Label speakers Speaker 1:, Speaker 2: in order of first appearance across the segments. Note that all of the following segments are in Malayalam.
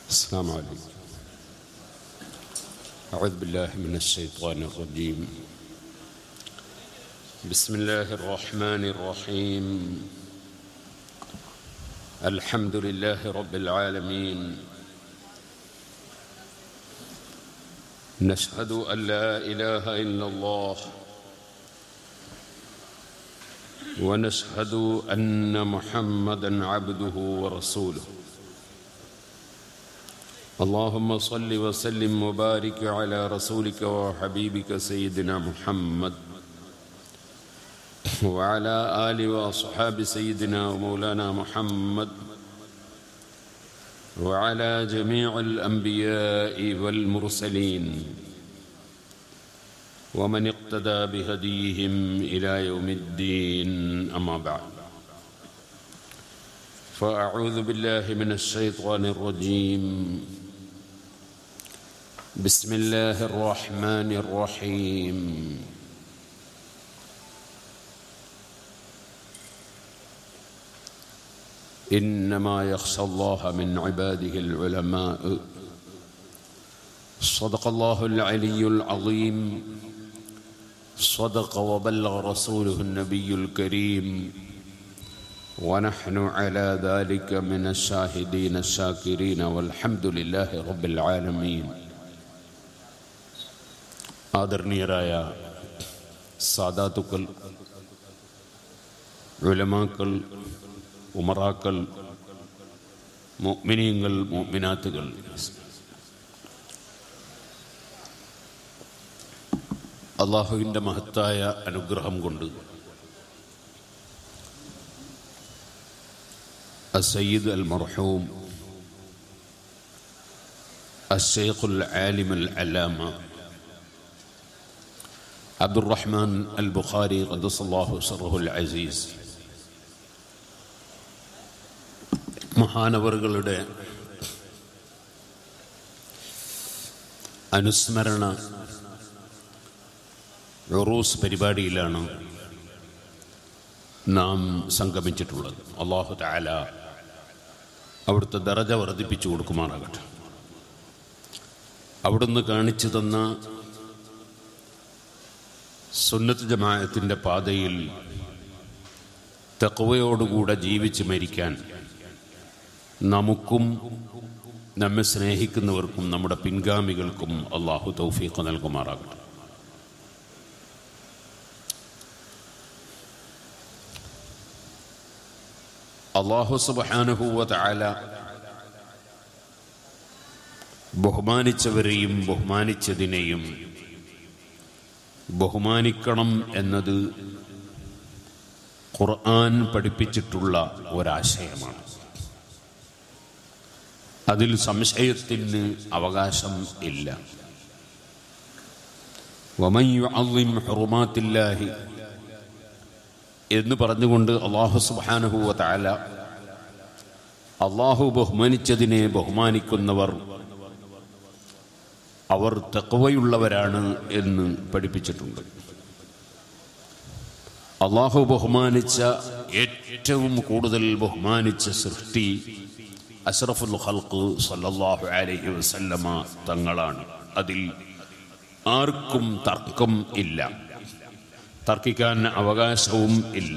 Speaker 1: السلام عليكم أعوذ بالله من الشيطان الرجيم بسم الله الرحمن الرحيم الحمد لله رب العالمين نشهد أن لا إله إلا الله ونشهد أن محمدا عبده ورسوله اللهم صل وسلم وبارك على رسولك وحبيبك سيدنا محمد وعلى آل وأصحاب سيدنا ومولانا محمد وعلى جميع الأنبياء والمرسلين ومن اقتدى بهديهم إلى يوم الدين أما بعد فأعوذ بالله من الشيطان الرجيم بسم الله الرحمن الرحيم إنما يخشى الله من عباده العلماء صدق الله العلي العظيم صدق وبلغ رسوله النبي الكريم ونحن على ذلك من الشاهدين الشاكرين والحمد لله رب العالمين ആദരണീയരായ സാദാത്തുക്കൾ ഉലമാക്കൾ ഉമറാക്കൾ മുഅ്മിനീങ്ങൾ മുഅ്മിനാത്തുകൾ അള്ളാഹുവിൻ്റെ മഹത്തായ അനുഗ്രഹം കൊണ്ട് السيد المرحوم الشيخ العالم العلامة عبد الرحمن البخاري قدس الله سره العزيز മഹാനവറുകളുടെ അനുസ്മരണ റൂസ് പരിപാടിയിലാണ് നാം സംഗമിച്ചിട്ടുള്ളത് അള്ളാഹു താല അവിടുത്തെ ദറജ വർദ്ധിപ്പിച്ചു കൊടുക്കുമാറാകട്ടെ അവിടുന്ന് കാണിച്ചു തന്ന സുന്നത്ത് ജമായത്തിൻ്റെ പാതയിൽ തെക്കുവയോടുകൂടെ ജീവിച്ച് മരിക്കാൻ നമുക്കും നമ്മെ സ്നേഹിക്കുന്നവർക്കും നമ്മുടെ പിൻഗാമികൾക്കും അള്ളാഹു തൗഫീഖ് നൽകുമാറാകട്ടെ അള്ളാഹു സുബാനുഹൂവ താല ബഹുമാനിച്ചവരെയും ബഹുമാനിച്ചതിനെയും ബഹുമാനിക്കണം എന്നത് ഖുർആൻ പഠിപ്പിച്ചിട്ടുള്ള ഒരാശയമാണ് അതിൽ സംശയത്തിന് അവകാശം ഇല്ല വമയ്യുഅള്ളിം ഹുറുമാത്തില്ലാഹി എന്ന് പറഞ്ഞുകൊണ്ട് അള്ളാഹു സുബാനുഹൂവ താല അള്ളാഹു ബഹുമാനിച്ചതിനെ ബഹുമാനിക്കുന്നവർ അവർ തെക്കവയുള്ളവരാണ് എന്ന് പഠിപ്പിച്ചിട്ടുണ്ട് അള്ളാഹു ബഹുമാനിച്ച ഏറ്റവും കൂടുതൽ ബഹുമാനിച്ച സൃഷ്ടി അഷ്റഫുൽ ഖൽക്ക് സല്ലല്ലാഹു അലൈഹി വസല്ലമ തങ്ങളാണ് അതിൽ ആർക്കും തർക്കം ഇല്ല തർക്കിക്കാൻ അവകാശവും ഇല്ല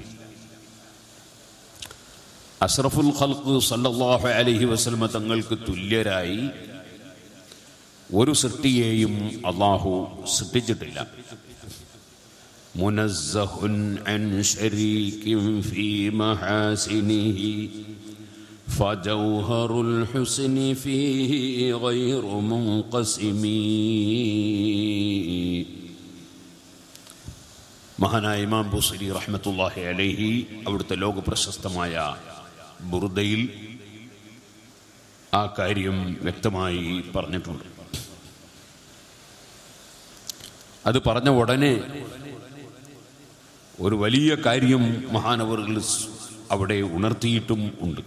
Speaker 1: അഷ്റഫുൽ ഖൽക്ക് സല്ലല്ലാഹു അലൈഹി വസല്ലമ തങ്ങൾക്ക് തുല്യരായി ഒരു സൃഷ്ടിയെയും അള്ളാഹു സൃഷ്ടിച്ചിട്ടില്ല മുനസ്സഹുൻ അൻ ശരീകിൻ ഫീ മഹാസിനിഹി فجوهر الحسن فيه غير منقسم മഹാനായ ഇമാം ബുസരി റഹ്മത്തുല്ലാഹി അലൈഹി അവിടുത്തെ ലോക പ്രശസ്തമായ ബുറുദയിൽ ആ കാര്യം വ്യക്തമായി പറഞ്ഞിട്ടുണ്ട് അത് പറഞ്ഞ ഉടനെ ഒരു വലിയ കാര്യം മഹാനവറുകൾ അവിടെ ഉണർത്തിയിട്ടും ഉണ്ട്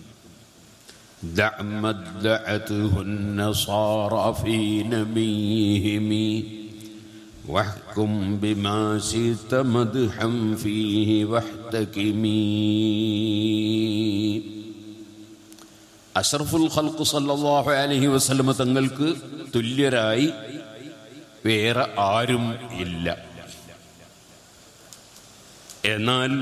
Speaker 1: دعمدعته النصارى في نبيهم واحكم بما شئت مدحا فيه واحتكمي അഷറഫുൽ ഖൽഖ് സല്ലല്ലാഹു അലൈഹി വസല്ലമ തങ്ങൾക്ക് തുല്യരായി വേറെ ആരും ഇല്ല എന്നാൽ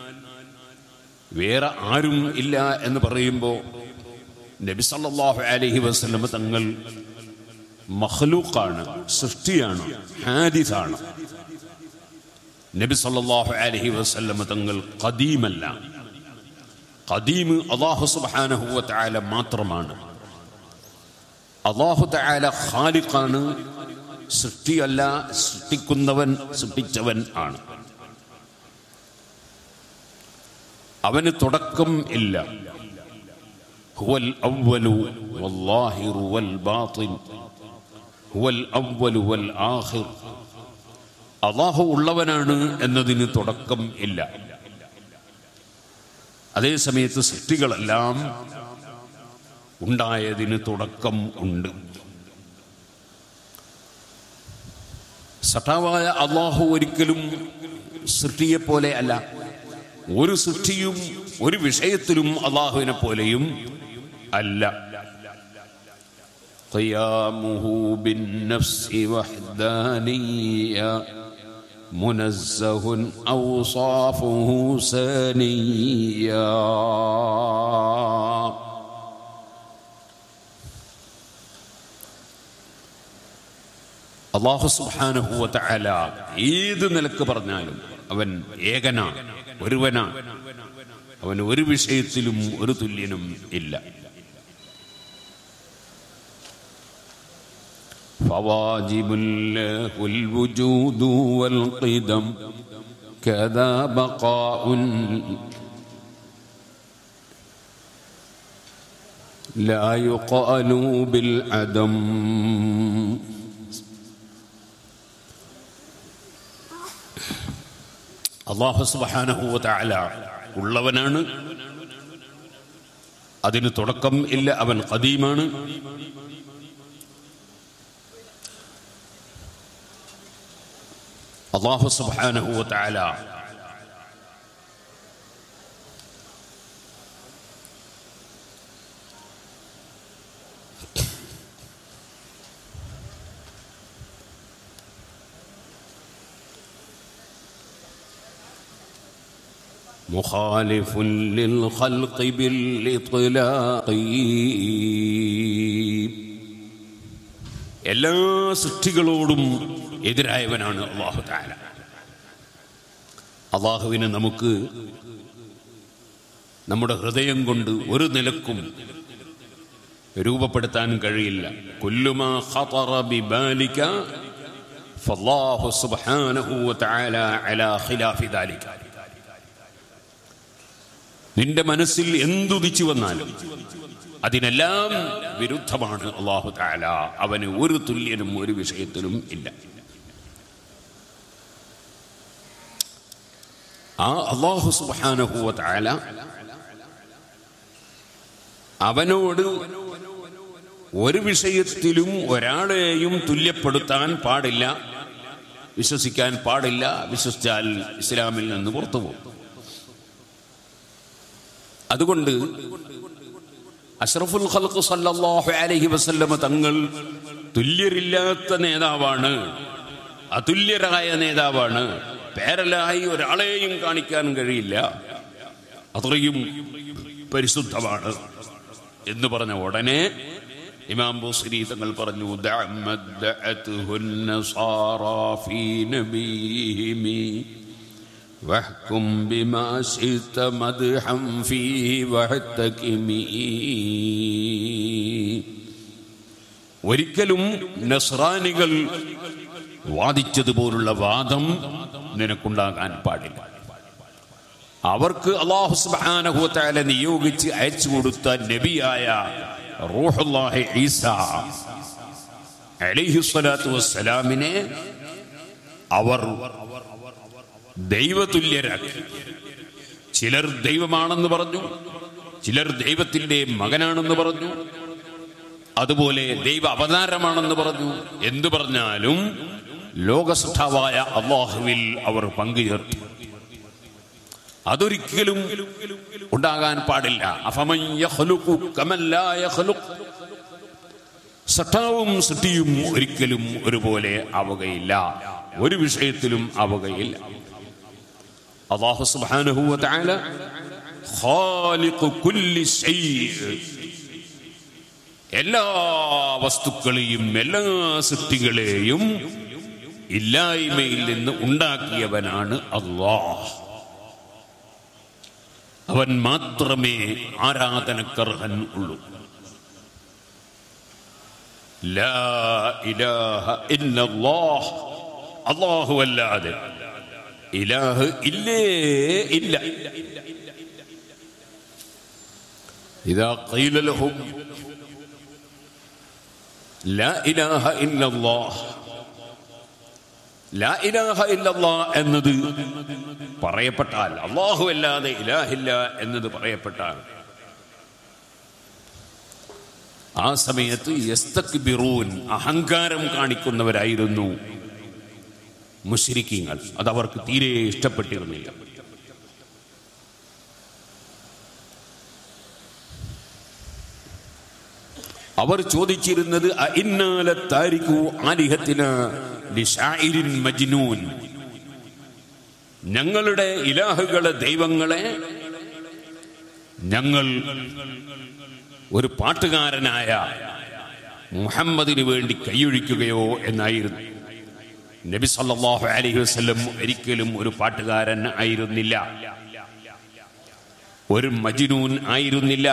Speaker 1: വേറെ ആരും ഇല്ല എന്ന് പറയുമ്പോൾ നബി സല്ലല്ലാഹു അലൈഹി വസല്ലമ തങ്ങൾ മഖ്ലൂഖാണ് സൃഷ്ടിയാണ് ഹാദിസാണ് നബി സല്ലല്ലാഹു അലൈഹി വസല്ലമ തങ്ങൾ ഖദീമല്ല ഖദീം അല്ലാഹു സുബ്ഹാനഹു വ തആല മാത്രമാണ് അല്ലാഹു തആല ഖാലിഖാണ് സൃഷ്ടിയല്ല സൃഷ്ടിക്കുന്നവൻ സൃഷ്ടിച്ചവൻ ആണ് അവന് തുടക്കം ഇല്ല ഹുവൽ അവ്വലു വല്ലാഹിറു വൽ ബാത്തിൻ ഹുവൽ അവ്വലു വൽ ആഖിർ അള്ളാഹു ഉള്ളവനാണ് എന്നതിന് തുടക്കം ഇല്ല അതേ സമയത്ത് സൃഷ്ടികളെല്ലാം ഉണ്ടായതിന് തുടക്കം ഉണ്ട് സട്ടാവായ അള്ളാഹു ഒരിക്കലും സൃഷ്ടിയെ പോലെ അല്ല ഒരു സൃഷ്ടിയും ഒരു വിഷയത്തിലും അള്ളാഹുവിനെ പോലെയും അല്ല قيامه بالنفس وحدانية منزه أوصافه سنيا അള്ളാഹു സുബ്ഹാനഹു തആല ഏത് നിലക്ക് പറഞ്ഞാലും അവൻ ഏകനാണ് ഒരുവനാണ് അവൻ ഒരു വിഷയത്തിലും ഒരു തുല്യനും ഇല്ല فواجب له الوجود والقدم كذا بقاء لا يقال بالعدم അള്ളാഹു സുബ്ഹാനഹു തആല ഉള്ളവനാണ് അതിന് തുടക്കം ഇല്ല അവൻ ഖദീമാണ് അള്ളാഹു സുബ്ഹാനഹു തആല مخالف للخلق بالإطلاق എല്ലാ സൃഷ്ടികളോടും എതിരായവനാണ് അള്ളാഹു താല അള്ളാഹുവിനെ നമുക്ക് നമ്മുടെ ഹൃദയം കൊണ്ട് ഒരു നിലക്കും രൂപപ്പെടുത്താൻ കഴിയില്ല കുല്ലുമാ ഖതറ ബിബാലിക ഫല്ലാഹു സുബ്ഹാനഹു വതആല അലാ ഖിലാഫി ദാലിക നിന്റെ മനസ്സിൽ എന്തുദിച്ചു വന്നാലും അതിനെല്ലാം വിരുദ്ധമാണ് അള്ളാഹു താല അവന് ഒരു തുല്യനും ഒരു വിഷയത്തിലും ഇല്ല ആ അള്ളാഹു സുബാനഹുവ താല അവനോട് ഒരു വിഷയത്തിലും ഒരാളെയും തുല്യപ്പെടുത്താൻ പാടില്ല വിശ്വസിക്കാൻ പാടില്ല വിശ്വസിച്ചാൽ ഇസ്ലാമിൽ നിന്ന് പുറത്തു പോകും അതുകൊണ്ട് അഷ്റഫുൽ ഖൽഖ് സല്ലല്ലാഹു അലൈഹി വസല്ലമ തങ്ങൾ തുല്യരില്ലാത്ത നേതാവാണ് അതുല്യരായ നേതാവാണ് പേരലായി ഒരാളെയും കാണിക്കാൻ കഴിയില്ല അത്രയും പരിശുദ്ധമാണ് എന്ന് പറഞ്ഞ ഉടനെ ഇമാം ബുസ്രി തങ്ങൾ പറഞ്ഞു ദഅമദ്ദഅതുഹുൻ നസാറാ ഫീ നബീഹിമി واحكم بما شئت مدحا فيه واحتكمي ഒരിക്കലും നസ്രാനികൾ വാദിച്ചതുപോലുള്ള വാദം നിനക്കുണ്ടാകാൻ പാടില്ല അവർക്ക് അള്ളാഹു സുബ്ഹാനഹു തആല നിയോഗിച്ച് അയച്ചു കൊടുത്ത നബിയായ റൂഹുല്ലാഹി ഈസ അലൈഹി സ്വലാത്തു വസ്സലാമിനെ അവർ ദൈവതുല്യരാക്കി ചിലർ ദൈവമാണെന്ന് പറഞ്ഞു ചിലർ ദൈവത്തിന്റെ മകനാണെന്ന് പറഞ്ഞു അതുപോലെ ദൈവ അവതാരമാണെന്ന് പറഞ്ഞു എന്തു പറഞ്ഞാലും ലോകസൃഷ്ടാവായ അള്ളാഹുവിൽ അവർ പങ്കുചേർത്തു അതൊരിക്കലും ഉണ്ടാകാൻ പാടില്ല അഫമൻ യഖ്ലുഖു കമൻ ലാ യഖ്ലുഖ്. സട്ടാവും സൃഷ്ടിയും ഒരിക്കലും ഒരുപോലെ ആവുകയില്ല ഒരു വിഷയത്തിലും ആവുകയില്ല അള്ളാഹു സുബ്ഹാനഹു വ തആല ഖാലിഖു കുല്ലി ശൈഅ് എല്ലാ വസ്തുക്കളെയും എല്ലാ സൃഷ്ടികളെയും ഇല്ലായ്മയിൽ നിന്ന് ഉണ്ടാക്കിയവനാണ് അള്ളാഹ് അവൻ മാത്രമേ ആരാധനക്കർഹൻ ഉള്ളൂ ലാ ഇലാഹ ഇല്ലല്ലാഹ് അല്ലാഹു അല്ലാതെ ഇലാഹ് ഇല്ലേ ഇല്ല ഇതാ ഖീല ലഹും ലാ ഇലാഹ ഇല്ലല്ലാഹ് ലാ ഇലാഹ ഇല്ലല്ലാ എന്നത് പറയപ്പെട്ടാൽ അള്ളാഹു അല്ലാതെ ഇലാഹില്ല എന്നത് പറയപ്പെട്ടാൽ ആ സമയത്ത് യസ്തക്ബിറൂൻ അഹങ്കാരം കാണിക്കുന്നവരായിരുന്നു മുശ്രിക്കീങ്ങൾ അത് അവർക്ക് തീരെ ഇഷ്ടപ്പെട്ടിരുന്നില്ല അവർ ചോദിച്ചിരുന്നത് അഇന്നാല താരിഖു ആലിഹത്തിന ലിശാഇരിൻ മജ്നൂൻ ഞങ്ങളുടെ ഇലാഹുകളെ ദൈവങ്ങളെ ഞങ്ങൾ ഒരു പാട്ടുകാരനായ മുഹമ്മദിന് വേണ്ടി കൈയൊഴിക്കുകയോ എന്നായിരുന്നു നബി സല്ലല്ലാഹു അലൈഹി വസല്ലം ഒരിക്കലും ഒരു പാട്ടുകാരൻ ആയിരുന്നില്ല ഒരു മജ്നൂൻ ആയിരുന്നില്ല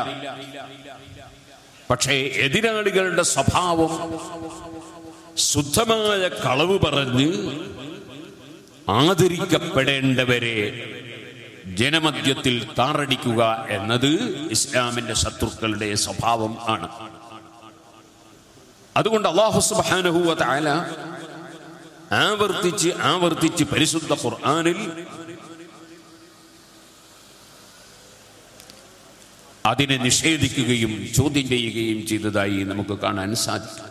Speaker 1: പക്ഷേ എതിരാളികളുടെ സ്വഭാവം ശുദ്ധമായ കളവ് പറഞ്ഞ് ആദരിക്കപ്പെടേണ്ടവരെ ജനമധ്യത്തിൽ താറടിക്കുക എന്നത് ഇസ്ലാമിന്റെ ശത്രുക്കളുടെ സ്വഭാവം ആണ് അതുകൊണ്ട് അള്ളാഹു സുബ്ഹാനഹു വ തആല ആവർത്തിച്ച് ആവർത്തിച്ച് പരിശുദ്ധ ഖുർആനിൽ അതിനെ നിഷേധിക്കുകയും ചോദ്യം ചെയ്യുകയും ചെയ്തതായി നമുക്ക് കാണാൻ സാധിക്കും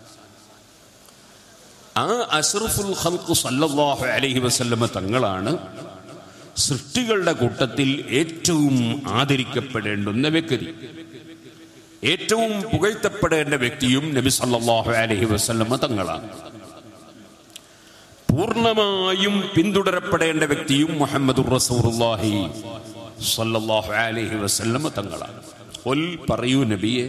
Speaker 1: ആ അഷ്റഫുൽ ഖൽഖ് സല്ലല്ലാഹു അലൈഹി വസല്ലമ തങ്ങളാണ് സൃഷ്ടികളുടെ കൂട്ടത്തിൽ ഏറ്റവും ആദരിക്കപ്പെടേണ്ടുന്ന വ്യക്തി ഏറ്റവും പുകഴ്ത്തപ്പെടേണ്ട വ്യക്തിയും നബി സല്ലല്ലാഹു അലൈഹി വസല്ലമ തങ്ങളാണ് പൂർണ്ണമായും പിന്തുടരപ്പെടേണ്ട വ്യക്തിയും മുഹമ്മദുർ റസൂലുള്ളാഹി സല്ലല്ലാഹു അലൈഹി വസല്ലമ തങ്ങളാണ് ഖുൽ പറയൂ നബിയെ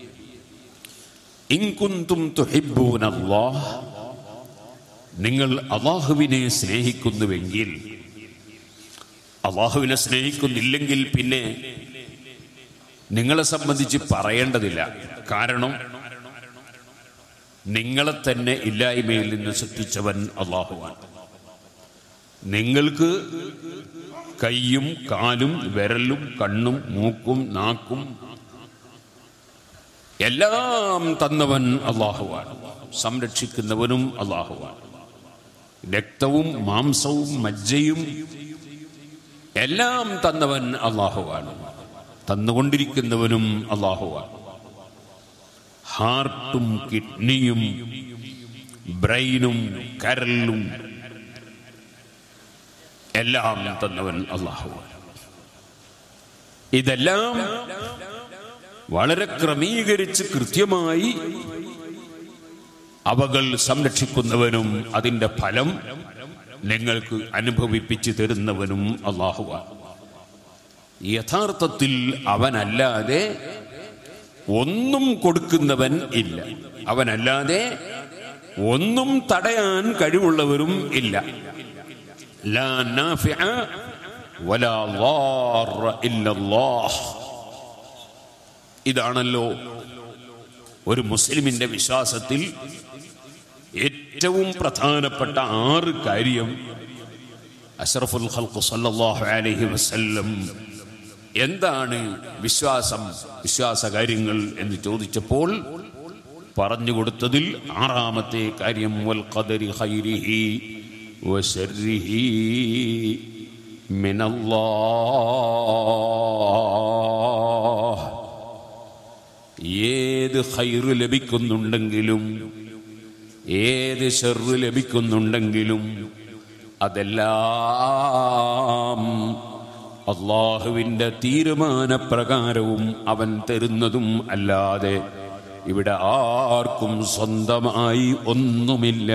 Speaker 1: ഇൻ കുന്തും തുഹിബ്ബൂനല്ലാഹ് നിങ്ങൾ അള്ളാഹുവിനെ സ്നേഹിക്കുന്നുവെങ്കിൽ അള്ളാഹുവിനെ സ്നേഹിക്കുന്നില്ലെങ്കിൽ പിന്നെ നിങ്ങളെ സംബന്ധിച്ച് പറയേണ്ടതില്ല കാരണം നിങ്ങളെ തന്നെ ഇല്ലായ്മയിൽ നിന്ന് സൃഷ്ടിച്ചവൻ അള്ളാഹുവാണ് നിങ്ങൾക്ക് കൈയും കാലും വിരലും കണ്ണും മൂക്കും നാക്കും എല്ലാം തന്നവൻ അള്ളാഹുവാണ് സംരക്ഷിക്കുന്നവനും അള്ളാഹുവാണ് രക്തവും മാംസവും മജ്ജയും എല്ലാം തന്നവൻ അള്ളാഹുവാണ് തന്നുകൊണ്ടിരിക്കുന്നവനും അള്ളാഹുവാണ് ഹാർട്ടും കിഡ്നിയും ബ്രെയിനും കരലും എല്ലാം തന്നവൻ അള്ളാഹുവാണ് ഇതെല്ലാം വളരെ ക്രമീകരിച്ച് കൃത്യമായി അവകൾ സംരക്ഷിക്കുന്നവനും അതിന്റെ ഫലം നിങ്ങൾക്ക് അനുഭവിപ്പിച്ചു തരുന്നവനും അള്ളാഹുവാണ് യഥാർത്ഥത്തിൽ അവനല്ലാതെ ഒന്നും കൊടുക്കുന്നവൻ ഇല്ല അവനല്ലാതെ ഒന്നും തടയാൻ കഴിവുള്ളവരും ഇല്ല ലാ നാഫിഅ വലാ ളാറ ഇല്ലല്ലാഹ്. ഇതാണല്ലോ ഒരു മുസ്ലിമിന്റെ വിശ്വാസത്തിൽ ഏറ്റവും പ്രധാനപ്പെട്ട ആറ് കാര്യം അഷ്റഫുൽ ഖൽഖ് സല്ലല്ലാഹു അലൈഹി വസല്ലം എന്താണ് വിശ്വാസം വിശ്വാസ കാര്യങ്ങൾ എന്ന് ചോദിച്ചപ്പോൾ പറഞ്ഞു കൊടുത്തതിൽ ആറാമത്തെ കാര്യം വൽ ഖദരി ഖൈരിഹി വശർരിഹി മിനല്ലാഹ് ഏത് ഖൈറ് ലഭിക്കുന്നുണ്ടെങ്കിലും ഏത് ഷെറ് ലഭിക്കുന്നുണ്ടെങ്കിലും അതെല്ലാം അള്ളാഹുവിൽ നിന്ന് തന്നെയാണ് ലഭിക്കുന്നത്. ഏത് ഖൈറ് ലഭിക്കുന്നുണ്ടെങ്കിലും ഏത് ഷെറ് ലഭിക്കുന്നുണ്ടെങ്കിലും അതെല്ലാം അള്ളാഹുവിൽ നിന്ന് തന്നെയാണ് ലഭിക്കുന്നത്. ഏത് ഷെറ് ലഭിക്കുന്നുണ്ടെങ്കിലും ഏത് ഷെറ് ലഭിക്കുന്നുണ്ടെങ്കിലും അതെല്ലാം അള്ളാഹുവിൽ നിന്ന് തന്നെയാണ് ലഭിക്കുന്നത്. ഏത് ഖൈറ് ലഭിക്കുന്നുണ്ടെങ്കിലും ഏത് ഷെറ് ലഭിക്കുന്നുണ്ടെങ്കിലും അതെല്ലാം അള്ളാഹുവിൻ്റെ തീരുമാനപ്രകാരവും അവൻ തരുന്നതും അല്ലാതെ ഇവിടെ ആർക്കും സ്വന്തമായി ഒന്നുമില്ല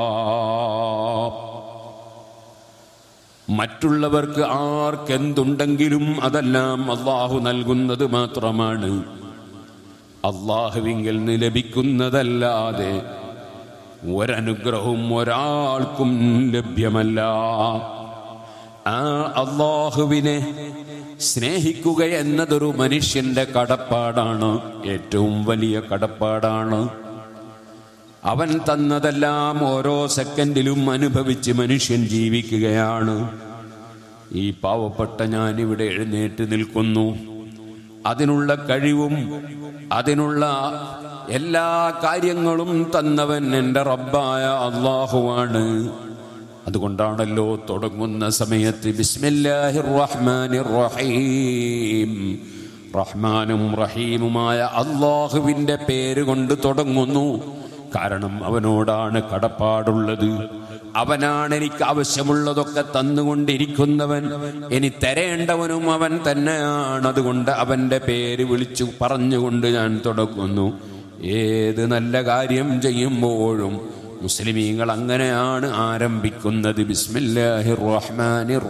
Speaker 1: മറ്റുള്ളവർക്ക് ആർക്കെന്തുണ്ടെങ്കിലും അതെല്ലാം അള്ളാഹു നൽകുന്നത് മാത്രമാണ് അള്ളാഹുവിങ്കിൽ നിന്ന് ലഭിക്കുന്നതല്ലാതെ ഒരനുഗ്രഹവും ഒരാൾക്കും ലഭ്യമല്ല ആ അള്ളാഹുവിനെ സ്നേഹിക്കുക എന്നതൊരു മനുഷ്യന്റെ കടപ്പാടാണ് ഏറ്റവും വലിയ കടപ്പാടാണ് അവൻ തന്നതെല്ലാം ഓരോ സെക്കൻഡിലും അനുഭവിച്ച് മനുഷ്യൻ ജീവിക്കുകയാണ് ഈ പാവപ്പെട്ട ഞാൻ ഇവിടെ എഴുന്നേറ്റ് നിൽക്കുന്നു അതിനുള്ള കഴിവും അതിനുള്ള എല്ലാ കാര്യങ്ങളും തന്നവൻ എൻ്റെ റബ്ബായ അള്ളാഹുവാണ് അതുകൊണ്ടാണല്ലോ തുടങ്ങുന്ന സമയത്ത് ബിസ്മില്ലാഹിർ റഹ്മാനിർ റഹീം റഹ്മാനും റഹീമുമായ അള്ളാഹുവിൻ്റെ പേര് കൊണ്ട് തുടങ്ങുന്നു കാരണം അവനോടാണ് കടപ്പാടുള്ളത് അവനാണ് എനിക്ക് ആവശ്യമുള്ളതൊക്കെ തന്നുകൊണ്ടിരിക്കുന്നവൻ ഇനി തരേണ്ടവനും അവൻ തന്നെയാണ് അതുകൊണ്ട് അവന്റെ പേര് വിളിച്ചു പറഞ്ഞുകൊണ്ട് ഞാൻ തുടങ്ങുന്നു ഏത് നല്ല കാര്യം ചെയ്യുമ്പോഴും മുസ്ലിമീങ്ങൾ അങ്ങനെയാണ് ആരംഭിക്കുന്നത് ബിസ്മില്ലാഹിർ റഹ്മാനിർ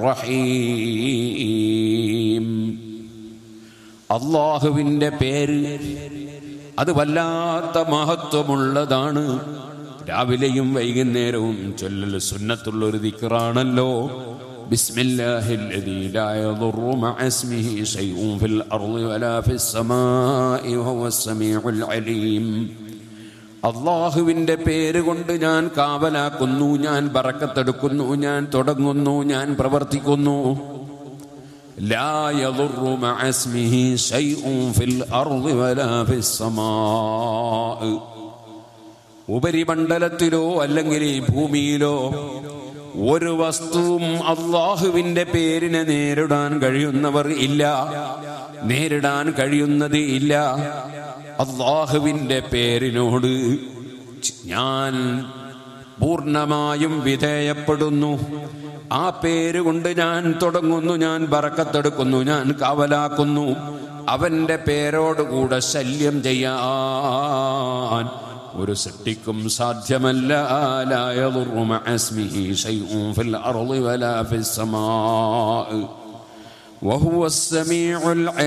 Speaker 1: റഹീം അള്ളാഹുവിൻ്റെ പേര് അത് വല്ലാത്ത മഹത്വമുള്ളതാണ് രാവിലെയും വൈകുന്നേരവും ചൊല്ലൽ സുന്നത്തുള്ള ഒരു ദിക്റാണല്ലോ بسم الله الذي لا يضر مع اسمه شيء في الأرض ولا في السماء وهو السميع العليم അള്ളാഹുവിൻ്റെ പേര് കൊണ്ട് ഞാൻ കാവലാക്കുന്നു ഞാൻ ബറക്കത്തെടുക്കുന്നു ഞാൻ തുടങ്ങുന്നു ഞാൻ പ്രവർത്തിക്കുന്നു لا يضر مع اسمه شيء في الأرض ولا في السماء ഉപരിമണ്ഡലത്തിലോ അല്ലെങ്കിൽ ഈ ഭൂമിയിലോ ഒരു വസ്തുവും അള്ളാഹുവിന്റെ പേരിനെ നേരിടാൻ കഴിയുന്നവർ ഇല്ല നേരിടാൻ കഴിയുന്നത് ഇല്ല അള്ളാഹുവിന്റെ പേരിനോട് ഞാൻ പൂർണ്ണമായും വിധേയപ്പെടുന്നു ആ പേര് കൊണ്ട് ഞാൻ തുടങ്ങുന്നു ഞാൻ ബറക്കത്തെടുക്കുന്നു ഞാൻ കാവലാക്കുന്നു അവന്റെ പേരോടുകൂടെ ശല്യം ചെയ്യാൻ ഒരു സൃഷ്ടിക്കും സാധ്യമല്ല لا يضر مع اسمه شيء في الأرض ولا في السماء وهو السميع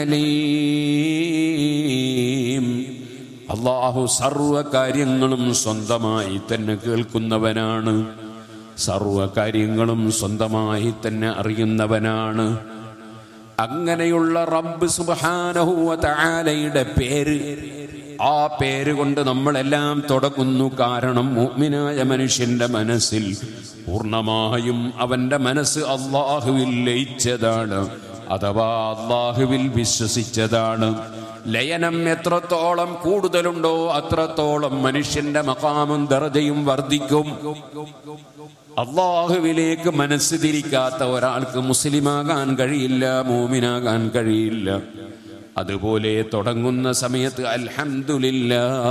Speaker 1: العليم അള്ളാഹു സർവ കാര്യങ്ങളും സ്വന്തമായി തന്നെ കേൾക്കുന്നവനാണ് സർവ കാര്യങ്ങളും സ്വന്തമായി തന്നെ അറിയുന്നവനാണ് അങ്ങനെയുള്ള റബ്ബ് സുബാനഹുവ തആലയുടെ പേര് ആ പേര് കൊണ്ട് നമ്മളെല്ലാം തുടങ്ങുന്നു കാരണം മുഅ്മിനായ മനുഷ്യന്റെ മനസ്സിൽ പൂർണ്ണമായും അവന്റെ മനസ്സ് അള്ളാഹുവിൽ ലയിച്ചതാണ് അഥവാ അള്ളാഹുവിൽ വിശ്വസിച്ചതാണ് ലയനം എത്രത്തോളം കൂടുതലുണ്ടോ അത്രത്തോളം മനുഷ്യന്റെ മകാമും ദർജയും വർദ്ധിക്കും അള്ളാഹുവിലേക്ക് മനസ്സ് തിരിക്കാത്ത ഒരാൾക്ക് മുസ്ലിമാകാൻ കഴിയില്ല മോമിനാകാൻ കഴിയില്ല അതുപോലെ തുടങ്ങുന്ന സമയത്ത് അൽഹംദുലില്ല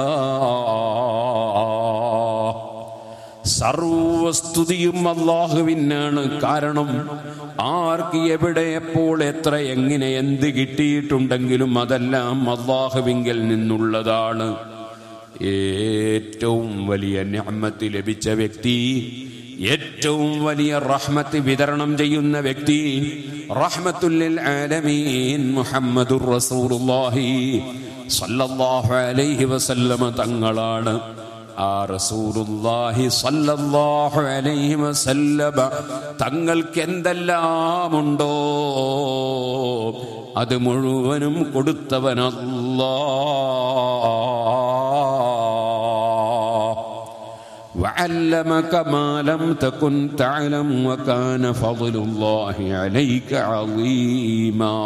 Speaker 1: സർവസ്തുതിയും അള്ളാഹുവിനാണ് കാരണം ആർക്ക് എവിടെ എപ്പോൾ എത്ര എങ്ങനെ എന്ത് കിട്ടിയിട്ടുണ്ടെങ്കിലും അതെല്ലാം അള്ളാഹുവിങ്കിൽ നിന്നുള്ളതാണ് ഏറ്റവും വലിയ ഞാമത്ത് ലഭിച്ച വ്യക്തി ഏറ്റവും വലിയ റഹ്മത്ത് വിതരണം ചെയ്യുന്ന വ്യക്തി റഹ്മത്തുല്ലിൽ ആലമീൻ മുഹമ്മദുർ റസൂലുള്ളാഹി സല്ലല്ലാഹു അലൈഹി വസല്ലമ തങ്ങളാണ് ആ റസൂലുള്ളാഹി സല്ലല്ലാഹു അലൈഹി വസല്ലമ തങ്ങൾക്ക് എന്തെല്ലാമുണ്ടോ അത് മുഴുവനും കൊടുത്തവനല്ലാ وعلمك ما لم تكن تعلم وكان فضل الله عليك عظيما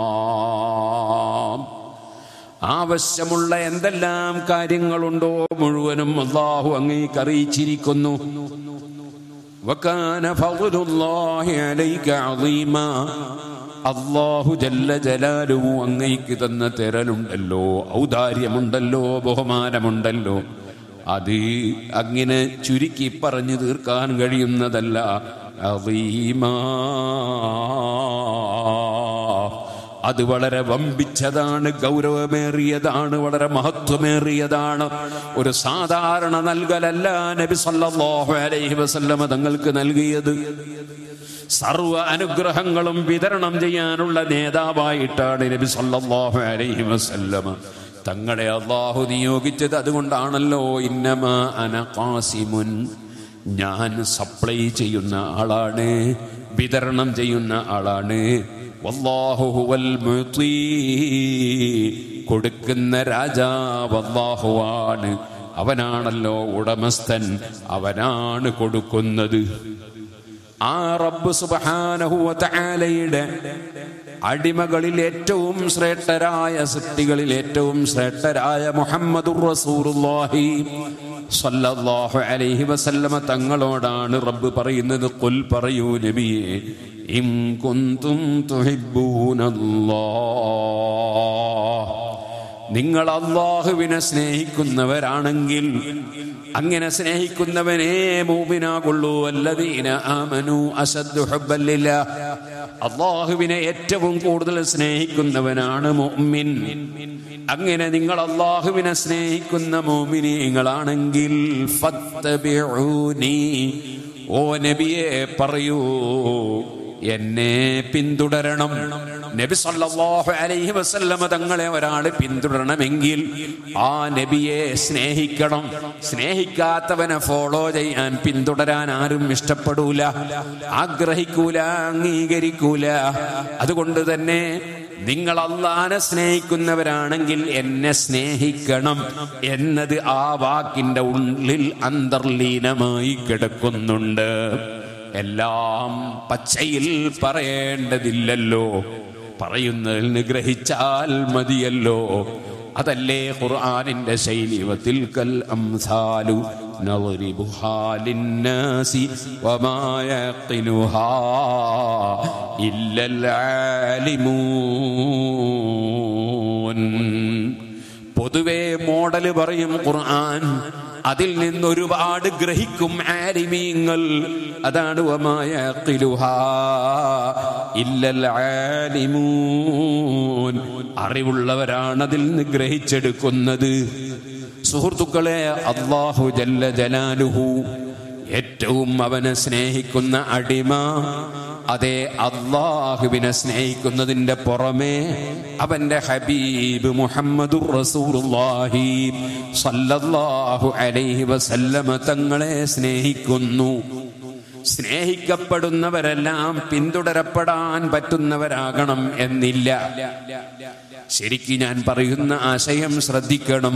Speaker 1: ആവശ്യമുള്ള എന്തെല്ലാം കാര്യങ്ങളുണ്ടോ മുഴുവനും അള്ളാഹു അങ്ങേക്ക് അറിയിച്ചിരിക്കുന്നു വക്കാന ഫضലുല്ലാഹി അലൈക അളീമ അള്ളാഹു ജല്ല ജലാലുഹു അങ്ങേക്ക് തന്ന തെരലുണ്ടല്ലോ ഔദാര്യമുണ്ടല്ലോ ബഹുമാനമുണ്ടല്ലോ അത് അങ്ങനെ ചുരുക്കി പറഞ്ഞു തീർക്കാൻ കഴിയുന്നതല്ല അളീമാ അത് വളരെ വമ്പിച്ചതാണ് ഗൗരവമേറിയതാണ് വളരെ മഹത്വമേറിയതാണ് ഒരു സാധാരണ നൽകലല്ല നബി സല്ലല്ലാഹു അലൈഹി വസല്ലമ തങ്ങൾക്ക് നൽകിയത് സർവ അനുഗ്രഹങ്ങളും വിതരണം ചെയ്യാനുള്ള നേതാവായിട്ടാണ് നബി സല്ലല്ലാഹു അലൈഹി വസല്ലമ തങ്ങളെ അള്ളാഹു നിയോഗിച്ചത് അതുകൊണ്ടാണല്ലോ ഇന്നമ അന ഖാസിമുൻ ഞാൻ സപ്ലൈ ചെയ്യുന്ന ആളാണ് വിതരണം ചെയ്യുന്ന ആളാണ് വല്ലാഹു ഹുവൽ മുഅ്തി. കൊടുക്കുന്ന രാജാവ് അല്ലാഹുവാണ് അവനാണല്ലോ ഉടമസ്ഥൻ അവനാണ് കൊടുക്കുന്നത് ആ റബ്ബ് സുബ്ഹാനഹു വ തആലയുടെ അടിമകളിൽ ഏറ്റവും ശ്രേഷ്ഠരായ സൃഷ്ടികളിൽ ഏറ്റവും ശ്രേഷ്ഠരായ മുഹമ്മദുർ റസൂലുള്ളാഹി സല്ലല്ലാഹു അലൈഹി വസല്ലമ തങ്ങളോടാണ് റബ്ബ് പറയുന്നത് ഖുൽ പറയൂ നബിയേ ഇൻ കുന്തും തുഹിബ്ബൂനല്ലാഹ് നിങ്ങൾ അള്ളാഹുവിനെ സ്നേഹിക്കുന്നവരാണെങ്കിൽ അങ്ങനെ സ്നേഹിക്കുന്നവനേ മൂമിനാകുള്ളൂ അല്ലദീന ആമനു അസദ്ദു ഹുബ്ബല്ലില്ല അള്ളാഹുവിനെ ഏറ്റവും കൂടുതൽ സ്നേഹിക്കുന്നവനാണ് മുഅ്മിൻ അങ്ങനെ നിങ്ങൾ അള്ളാഹുവിനെ സ്നേഹിക്കുന്ന മോമിനിങ്ങളാണെങ്കിൽ ഫത്തബിഊനി ഓ നബിയെ പറയൂ എന്നെ പിന്തുടരണം നബി സല്ലല്ലാഹു അലൈഹി വസല്ലമ തങ്ങളെ ഒരാൾ പിന്തുടരണമെങ്കിൽ ആ നബിയെ സ്നേഹിക്കണം സ്നേഹിക്കാത്തവനെ ഫോളോ ചെയ്യാൻ പിന്തുടരാൻ ആരും ഇഷ്ടപ്പെടൂല ആഗ്രഹിക്കൂല അംഗീകരിക്കൂല അതുകൊണ്ട് തന്നെ നിങ്ങൾ അള്ളാനെ സ്നേഹിക്കുന്നവരാണെങ്കിൽ എന്നെ സ്നേഹിക്കണം എന്നത് ആ വാക്കിന്റെ ഉള്ളിൽ അന്തർലീനമായി കിടക്കുന്നുണ്ട് എല്ലാം പച്ചയിൽ പറയേണ്ടതില്ലല്ലോ പറയുന്നതിൽ നിന്ന് ഗ്രഹിച്ചാൽ മതിയല്ലോ അതല്ലേ ഖുർആനിന്റെ ശൈലി വതിൽക്കൽ അംസാലു നളരിബുഹാ ലിന്നാസി വമാ യഖിലുഹാ ഇല്ലൽ ആലിമൂൻ പൊതുവെ മോഡല് പറയും ഖുർആൻ അതിൽ നിന്ന് ഒരുപാട് ഗ്രഹിക്കും ആലിമീങ്ങൾ അതാണ് വമായ ഇല്ലൽ ആലിമൂൻ അറിവുള്ളവരാണ് അതിൽ നിന്ന് ഗ്രഹിച്ചെടുക്കുന്നത് സുഹൃത്തുക്കളെ അള്ളാഹു ജല്ല ജലാലുഹു ഏറ്റവും അവനെ സ്നേഹിക്കുന്ന അടിമ അതെ അള്ളാഹുവിനെ സ്നേഹിക്കുന്നതിന്റെ പുറമെ അവന്റെ ഹബീബ് മുഹമ്മദുർ റസൂലുള്ളാഹി സല്ലല്ലാഹു അലൈഹി വസല്ലമ തങ്ങളെ സ്നേഹിക്കുന്നു സ്നേഹിക്കപ്പെടുന്നവരെല്ലാം പിന്തുടരപ്പെടാൻ പറ്റുന്നവരാകണം എന്നില്ല ശരിക്കും ഞാൻ പറയുന്ന ആശയം ശ്രദ്ധിക്കണം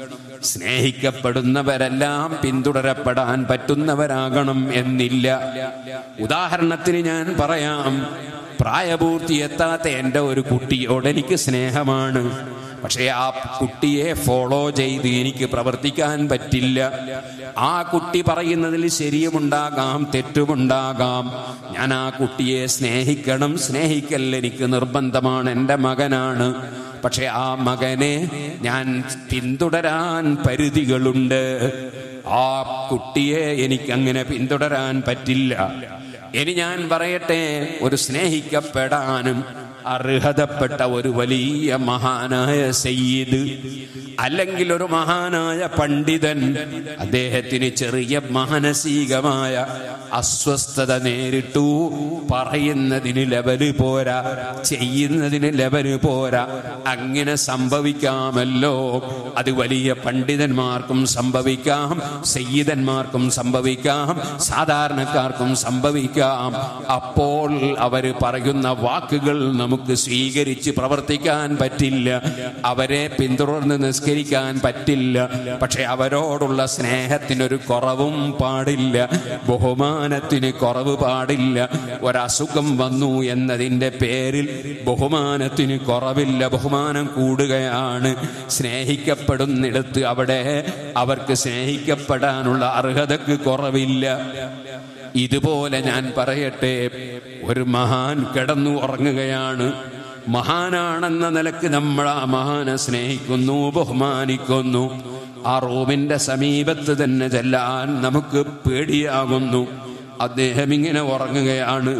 Speaker 1: സ്നേഹിക്കപ്പെടുന്നവരെല്ലാം പിന്തുടരപ്പെടാൻ പറ്റുന്നവരാകണം എന്നില്ല ഉദാഹരണത്തിന് ഞാൻ പറയാം പ്രായപൂർത്തി എത്താത്ത എൻ്റെ ഒരു കുട്ടിയോട് എനിക്ക് സ്നേഹമാണ് പക്ഷേ ആ കുട്ടിയെ ഫോളോ ചെയ്ത് എനിക്ക് പ്രവർത്തിക്കാൻ പറ്റില്ല ആ കുട്ടി പറയുന്നതിൽ ശരിയുമുണ്ടാകാം തെറ്റുമുണ്ടാകാം ഞാൻ ആ കുട്ടിയെ സ്നേഹിക്കണം സ്നേഹിക്കൽ എനിക്ക് നിർബന്ധമാണ് എൻ്റെ മകനാണ് പക്ഷെ ആ മകനെ ഞാൻ പിന്തുടരാൻ പരിധികളുണ്ട് ആ കുട്ടിയെ എനിക്ക് അങ്ങനെ പിന്തുടരാൻ പറ്റില്ല ഇനി ഞാൻ പറയട്ടെ ഒരു സ്നേഹിക്കപ്പെടാനും അർഹതപ്പെട്ട ഒരു വലിയ മഹാനായ സയ്യിദ് അല്ലെങ്കിൽ ഒരു മഹാനായ പണ്ഡിതൻ അദ്ദേഹത്തിന് ചെറിയ മാനസികമായ അസ്വസ്ഥത നേരിട്ടു പറയുന്നതിന് ലെവല് പോരാ ചെയ്യുന്നതിന് ലെവല് പോരാ അങ്ങനെ സംഭവിക്കാമല്ലോ അത് വലിയ പണ്ഡിതന്മാർക്കും സംഭവിക്കാം സയ്യിദന്മാർക്കും സംഭവിക്കാം സാധാരണക്കാർക്കും സംഭവിക്കാം അപ്പോൾ അവർ പറയുന്ന വാക്കുകൾ നമുക്ക് സ്വീകരിച്ച് പ്രവർത്തിക്കാൻ പറ്റില്ല അവരെ പിന്തുടർന്ന് നിസ്കരിക്കാൻ പറ്റില്ല പക്ഷെ അവരോടുള്ള സ്നേഹത്തിനൊരു കുറവും പാടില്ല ബഹുമാനത്തിന് കുറവ് പാടില്ല ഒരസുഖം വന്നു എന്നതിൻ്റെ പേരിൽ ബഹുമാനത്തിന് കുറവില്ല ബഹുമാനം കൂടുകയാണ് സ്നേഹിക്കപ്പെടുന്നിടത്ത് അവിടെ അവർക്ക് സ്നേഹിക്കപ്പെടാനുള്ള അർഹതക്ക് കുറവില്ല ഇതുപോലെ ഞാൻ പറയട്ടെ ഒരു മഹാൻ കിടന്നു ഉറങ്ങുകയാണ് മഹാനാണെന്ന നിലക്ക് നമ്മൾ ആ മഹാനെ സ്നേഹിക്കുന്നു ബഹുമാനിക്കുന്നു ആ റൂമിന്റെ സമീപത്ത് തന്നെ ചെല്ലാൻ നമുക്ക് പേടിയാകുന്നു അദ്ദേഹം ഇങ്ങനെ ഉറങ്ങുകയാണ്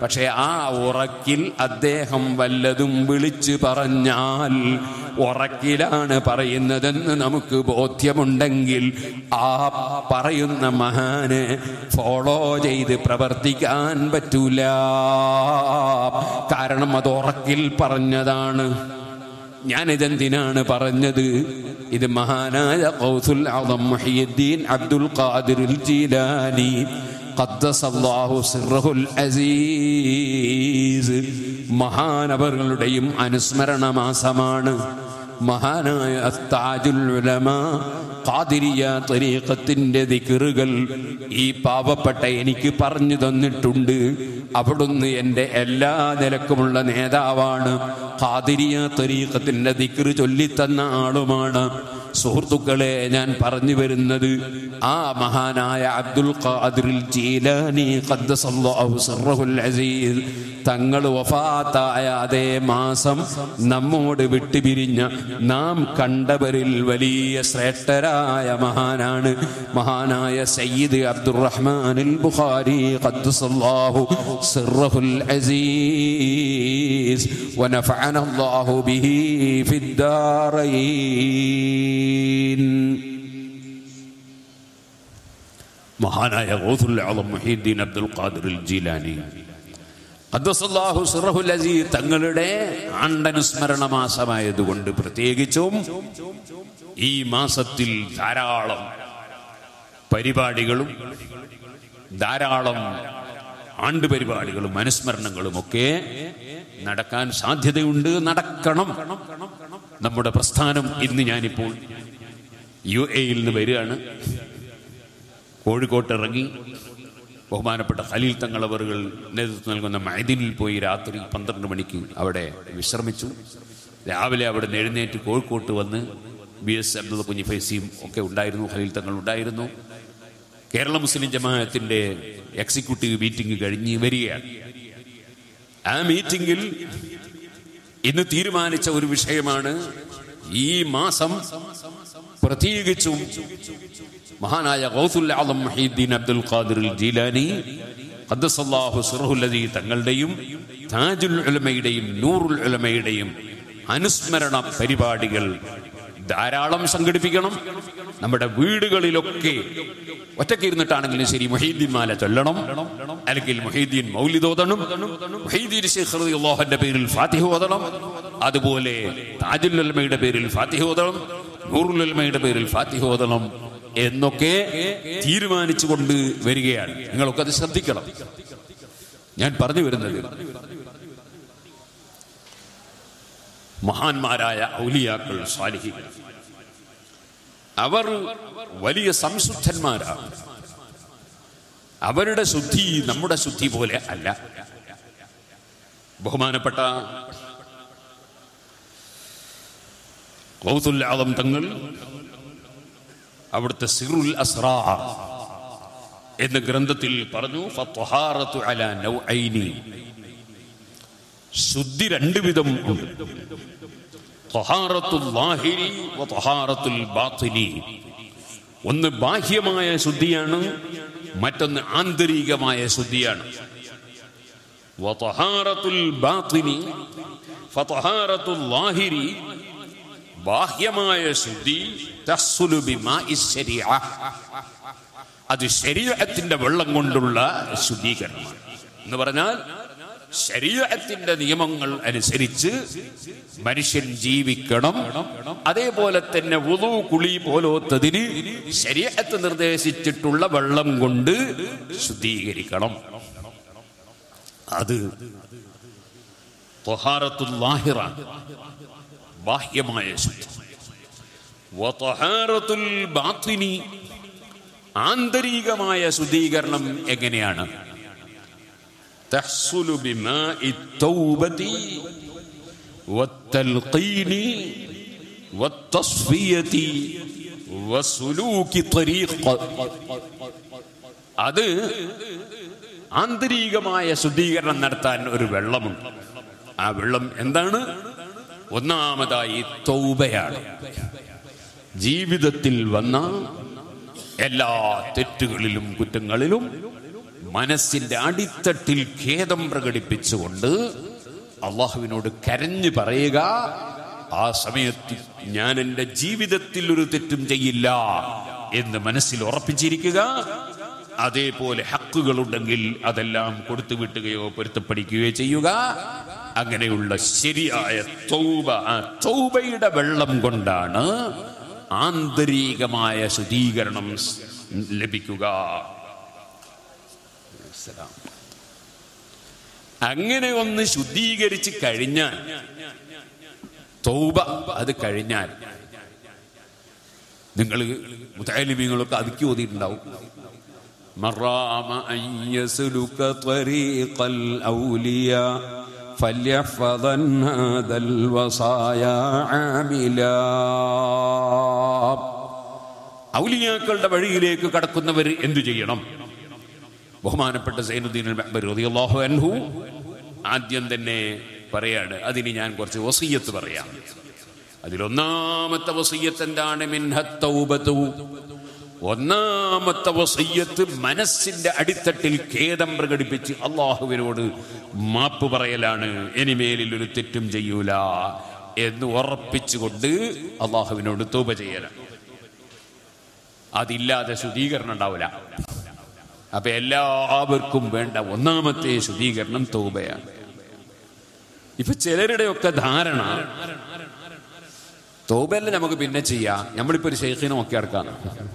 Speaker 1: പക്ഷെ ആ ഉറക്കിൽ അദ്ദേഹം വല്ലതും വിളിച്ചു പറഞ്ഞാൽ ഉറക്കിലാണ് പറയുന്നതെന്ന് നമുക്ക് ബോധ്യമുണ്ടെങ്കിൽ ആ പറയുന്ന മഹാന് ഫോളോ ചെയ്ത് പ്രവർത്തിക്കാൻ പറ്റൂല കാരണം അത് ഉറക്കിൽ പറഞ്ഞതാണ് ഞാനിതെന്തിനാണ് പറഞ്ഞത് ഇത് മഹാനായ ഖൗസുൽ അദം മുഹിയുദ്ദീൻ അബ്ദുൽ ഖാദിർ ജീലാനി ഖദ്ദസല്ലാഹു സിർറഹുൽ അസീസ് മഹാനവറുകളുടെയും അനുസ്മരണ മാസമാണ് മഹാനായ അസ്താജുൽ ഉലമ ഖാദിരിയ തരീഖത്തിന്റെ ദിക്റുകൾ ഈ പാവപ്പെട്ട എനിക്ക് പറഞ്ഞു തന്നിട്ടുണ്ട് അവിടുന്ന് എൻ്റെ എല്ലാ നിലക്കുമുള്ള നേതാവാണ് ഖാദിരിയ തരീഖത്തിന്റെ ദിക്റ് ചൊല്ലിത്തന്ന ആളുമാണ് സുഹൃത്തുക്കളെ ഞാൻ പറഞ്ഞു വരുന്നത് ആ മഹാനായ അബ്ദുൽ ഖാദിറിൽ ജീലാനി ഖദ്ദസല്ലാഹു സിർറഹുൽ അസീസ് തങ്ങൾ വഫാത്തായ അതേ മാസം നമ്മോട് വിട്ടുപിരിഞ്ഞ നാം കണ്ടവരിൽ വലിയ ശ്രേഷ്ഠരായ മഹാനാണ് മഹാനായ സയ്യിദ് അബ്ദുറഹ്മാനിൽ ബുഖാരി ഖദ്ദസല്ലാഹു സിർറഹുൽ അസീസ് ونفعنا الله به في الدارين മഹാനായ ഗൗസുൽ ആലം മുഹീദ്ദീൻ അബ്ദുൽ ഖാദിർ ജീലാനി ഖദ്ദസല്ലാഹു സിറഹുൽ അസീസ് തങ്ങളുടെ ആണ്ടനുസ്മരണ മാസമായതുകൊണ്ട് പ്രത്യേകിച്ചും ഈ മാസത്തിൽ ധാരാളം പരിപാടികളും ധാരാളം ആണ്ട് പരിപാടികളും അനുസ്മരണങ്ങളും ഒക്കെ നടക്കാൻ സാധ്യതയുണ്ട് നടക്കണം നമ്മുടെ പ്രസ്ഥാനം ഇന്ന് ഞാനിപ്പോൾ യു എയിൽ നിന്ന് വരികയാണ് കോഴിക്കോട്ട് ഇറങ്ങി ബഹുമാനപ്പെട്ട ഖലീൽ തങ്ങളവറുകൾ നേതൃത്വം നൽകുന്ന മൈദിനിൽ പോയി രാത്രി പന്ത്രണ്ട് മണിക്ക് അവിടെ വിശ്രമിച്ചു രാവിലെ അവിടെ നിന്ന് എഴുന്നേറ്റ് കോഴിക്കോട്ട് വന്ന് ബി എസ് അബ്ദുൽ കുഞ്ഞി ഫൈസിയും ഒക്കെ ഉണ്ടായിരുന്നു ഖലീൽ തങ്ങൾ ഉണ്ടായിരുന്നു കേരള മുസ്ലിം ജമാഅത്തിന്റെ എക്സിക്യൂട്ടീവ് മീറ്റിംഗ് കഴിഞ്ഞ് വരികയാണ് ആ മീറ്റിംഗിൽ ഇന്ന് തീരുമാനിച്ച ഒരു വിഷയമാണ് ഈ മാസം പ്രത്യേകിച്ചും മഹാനായ ഗൗസുൽ ആലം മഹീദ്ദീൻ അബ്ദുൽ ഖാദിർ ജീലാനി ഖദ്ദസല്ലാഹു സിറഹുല്ലദി തങ്ങളുടെയും താജുൽ ഉലമയുടെയും നൂറുൽ ഉലമയുടെയും അനുസ്മരണ പരിപാടികൾ ധാരാളം സംഘടിപ്പിക്കണം നമ്മുടെ വീടുകളിലൊക്കെ ഒറ്റയ്ക്ക് ഇരുന്നിട്ടാണെങ്കിലും ശരി മൊഹീദ്ദീൻ മാല ചൊല്ലണം അല്ലെങ്കിൽ മൊഹീദ്ദീൻ മൗലിദോദണം മൊഹീദ്ദീൻ ശേഖർ അള്ളാഹന്റെ പേരിൽ ഫാത്തിഹ ഓതണം അതുപോലെ താജുൽ ഉലമയുടെ പേരിൽ ഫാത്തിഹ ഓതണം നൂറുൽ ഉലമയുടെ പേരിൽ ഫാത്തിഹ ഓതണം എന്നൊക്കെ തീരുമാനിച്ചുകൊണ്ട് വരികയാണ് നിങ്ങളൊക്കെ അത് ശ്രദ്ധിക്കണം ഞാൻ പറഞ്ഞു വരുന്നത് മഹാന്മാരായ ഔലിയാക്കൾ സാലിഹികൾ അവർ വലിയ സംശുദ്ധന്മാരാണ് അവരുടെ ശുദ്ധി നമ്മുടെ ശുദ്ധി പോലെ അല്ല ബഹുമാനപ്പെട്ട ഗൗതുൽ ആലം തങ്ങൾ അവിടുത്തെ സിറുൽ അസ്റാ എന്ന ഗ്രന്ഥത്തിൽ പറഞ്ഞു ഫത്വഹാറത്തു അല നൗഐനി ശുദ്ധി രണ്ട് വിധം ഉണ്ട് ത്വഹാറത്തുൽ ലാഹിരി വ ത്വഹാറത്തുൽ ബാത്തിനി ഒന്ന് ബാഹ്യമായ ശുദ്ധിയാണ് മറ്റൊന്ന് ആന്തരികമായ ശുദ്ധിയാണ് വ ത്വഹാറത്തുൽ ബാത്തിനി ഫത്വഹാറത്തുൽ ലാഹിരി ബാഹ്യമായ ശുദ്ധി തഹ്സുലു ബിമാഇ ശരീഅ അത് ശരീരത്തിന്റെ വെള്ളം കൊണ്ടുള്ള ശുദ്ധീകരണമാണ് എന്ന് പറഞ്ഞാൽ ശരീരത്തിന്റെ നിയമങ്ങൾ അനുസരിച്ച് മനുഷ്യൻ ജീവിക്കണം അതേപോലെ തന്നെ ഉതു കുളി പോലോത്തതിന് ശരീരത്ത് നിർദ്ദേശിച്ചിട്ടുള്ള വെള്ളം കൊണ്ട് ശുദ്ധീകരിക്കണം അത് ത്വഹാറത്തുൽ ബാഹ്യമായ ശുദ്ധി വത്വഹാറത്തുൽ ബാത്തിനി ആന്തരികമായ ശുദ്ധീകരണം എങ്ങനെയാണ് تحصل بماء التوبة والتلقين والتصفية وسلوك طريق അത് ആന്തരികമായ ശുദ്ധീകരണം നടത്താൻ ഒരു വെള്ളമുണ്ട് ആ വെള്ളം എന്താണ് ഒന്നാമതായി തൗബയാണ് ജീവിതത്തിൽ വന്ന എല്ലാ തെറ്റുകളിലും കുറ്റങ്ങളിലും മനസ്സിന്റെ അടിത്തട്ടിൽ ഖേദം പ്രകടിപ്പിച്ചുകൊണ്ട് അള്ളാഹുവിനോട് കരഞ്ഞു പറയുക ആ സമയത്ത് ഞാൻ എൻ്റെ ജീവിതത്തിൽ ഒരു തെറ്റും ചെയ്യില്ല എന്ന് മനസ്സിൽ ഉറപ്പിച്ചിരിക്കുക അതേപോലെ ഹക്കുകളുണ്ടെങ്കിൽ അതെല്ലാം കൊടുത്തു വിട്ടുകയോ പൊരുത്തപ്പെടിക്കുകയോ ചെയ്യുക അങ്ങനെയുള്ള ശരിയായ തൗബ ആ തൗബയുടെ വെള്ളം കൊണ്ടാണ് ആന്തരികമായ ശുദ്ധീകരണം സ് ലഭിക്കുക സലാം. അങ്ങനെ ഒന്ന് ശുദ്ധീകരിച്ച് കഴിഞ്ഞാൽ തൗബ അത് കഴിഞ്ഞാൽ നിങ്ങൾ മുത്താലിമീങ്ങളൊക്കെ അതുക്കി ഓതിയിട്ടുണ്ടാവും മറാമ അൻ യസ്ലുക طريق الأولياء فليحفظن هذا الوصايا عاملا ഔലിയാക്കളുടെ വഴിയിലേക്ക് കടക്കുന്നവർ എന്തു ചെയ്യണം ബഹുമാനപ്പെട്ട സൈനുദ്ദീൻ റളിയല്ലാഹു അൻഹു ആദ്യം തന്നെ പറയാണ് അതിന് ഞാൻ കുറച്ച് വസീയത്ത് പറയാം അതിലൊന്നാമത്തെ വസീയത്ത് എന്താണ് മിൻഹത്തൗബതു ഒന്നാമത്തെ വസീയത്ത് മനസ്സിന്റെ അടിത്തട്ടിൽ ഖേദം പ്രകടിപ്പിച്ച് അള്ളാഹുവിനോട് മാപ്പ് പറയലാണ് ഇനിമേലിൽ ഒരു തെറ്റും ചെയ്യൂല എന്ന് ഉറപ്പിച്ചുകൊണ്ട് അള്ളാഹുവിനോട് തൗബ ചെയ്യലാണ് അതില്ലാതെ ശുദ്ധീകരണം ഉണ്ടാവില്ല അപ്പൊ എല്ലാവർക്കും വേണ്ട ഒന്നാമത്തെ ശുദ്ധീകരണം തൗബയാണ് ഇപ്പൊ ചിലരുടെയൊക്കെ ധാരണ തൗബല്ല നമുക്ക് പിന്നെ ചെയ്യാം നമ്മളിപ്പോ ഒരു ഷെയ്ഖിനെ നോക്കി നടക്കാം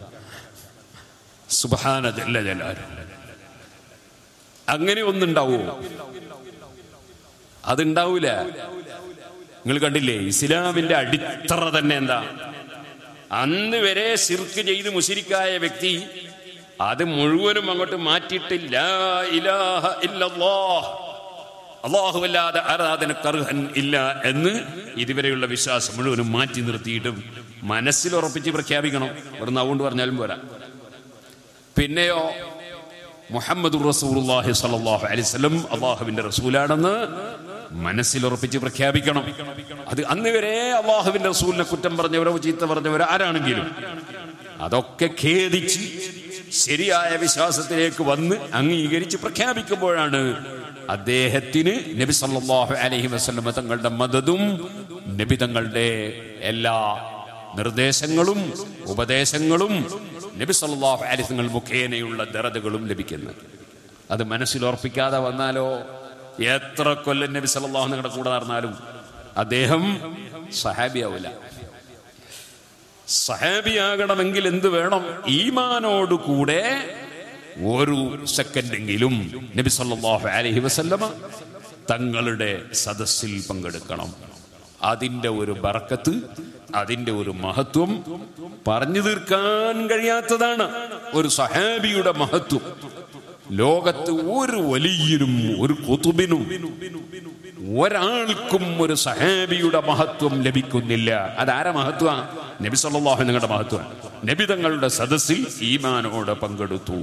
Speaker 1: സുബാന ജല്ല ജലാല് അങ്ങനെ ഒന്നുണ്ടാവോ അതുണ്ടാവൂല നിങ്ങൾ കണ്ടില്ലേ ഇസ്ലാമിന്റെ അടിത്തറ തന്നെ എന്താ അന്ന് വരെ സിർക്ക് ചെയ്ത് മുശിരിക്കായ വ്യക്തി അത് മുഴുവനും അങ്ങോട്ട് മാറ്റിയിട്ടില്ല ഇലാഹ ഇല്ലല്ലാഹ് അള്ളാഹുവല്ലാതെ ആരാധനക്കർഹൻ ഇല്ല എന്ന് ഇതുവരെയുള്ള വിശ്വാസം മുഴുവനും മാറ്റി നിർത്തിയിട്ടും മനസ്സിൽ ഉറപ്പിച്ച് പ്രഖ്യാപിക്കണം ഒരു നവുകൊണ്ട് പറഞ്ഞാലും പോരാ പിന്നെയോ മുഹമ്മദ് റസൂലുള്ളാഹി സ്വല്ലല്ലാഹു അലൈഹി വസല്ലം അള്ളാഹുവിന്റെ റസൂലാണെന്ന് മനസ്സിൽ ഉറപ്പിച്ച് പ്രഖ്യാപിക്കണം അത് അന്ന് വരെ അള്ളാഹുവിന്റെ റസൂലിനെ കുറ്റം പറഞ്ഞവരോ ചീത്ത പറഞ്ഞവരോ ആരാണെങ്കിലും അതൊക്കെ ഖേദിച്ച് ശരിയായ വിശ്വാസത്തിലേക്ക് വന്ന് അംഗീകരിച്ച് പ്രഖ്യാപിക്കുമ്പോഴാണ് അദ്ദേഹത്തിന് നബി സല്ലല്ലാഹു അലൈഹി വസല്ലം തങ്ങളുടെ മദതും നബി തങ്ങളുടെ എല്ലാ നിർദ്ദേശങ്ങളും ഉപദേശങ്ങളും നബി സല്ലല്ലാഹു അലൈഹി തങ്ങൾ മുഖേനയുള്ള ദറജകളും ലഭിക്കുന്നത് അത് മനസ്സിൽ ഉറപ്പിക്കാതെ വന്നാലോ എത്ര കൊല്ലം നബി സല്ലല്ലാഹു നിങ്ങളുടെ കൂടെ നടന്നാലും അദ്ദേഹം സഹാബിയാവില്ല സഹാബിയാകണമെങ്കിൽ എന്ത് വേണം ഈമാനോട് കൂടെ ഒരു സെക്കൻഡെങ്കിലും നബി സല്ലല്ലാഹു അലൈഹി വസല്ലമ തങ്ങളുടെ സദസ്സിൽ പങ്കെടുക്കണം അതിന്റെ ഒരു ബറക്കത്ത് അതിന്റെ ഒരു മഹത്വം പറഞ്ഞു തീർക്കാൻ കഴിയാത്തതാണ് ഒരു സഹാബിയുടെ മഹത്വം ലോകത്ത് ഒരു വലിയനും ഒരു കുതുബിനും ഒരാൾക്കും ഒരു സഹാബിയുടെ മഹത്വം ലഭിക്കുന്നില്ല അതാര മഹത്വ നബി സല്ലല്ലാഹു നിങ്ങളുടെ മഹത്വം നബി തങ്ങളുടെ സദസ്സിൽ ഈമാനോടെ പങ്കെടുത്തു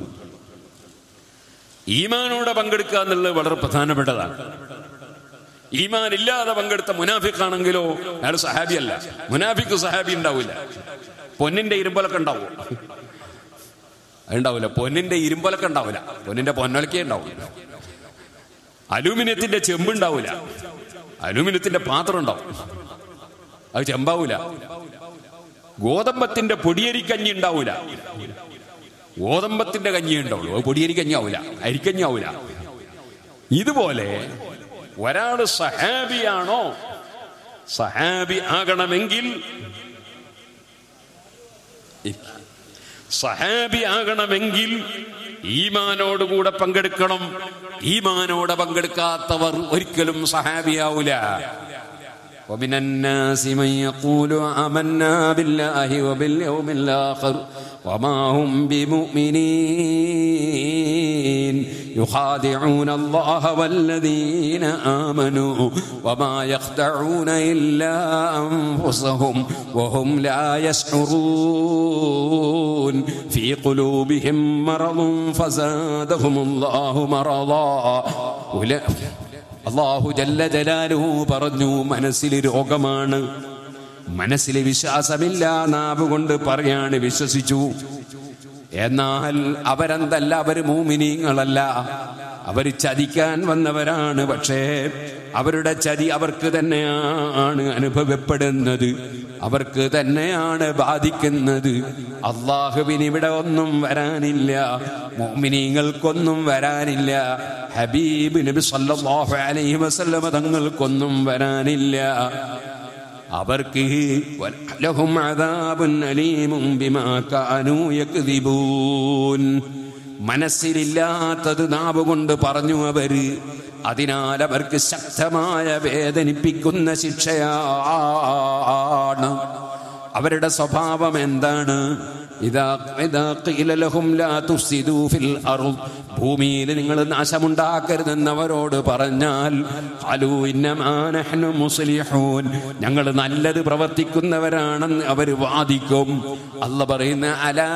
Speaker 1: ഈമാനോടെ പങ്കെടുക്കുക എന്നുള്ളത് വളരെ പ്രധാനപ്പെട്ടതാണ് ഈമാൻ ഇല്ലാതെ പങ്കെടുത്ത മുനാഫിക്കാണെങ്കിലോ അയാൾ സഹാബിയല്ല മുനാഫിക്ക് സഹാബി ഉണ്ടാവില്ല പൊന്നിന്റെ ഇരുമ്പലൊക്കെ ഉണ്ടാവും അതുണ്ടാവില്ല പൊന്നിന്റെ ഇരുമ്പലൊക്കെ ഉണ്ടാവില്ല പൊന്നിന്റെ പൊന്നൊലക്കേ ഉണ്ടാവില്ല അലൂമിനിയത്തിന്റെ ചെമ്പ് ഉണ്ടാവില്ല അലൂമിനിയത്തിന്റെ പാത്രം ഉണ്ടാവും അത് ചെമ്പാവൂല ഗോതമ്പത്തിന്റെ പൊടിയരിക്കഞ്ഞി ഉണ്ടാവൂല ഗോതമ്പത്തിന്റെ കഞ്ഞി ഉണ്ടാവുള്ളൂ അത് പൊടിയരിക്കഞ്ഞി ആവൂല അരിക്കഞ്ഞി ആവൂല ഇതുപോലെ ഒരാള് സഹാബിയാണോ സഹാബി ആകണമെങ്കിൽ സഹാബി ആകണമെങ്കിൽ ഈമാനോടുകൂടെ പങ്കെടുക്കണം ഈമാനോടെ പങ്കെടുക്കാത്തവർ ഒരിക്കലും സഹാബിയാവൂല ومن الناس من يقول آمنا بالله وباليوم الآخر وما هم بمؤمنين يخادعون الله والذين آمنوا وما يخدعون إلا أنفسهم وهم لا يشعرون في قلوبهم مرض فزادهم الله مرضا أولئك അള്ളാഹു ജല്ല ജലാലുഹു പറഞ്ഞു മനസ്സിൽ രോഗമാണ് മനസ്സിൽ വിശ്വാസമില്ല നാവ് കൊണ്ട് പറയാണ് വിശ്വസിച്ചു എന്നാൽ അവരെന്തല്ല അവര് മൂമിനീങ്ങളല്ല അവർ ചതിക്കാൻ വന്നവരാണ് പക്ഷേ അവരുടെ ചതി അവർക്ക് തന്നെയാണ് അനുഭവപ്പെടുന്നത് അവർക്ക് തന്നെയാണ് ബാധിക്കുന്നത് അള്ളാഹുവിന് ഇവിടെ ഒന്നും വരാനില്ല മോമിനീങ്ങൾക്കൊന്നും വരാനില്ല ഹബീബ് നബി സല്ലല്ലാഹു അലൈഹി വസല്ലമ തങ്ങൾക്കൊന്നും വരാനില്ല അവർക്ക് ലഹും അദാബുൻ അലീമും ബിമാ കാനൂ യക്ദിബൂൻ മനസ്സിലില്ലാത്തത് നാവ് കൊണ്ട് പറഞ്ഞു അവര് അതിനാൽ അവർക്ക് ശക്തമായ വേദനിപ്പിക്കുന്ന ശിക്ഷയാണ് അവരുടെ സ്വഭാവം എന്താണ് ഇതാ ഇതാ ഖീല ലഹും ലാ തുഫ്സിദൂ ഫിൽ അർദ് ഭൂമിയിൽ നിങ്ങൾ നാശമുണ്ടാക്കരുതെന്ന് അവരോട് പറഞ്ഞാൽ ഖാലൂ ഇന്നമാ നഹ്നു മുസ്ലിഹൂൻ ഞങ്ങൾ നല്ലത് പ്രവർത്തിക്കുന്നവരാണെന്ന് അവർ വാദിക്കും അല്ല പറയുന്ന അലാ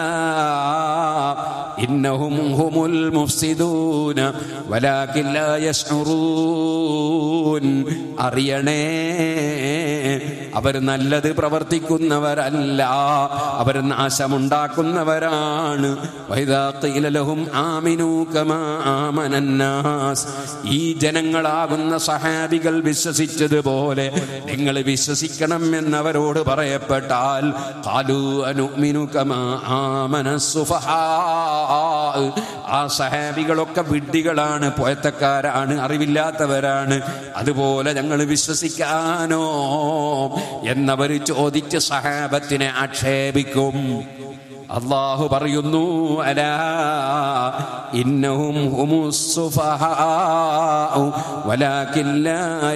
Speaker 1: ഇന്നഹും ഹുമുൽ മുഫ്സിദൂന വലാകിൻ ലാ യശ്ഉറൂൻ അറിയണേ അവർ നല്ലത് പ്രവർത്തിക്കുന്നവരല്ല അവർ നാശമുണ്ടാക്കുന്നവരാണ് വൈദാ ഖീല ലഹും ആമിനൂ കമാ ആമനന്നാസ് ഈ ജനങ്ങളാകുന്ന സഹാബികൾ വിശ്വസിച്ചതുപോലെ നിങ്ങൾ വിശ്വസിക്കണം എന്നവരോട് പറയപ്പെട്ടാൽ ഖാലൂ അനുമിനു കമാ ആമന സുഫഹാ ആ സഹാബികളൊക്കെ വിഡ്ഢികളാണ് പോയത്തക്കാരാണ് അറിവില്ലാത്തവരാണ് അതുപോലെ ഞങ്ങൾ വിശ്വസിക്കാനോ എന്നവർ ചോദിച്ച് സഹാബത്തിനെ ആക്ഷേപിക്കും അള്ളാഹു പറയുന്നു അലാ ഇന്നഹും ഹുമുസ്സുഫഹാഉ വലാകിൻ ലാ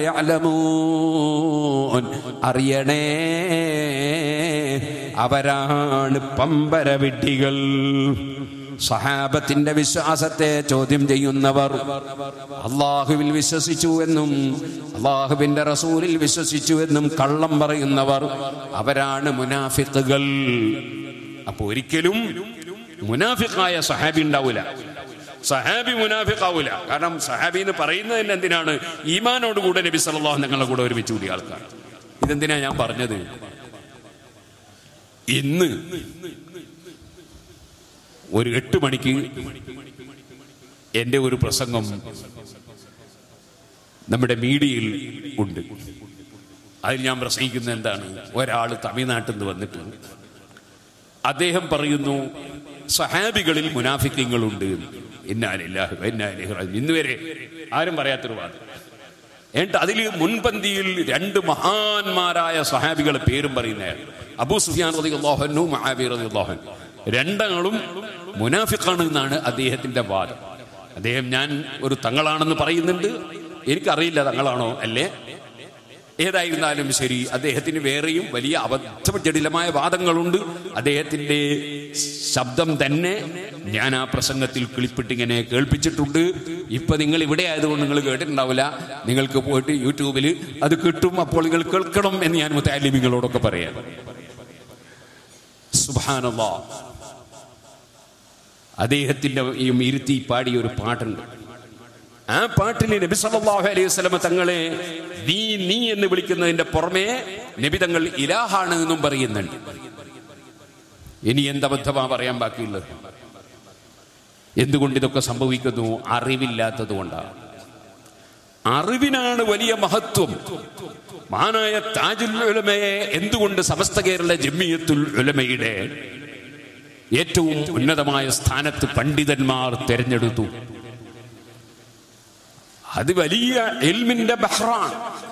Speaker 1: യഅലമൂൻ അറിയണേ അവരാണ് പമ്പര വിഡ്ഢികൾ സഹാബത്തിന്റെ വിശ്വാസത്തെ ചോദ്യം ചെയ്യുന്നവർ അള്ളാഹുവിൽ വിശ്വസിച്ചു എന്നും അള്ളാഹുവിന്റെ റസൂലിൽ വിശ്വസിച്ചു എന്നും കള്ളം പറയുന്നവർ അവരാണ് മുനാഫിത്തുകൾ അപ്പൊ ഒരിക്കലും മുനാഫിക്കായ സഹാബി ഉണ്ടാവൂല സഹാബി മുനാഫിക്കാവൂല കാരണം സഹാബി എന്ന് പറയുന്നതിന് എന്തിനാണ് ഈമാനോട് കൂടെ നബി സല്ലല്ലാഹു നിങ്ങളുടെ കൂടെ ഒരുമിച്ച് കൂടിയ ആൾക്കാർ ഇതെന്തിനാ ഞാൻ പറഞ്ഞത് ഇന്ന് ഒരു എട്ട് മണിക്ക് എന്റെ ഒരു പ്രസംഗം നമ്മുടെ മീഡിയയിൽ ഉണ്ട് അതിൽ ഞാൻ പ്രസംഗിക്കുന്നത് എന്താണ് ഒരാൾ തമിഴ്നാട്ടിൽ നിന്ന് വന്നിട്ട് അദ്ദേഹം പറയുന്നു സഹാബികളിൽ മുനാഫിക്കങ്ങളുണ്ട് ഇന്നാലില്ലാഹു ഇന്നാലിഹി റാജിഊൻ. ഇന്ന് വരെ ആരും പറയാത്തൊരു വാദം എന്നിട്ട് അതിൽ മുൻപന്തിയിൽ രണ്ട് മഹാന്മാരായ സഹാബികളെ പേരും പറയുന്നയാൾ അബൂ സുഫിയാൻ റളിയല്ലാഹു മഹാബി റളിയല്ലാഹു രണ്ടാളും മുനാഫിക്കാണ് എന്നാണ് അദ്ദേഹത്തിന്റെ വാദം അദ്ദേഹം ഞാൻ ഒരു തങ്ങളാണെന്ന് പറയുന്നുണ്ട് എനിക്കറിയില്ല തങ്ങളാണോ അല്ലേ ഏതായിരുന്നാലും ശരി അദ്ദേഹത്തിന് വേറെയും വലിയ അബദ്ധജടിലമായ വാദങ്ങളുണ്ട് അദ്ദേഹത്തിന്റെ ശബ്ദം തന്നെ ഞാൻ ആ പ്രസംഗത്തിൽ കിളിപ്പിട്ടിങ്ങനെ കേൾപ്പിച്ചിട്ടുണ്ട് ഇപ്പൊ നിങ്ങൾ ഇവിടെ ആയതുകൊണ്ട് നിങ്ങൾ കേട്ടിട്ടുണ്ടാവില്ല നിങ്ങൾക്ക് പോയിട്ട് യൂട്യൂബിൽ അത് കിട്ടും അപ്പോൾ നിങ്ങൾ കേൾക്കണം എന്ന് ഞാൻ മുത്താലിമികളോടൊക്കെ പറയാം സുബാനല്ലാ അദ്ദേഹത്തിന്റെ ഈ ഇരുത്തി പാടിയ ഒരു പാട്ടുണ്ട് ആ പാട്ടിൽ നബി സല്ലല്ലാഹു അലൈഹി വസല്ലമ തങ്ങളെ നീ നീ എന്ന് വിളിക്കുന്നതിന്റെ പുറമെ നബി തങ്ങൾ ഇലാഹാണ് എന്നും പറയുന്നുണ്ട് ഇനി എന്തബദ്ധമാ പറയാൻ ബാക്കിയുള്ളത് എന്തുകൊണ്ട് ഇതൊക്കെ സംഭവിക്കുന്നു അറിവില്ലാത്തത് കൊണ്ടാണ് അറിവിനാണ് വലിയ മഹത്വം മാനായ താജുൽ ഉലമയെ എന്തുകൊണ്ട് സമസ്ത കേരള ജമ്മിയത്തുൽ ഉലമയുടെ ഏറ്റവും ഉന്നതമായ സ്ഥാനത്ത് പണ്ഡിതന്മാർ തെരഞ്ഞെടുത്തു അത് വലിയ എൽമിന്റെ ബഹ്റാൻ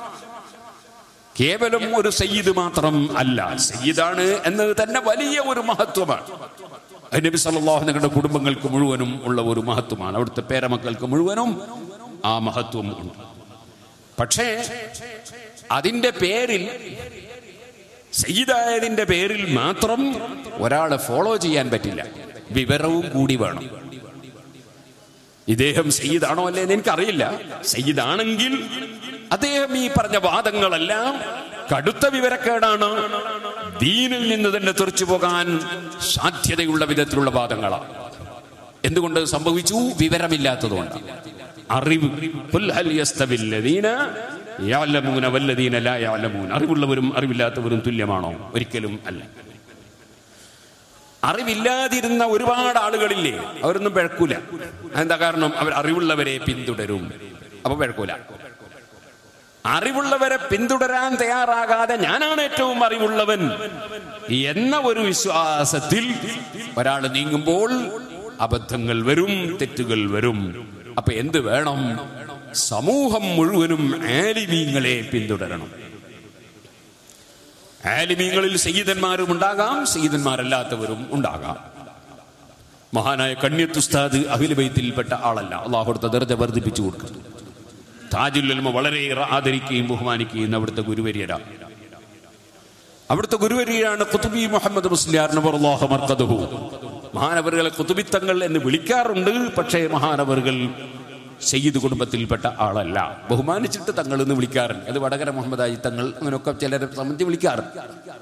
Speaker 1: കേവലം ഒരു സയ്യിദ് മാത്രം അല്ല സയ്യിദാണ് എന്നത് തന്നെ വലിയ ഒരു മഹത്വമാണ് അത് നബി സല്ലല്ലാഹു നിങ്ങളുടെ കുടുംബങ്ങൾക്ക് മുഴുവനും ഉള്ള ഒരു മഹത്വമാണ് അവിടുത്തെ പേരമക്കൾക്ക് മുഴുവനും ആ മഹത്വം ഉണ്ട് പക്ഷേ അതിന്റെ പേരിൽ സയ്യിദായതിന്റെ പേരിൽ മാത്രം ഒരാളെ ഫോളോ ചെയ്യാൻ പറ്റില്ല വിവരവും കൂടി വേണം ഇദ്ദേഹം സയ്യിദാണോ അല്ലേ എന്ന് എനിക്കറിയില്ല സയ്യിദാണെങ്കിൽ അദ്ദേഹം ഈ പറഞ്ഞ വാദങ്ങളെല്ലാം കടുത്ത വിവരക്കേടാണ് ദീനിൽ നിന്ന് തന്നെ തെറിച്ചു പോകാൻ സാധ്യതയുള്ള വിധത്തിലുള്ള വാദങ്ങളാണ് എന്തുകൊണ്ട് സംഭവിച്ചു വിവരമില്ലാത്തതുകൊണ്ട് അറിവ് ഖുൽ ഹൽ യസ്തവില്ലദീന യഅലമൂന വല്ലദീന ലാ യഅലമൂൻ അറിവുള്ളവരും അറിവില്ലാത്തവരും തുല്യമാണോ ഒരിക്കലും അല്ല അറിവില്ലാതിരുന്ന ഒരുപാട് ആളുകളില്ലേ അവരൊന്നും പിഴക്കൂല എന്താ കാരണം അവർ അറിവുള്ളവരെ പിന്തുടരും അപ്പൊ പിഴക്കൂല അറിവുള്ളവരെ പിന്തുടരാൻ തയ്യാറാകാതെ ഞാനാണ് ഏറ്റവും അറിവുള്ളവൻ എന്ന ഒരു വിശ്വാസത്തിൽ ഒരാൾ നീങ്ങുമ്പോൾ അബദ്ധങ്ങൾ വരും തെറ്റുകൾ വരും അപ്പൊ എന്ത് വേണം സമൂഹം മുഴുവനും ആലിമീങ്ങളെ പിന്തുടരണം ആലിമീങ്ങളിൽ സയ്യിദന്മാരും ഉണ്ടാകാം സയ്യിദന്മാരല്ലാത്തവരും ഉണ്ടാകാം മഹാനായ കണ്യത്തുസ്താദ് അഖിലബൈത്തിൽപ്പെട്ട ആളല്ല അള്ളാഹുടുത്ത ദർജ വർദ്ധിപ്പിച്ചു കൊടുക്കുന്നു താജുല്ലുൽമ വളരെ ആദരിക്കുകയും ബഹുമാനിക്കുകയും അവിടുത്തെ ഗുരുവര്യരാ അവിടുത്തെ ഗുരുവര്യയാണ് കുത്തുബി മുഹമ്മദ് മുസ്ലിയാർ മർക്കദഹു മഹാനവറുകളെ കുത്തുബിത്തങ്ങൾ എന്ന് വിളിക്കാറുണ്ട് പക്ഷേ മഹാനവറുകൾ സയ്യിദ് കുടുംബത്തിൽപ്പെട്ട ആളല്ല ബഹുമാനിച്ചിട്ട് തങ്ങൾ എന്ന് വിളിക്കാറുണ്ട് അത് വടകര മുഹമ്മദായി തങ്ങൾ അങ്ങനെയൊക്കെ ചിലരെ സംബന്ധിച്ച് വിളിക്കാറുണ്ട്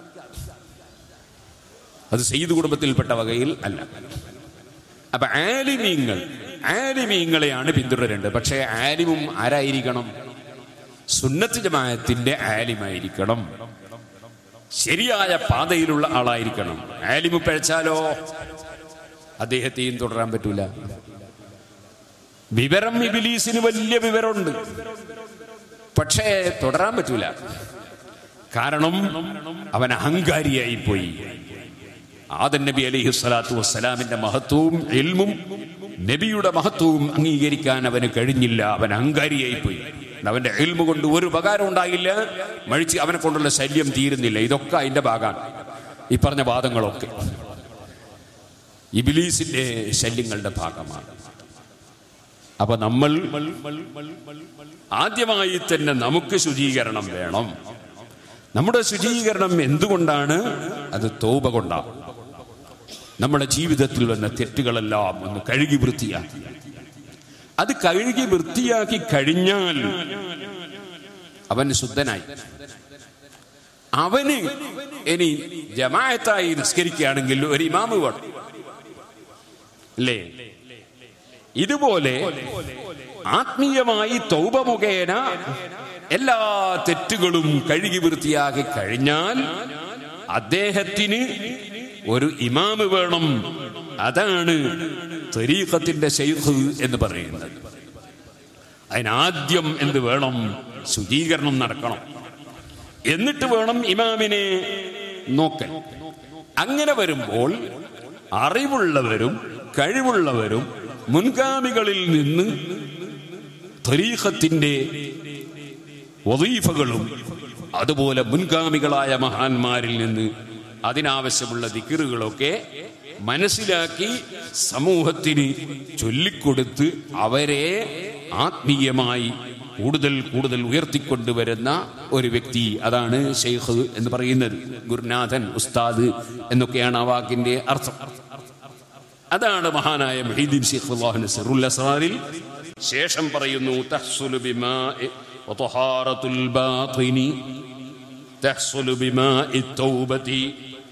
Speaker 1: അത് സയ്യിദ് കുടുംബത്തിൽപ്പെട്ട വകയിൽ അല്ല അപ്പൊ ആലിമീങ്ങൾ ആലിമീങ്ങളെയാണ് പിന്തുടരേണ്ടത് പക്ഷേ ആലിമും ആരായിരിക്കണം സുന്നത്ത് ജമാഅത്തിന്റെ ആലിമായിരിക്കണം ശരിയായ പാതയിലുള്ള ആളായിരിക്കണം ആലിമു പഴച്ചാലോ അദ്ദേഹത്തെയും തുടരാൻ പറ്റൂല വിവരം ഇബിലീസിന് വലിയ വിവരമുണ്ട് പക്ഷേ തുടരാൻ പറ്റൂല കാരണം അവൻ അഹങ്കാരിയായി പോയി ആദൻ നബി അലൈഹി സ്വലാത്തു വസ്സലാമിന്റെ മഹത്വവും എൽമും നബിയുടെ മഹത്വവും അംഗീകരിക്കാൻ അവന് കഴിഞ്ഞില്ല അവൻ അഹങ്കാരിയായി പോയി അവന്റെ എൽമു കൊണ്ട് ഒരു ഉപകാരം ഉണ്ടായില്ല മഴിച്ച് അവനെ കൊണ്ടുള്ള ശല്യം തീരുന്നില്ല ഇതൊക്കെ അതിന്റെ ഭാഗമാണ് ഈ പറഞ്ഞ വാദങ്ങളൊക്കെ ഇബിലീസിന്റെ ശല്യങ്ങളുടെ ഭാഗമാണ് അപ്പൊ നമ്മൾ ആദ്യമായി തന്നെ നമുക്ക് ശുചീകരണം വേണം നമ്മുടെ ശുചീകരണം എന്തുകൊണ്ടാണ് അത് തോപ കൊണ്ടാണ് നമ്മുടെ ജീവിതത്തിൽ വന്ന തെറ്റുകളെല്ലാം ഒന്ന് കഴുകി വൃത്തിയാക്കി അത് കഴുകി വൃത്തിയാക്കി കഴിഞ്ഞാൽ അവൻ ശുദ്ധനായി അവന് ഇനി ജമായത്തായി നിസ്കരിക്കുകയാണെങ്കിൽ ഒരു ഇമാമ് വേണം അല്ലേ ഇതുപോലെ ആത്മീയമായി തൗബ മുഖേന എല്ലാ തെറ്റുകളും കഴുകി വൃത്തിയാക്കി കഴിഞ്ഞാൽ അദ്ദേഹത്തിന് ഒരു ഇമാമ് വേണം അതാണ് തരീഖത്തിന്റെ ശൈഖ് എന്ന് പറയുന്നത് അതിനാദ്യം എന്ത് വേണം ശുചീകരണം നടക്കണം എന്നിട്ട് വേണം ഇമാമിനെ നോക്കൽ അങ്ങനെ വരുമ്പോൾ അറിവുള്ളവരും കഴിവുള്ളവരും മുൻഗാമികളിൽ നിന്ന് തരീഖത്തിന്റെ വദീഫകളും അതുപോലെ മുൻഗാമികളായ മഹാന്മാരിൽ നിന്ന് അതിനാവശ്യമുള്ള ദിക്കറുകളൊക്കെ മനസ്സിലാക്കി സമൂഹത്തിന് ചൊല്ലിക്കൊടുത്ത് അവരെ ആത്മീയമായി കൂടുതൽ കൂടുതൽ ഉയർത്തിക്കൊണ്ടുവരുന്ന ഒരു വ്യക്തി അതാണ് ഷെയ്ഖ് എന്ന് പറയുന്നത് ഗുരുനാഥൻ ഉസ്താദ് എന്നൊക്കെയാണ് ആ വാക്കിന്റെ അർത്ഥം അതാണ് മഹാനായ മഹീദ്ദീൻ ഷെയ്ഖ് അള്ളാഹുന സിറുൽ അസ്റാറിൽ ശേഷം പറയുന്നു തഹ്സുലു ബിമാഇ വതഹാറത്തുൽ ബാത്തിനി തഹ്സുലു ബിമാഇ തൗബതി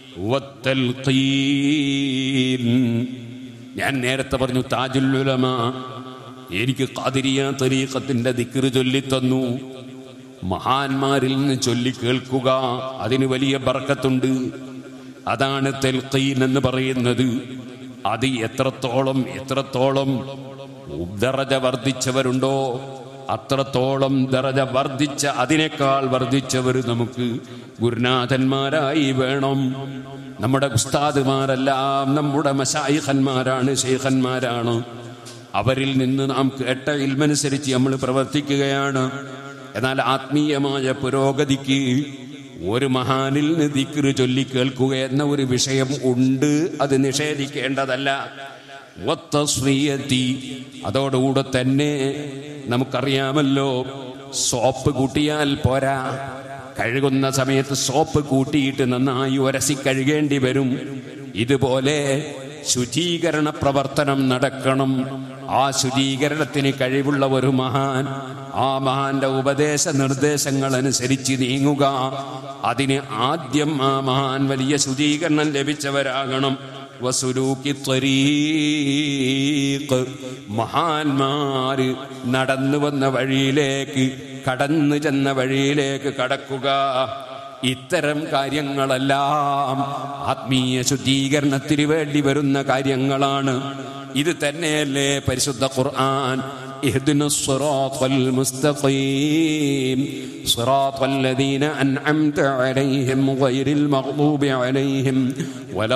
Speaker 1: വത്തൽഖീൻ ഞാൻ നേരത്തെ പറഞ്ഞു താജുൽ ഉലമ എനിക്ക് ഖാദിരിയ തരീഖത്തിന്റെ ദിക്ർ ചൊല്ലി തന്നു മഹാന്മാരിൽ നിന്ന് ചൊല്ലി കേൾക്കുക അതിന് വലിയ ബർക്കത്തുണ്ട് അതാണ് തെൽഖീൻ എന്ന് പറയുന്നത് അത് എത്രത്തോളം എത്രത്തോളം ദറജ വർദ്ധിച്ചവരുണ്ടോ അത്രത്തോളം ദറജ വർദ്ധിച്ച അതിനേക്കാൾ വർദ്ധിച്ചവർ നമുക്ക് ഗുരുനാഥന്മാരായി വേണം നമ്മുടെ ഉസ്താദുമാരെല്ലാം നമ്മുടെ മശായിഖന്മാരാണ് ഷെയ്ഖന്മാരാണ് അവരിൽ നിന്ന് നാം കേട്ട ഇൽമനുസരിച്ച് നമ്മൾ പ്രവർത്തിക്കുകയാണ് എന്നാൽ ആത്മീയമായ പുരോഗതിക്ക് ഒരു മഹാനിൽ നിന്ന് ദിക്റ് ചൊല്ലി കേൾക്കുക എന്ന ഒരു വിഷയം ഉണ്ട് അത് നിഷേധിക്കേണ്ടതല്ല വത്തസ്വീയത്തി അതോടുകൂടെ തന്നെ നമുക്കറിയാമല്ലോ സോപ്പ് കൂട്ടിയാൽ പോരാ കഴുകുന്ന സമയത്ത് സോപ്പ് കൂട്ടിയിട്ട് നന്നായി ഉരസി കഴുകേണ്ടി വരും ഇതുപോലെ ശുചീകരണ പ്രവർത്തനം നടക്കണം ആ ശുചീകരണത്തിന് കഴിവുള്ള ഒരു മഹാൻ ആ മഹാന്റെ ഉപദേശ നിർദ്ദേശങ്ങൾ അനുസരിച്ച് നീങ്ങുക അതിന് ആദ്യം ആ മഹാൻ വലിയ ശുചീകരണം ലഭിച്ചവരാകണം വസുലൂക്കി ത്വരീഖ് മഹാന്മാര് നടന്നു വന്ന വഴിയിലേക്ക് കടന്നു ചെന്ന വഴിയിലേക്ക് കടക്കുക ഇത്തരം കാര്യങ്ങളെല്ലാം ആത്മീയ ശുദ്ധീകരണത്തിന് വേണ്ടി വരുന്ന കാര്യങ്ങളാണ് ഇത് തന്നെയല്ലേ പരിശുദ്ധ ഖുർആൻ اهدنا الصراط المستقيم صراط الذين أنعمت عليهم غير المغضوب عليهم ولا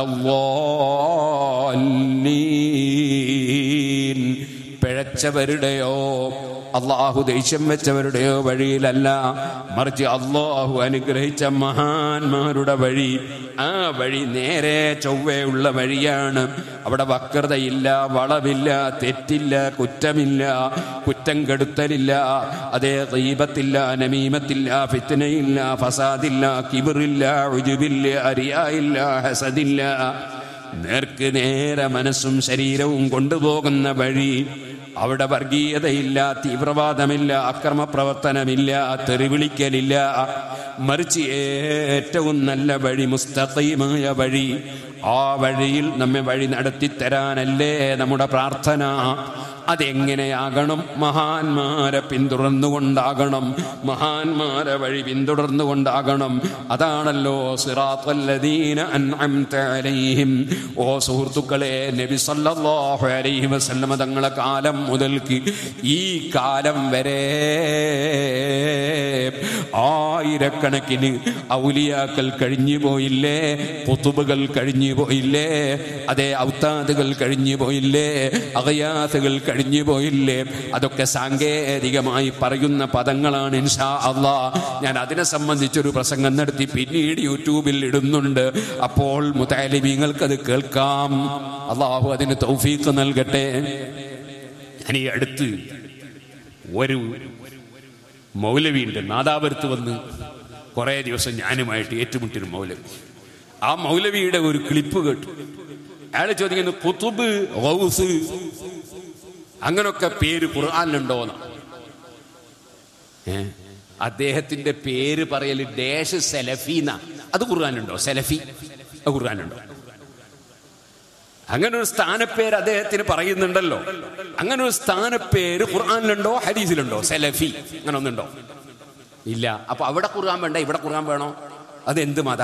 Speaker 1: الضالين പിഴച്ചവരുടെയോ അള്ളാഹു ദേഷ്യം വെച്ചവരുടെയോ വഴിയിലല്ല മറിച്ച് അള്ളാഹു അനുഗ്രഹിച്ച മഹാന്മാരുടെ വഴി ആ വഴി നേരെ ചൊവ്വയുള്ള വഴിയാണ് അവിടെ വക്രതയില്ല വളവില്ല തെറ്റില്ല കുറ്റമില്ല കുറ്റം കെടുത്തലില്ല അതേ ദീപത്തില്ല നമീമത്തില്ല ഫിത്തനയില്ല ഫസാദില്ല കിബിറില്ല ഉജുബില്ല അറിയായില്ല ഹസദില്ല നേർക്ക് നേരെ മനസ്സും ശരീരവും കൊണ്ടുപോകുന്ന വഴി അവിടെ വർഗീയതയില്ല തീവ്രവാദമില്ല അക്രമപ്രവർത്തനമില്ല തെറിവിളിക്കലില്ല മറിച്ച് ഏറ്റവും നല്ല വഴി മുസ്തഖീമായ വഴി ആ വഴിയിൽ നമ്മെ വഴി നടത്തി തരാനല്ലേ നമ്മുടെ പ്രാർത്ഥന അതെങ്ങനെയാകണം മഹാന്മാരെ പിന്തുടർന്നുകൊണ്ടാകണം മഹാന്മാരെ വഴി പിന്തുടർന്നുകൊണ്ടാകണം അതാണല്ലോ സിറാത്തല്ലദീന അൻഅംത അലൈഹിം ഓ സുഹൃത്തുക്കളെ നബി സല്ലല്ലാഹു അലൈഹി വസല്ലമ തങ്ങളെ കാലം മുതൽക്ക് ഈ കാലം വരെ ആയിരക്കണക്കിന് ഔലിയാക്കൾ കഴിഞ്ഞു പോയില്ലേ കുത്തുബുകൾ കഴിഞ്ഞു പോയില്ലേ അതേ ഔത്താദുകൾ കഴിഞ്ഞു പോയില്ലേ അകയാത്തുകൾ കഴിഞ്ഞു പോയില്ലേ അതൊക്കെ സാങ്കേതികമായി പറയുന്ന പദങ്ങളാണ് ഇൻഷാ അള്ളാ ഞാൻ അതിനെ സംബന്ധിച്ചൊരു പ്രസംഗം നടത്തി പിന്നീട് യൂട്യൂബിൽ ഇടുന്നുണ്ട് അപ്പോൾ മുതാലിമീങ്ങൾക്കത് കേൾക്കാം അള്ളാഹു അതിന് തൗഫീഖ് നൽകട്ടെ ഞാൻ ഈ അടുത്ത് ഒരു മൗലവിയുണ്ട് നാദാപുരത്ത് വന്ന് കുറേ ദിവസം ഞാനുമായിട്ട് ഏറ്റുമുട്ടിയൊരു മൗലവി ആ മൗലവിയുടെ ഒരു ക്ലിപ്പ് കേട്ടു അയാൾ ചോദിക്കുന്നു കുത്തുബ് ഗൗസ് അങ്ങനൊക്കെ പേര് ഖുർആാനിലുണ്ടോന്ന് ഏ അദ്ദേഹത്തിന്റെ പേര് പറയല് ഡേഷ് സെലഫീന അത് ഖുർആാനുണ്ടോ സെലഫി അത് ഖുർആാനുണ്ടോ അങ്ങനെ ഒരു സ്ഥാനപ്പേര് അദ്ദേഹത്തിന് പറയുന്നുണ്ടല്ലോ അങ്ങനെ ഒരു സ്ഥാനപ്പേര് ഖുർആാനിലുണ്ടോ ഹദീസിലുണ്ടോ സെലഫി അങ്ങനെ ഒന്നുണ്ടോ ഇല്ല അപ്പൊ അവിടെ ഖുർആൻ വേണ്ട ഇവിടെ ഖുർആൻ വേണോ അത് എന്ത് മത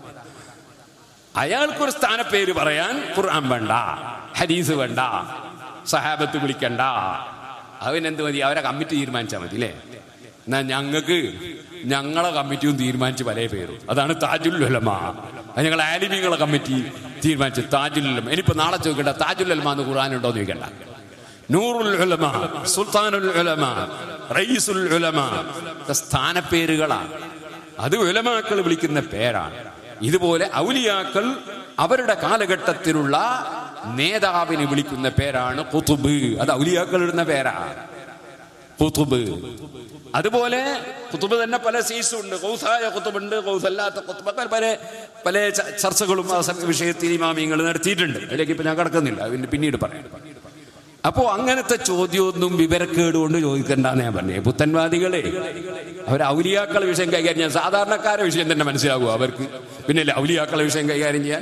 Speaker 1: അയാൾക്കൊരു സ്ഥാനപ്പേര് പറയാൻ ഖുർആൻ വേണ്ട ഹദീസ് വേണ്ട സഹാബത്ത് വിളിക്കണ്ട അവനെന്ത് മതി അവരെ കമ്മിറ്റി തീരുമാനിച്ചാൽ മതി അല്ലേ എന്നാ ഞങ്ങൾക്ക് ഞങ്ങളെ കമ്മിറ്റിയും തീരുമാനിച്ച് പല പേരും അതാണ് താജുൽ ഉലമ അത് ഞങ്ങൾ ആലിമീങ്ങളെ കമ്മിറ്റി തീരുമാനിച്ചു താജുൽ ഉലമ ഇനിയിപ്പോ നാളെ ചോദിക്കണ്ട താജുൽ ഉലമ എന്ന് ഖുർആൻ ഉണ്ടോ എന്ന് ചോദിക്കണ്ട നൂറുൽ ഉലമ സുൽത്താനുൽ ഉലമ റയീസുൽ ഉലമ ഇത് സ്ഥാനപ്പേരുകളാണ് അത് ഉലമാക്കൾ വിളിക്കുന്ന പേരാണ് ഇതുപോലെ ഔലിയാക്കൾ അവരുടെ കാലഘട്ടത്തിലുള്ള നേതാവിനെ വിളിക്കുന്ന പേരാണ് കുത്തുബ് അത് ഔലിയാക്കൾ ഇടുന്ന പേരാണ് കുത്തുബ് അതുപോലെ കുത്തുബ് തന്നെ പല സീസും ഉണ്ട് കൗസായ കുത്തുബുണ്ട് കൗസല്ലാത്ത കുത്തുബ് അങ്ങനെ പല പല ച- ചർച്ചകളും ആ സം- വിഷയത്തിൽ ഇമാമിയങ്ങൾ നടത്തിയിട്ടുണ്ട് അതിലേക്ക് ഇപ്പൊ ഞാൻ കടക്കുന്നില്ല അതിന് പിന്നീട് പറയാം അപ്പോ അങ്ങനത്തെ ചോദ്യമൊന്നും വിവരക്കേട് കൊണ്ട് ചോദിക്കണ്ടെന്ന് ഞാൻ പറഞ്ഞേ പുത്തൻവാദികളെ അവർ ഔലിയാക്കളെ വിഷയം കൈകാര്യം ചെയ്യാൻ സാധാരണക്കാരെ വിഷയം തന്നെ മനസ്സിലാകുമോ അവർക്ക് പിന്നെ അല്ലേ ഔലിയാക്കളെ വിഷയം കൈകാര്യം ചെയ്യാൻ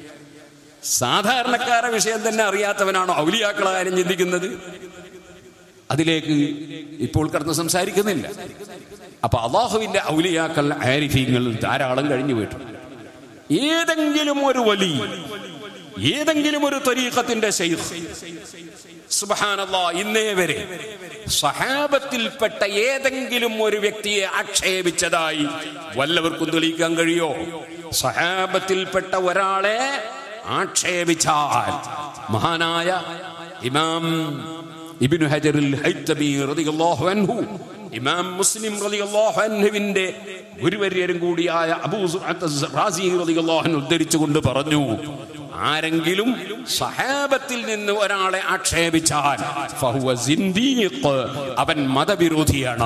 Speaker 1: സാധാരണക്കാരെ വിഷയം തന്നെ അറിയാത്തവനാണോ ഔലിയാക്കളെ കാര്യം ചിന്തിക്കുന്നത് അതിലേക്ക് ഇപ്പോൾ കടന്ന് സംസാരിക്കുന്നില്ല അപ്പൊ അള്ളാഹുവിന്റെ ഔലിയാക്കൾ ആരിഫീങ്ങൾ ധാരാളം കഴിഞ്ഞു പോയിട്ടുണ്ട് ഏതെങ്കിലും ഒരു വലി ഏതെങ്കിലും ഒരു തരീഖത്തിന്റെ ശൈഖ് സുബ്ഹാനല്ലാ ഇന്നേ വരെ സഹാബത്തിൽപ്പെട്ട ഏതെങ്കിലും ഒരു വ്യക്തിയെ ആക്ഷേപിച്ചതായി വല്ലവർക്കും തെളിയിക്കാൻ കഴിയോ സഹാബത്തിൽപ്പെട്ട ഒരാളെ ആക്ഷേപിച്ചാൽ മഹാനായ ഇമാം ഇബ്നു ഹജറുൽ ഹൈത്തമി റളിയല്ലാഹു അൻഹു ഇമാം മുസ്ലിം റളിയല്ലാഹു അൻഹുവിന്റെ ഗുരുവര്യരും കൂടിയായ അബൂ സുഅത്ത് റാസി റളിയല്ലാഹു അൻഹു ഉദ്ധരിച്ചുകൊണ്ട് പറഞ്ഞു ആരെങ്കിലും സഹാബത്തിൽ നിന്ന് ഒരാളെ ആക്ഷേപിച്ചാൽ ഫഹുവ സിന്ദീഖ് അവൻ മതവിരോധിയാണ്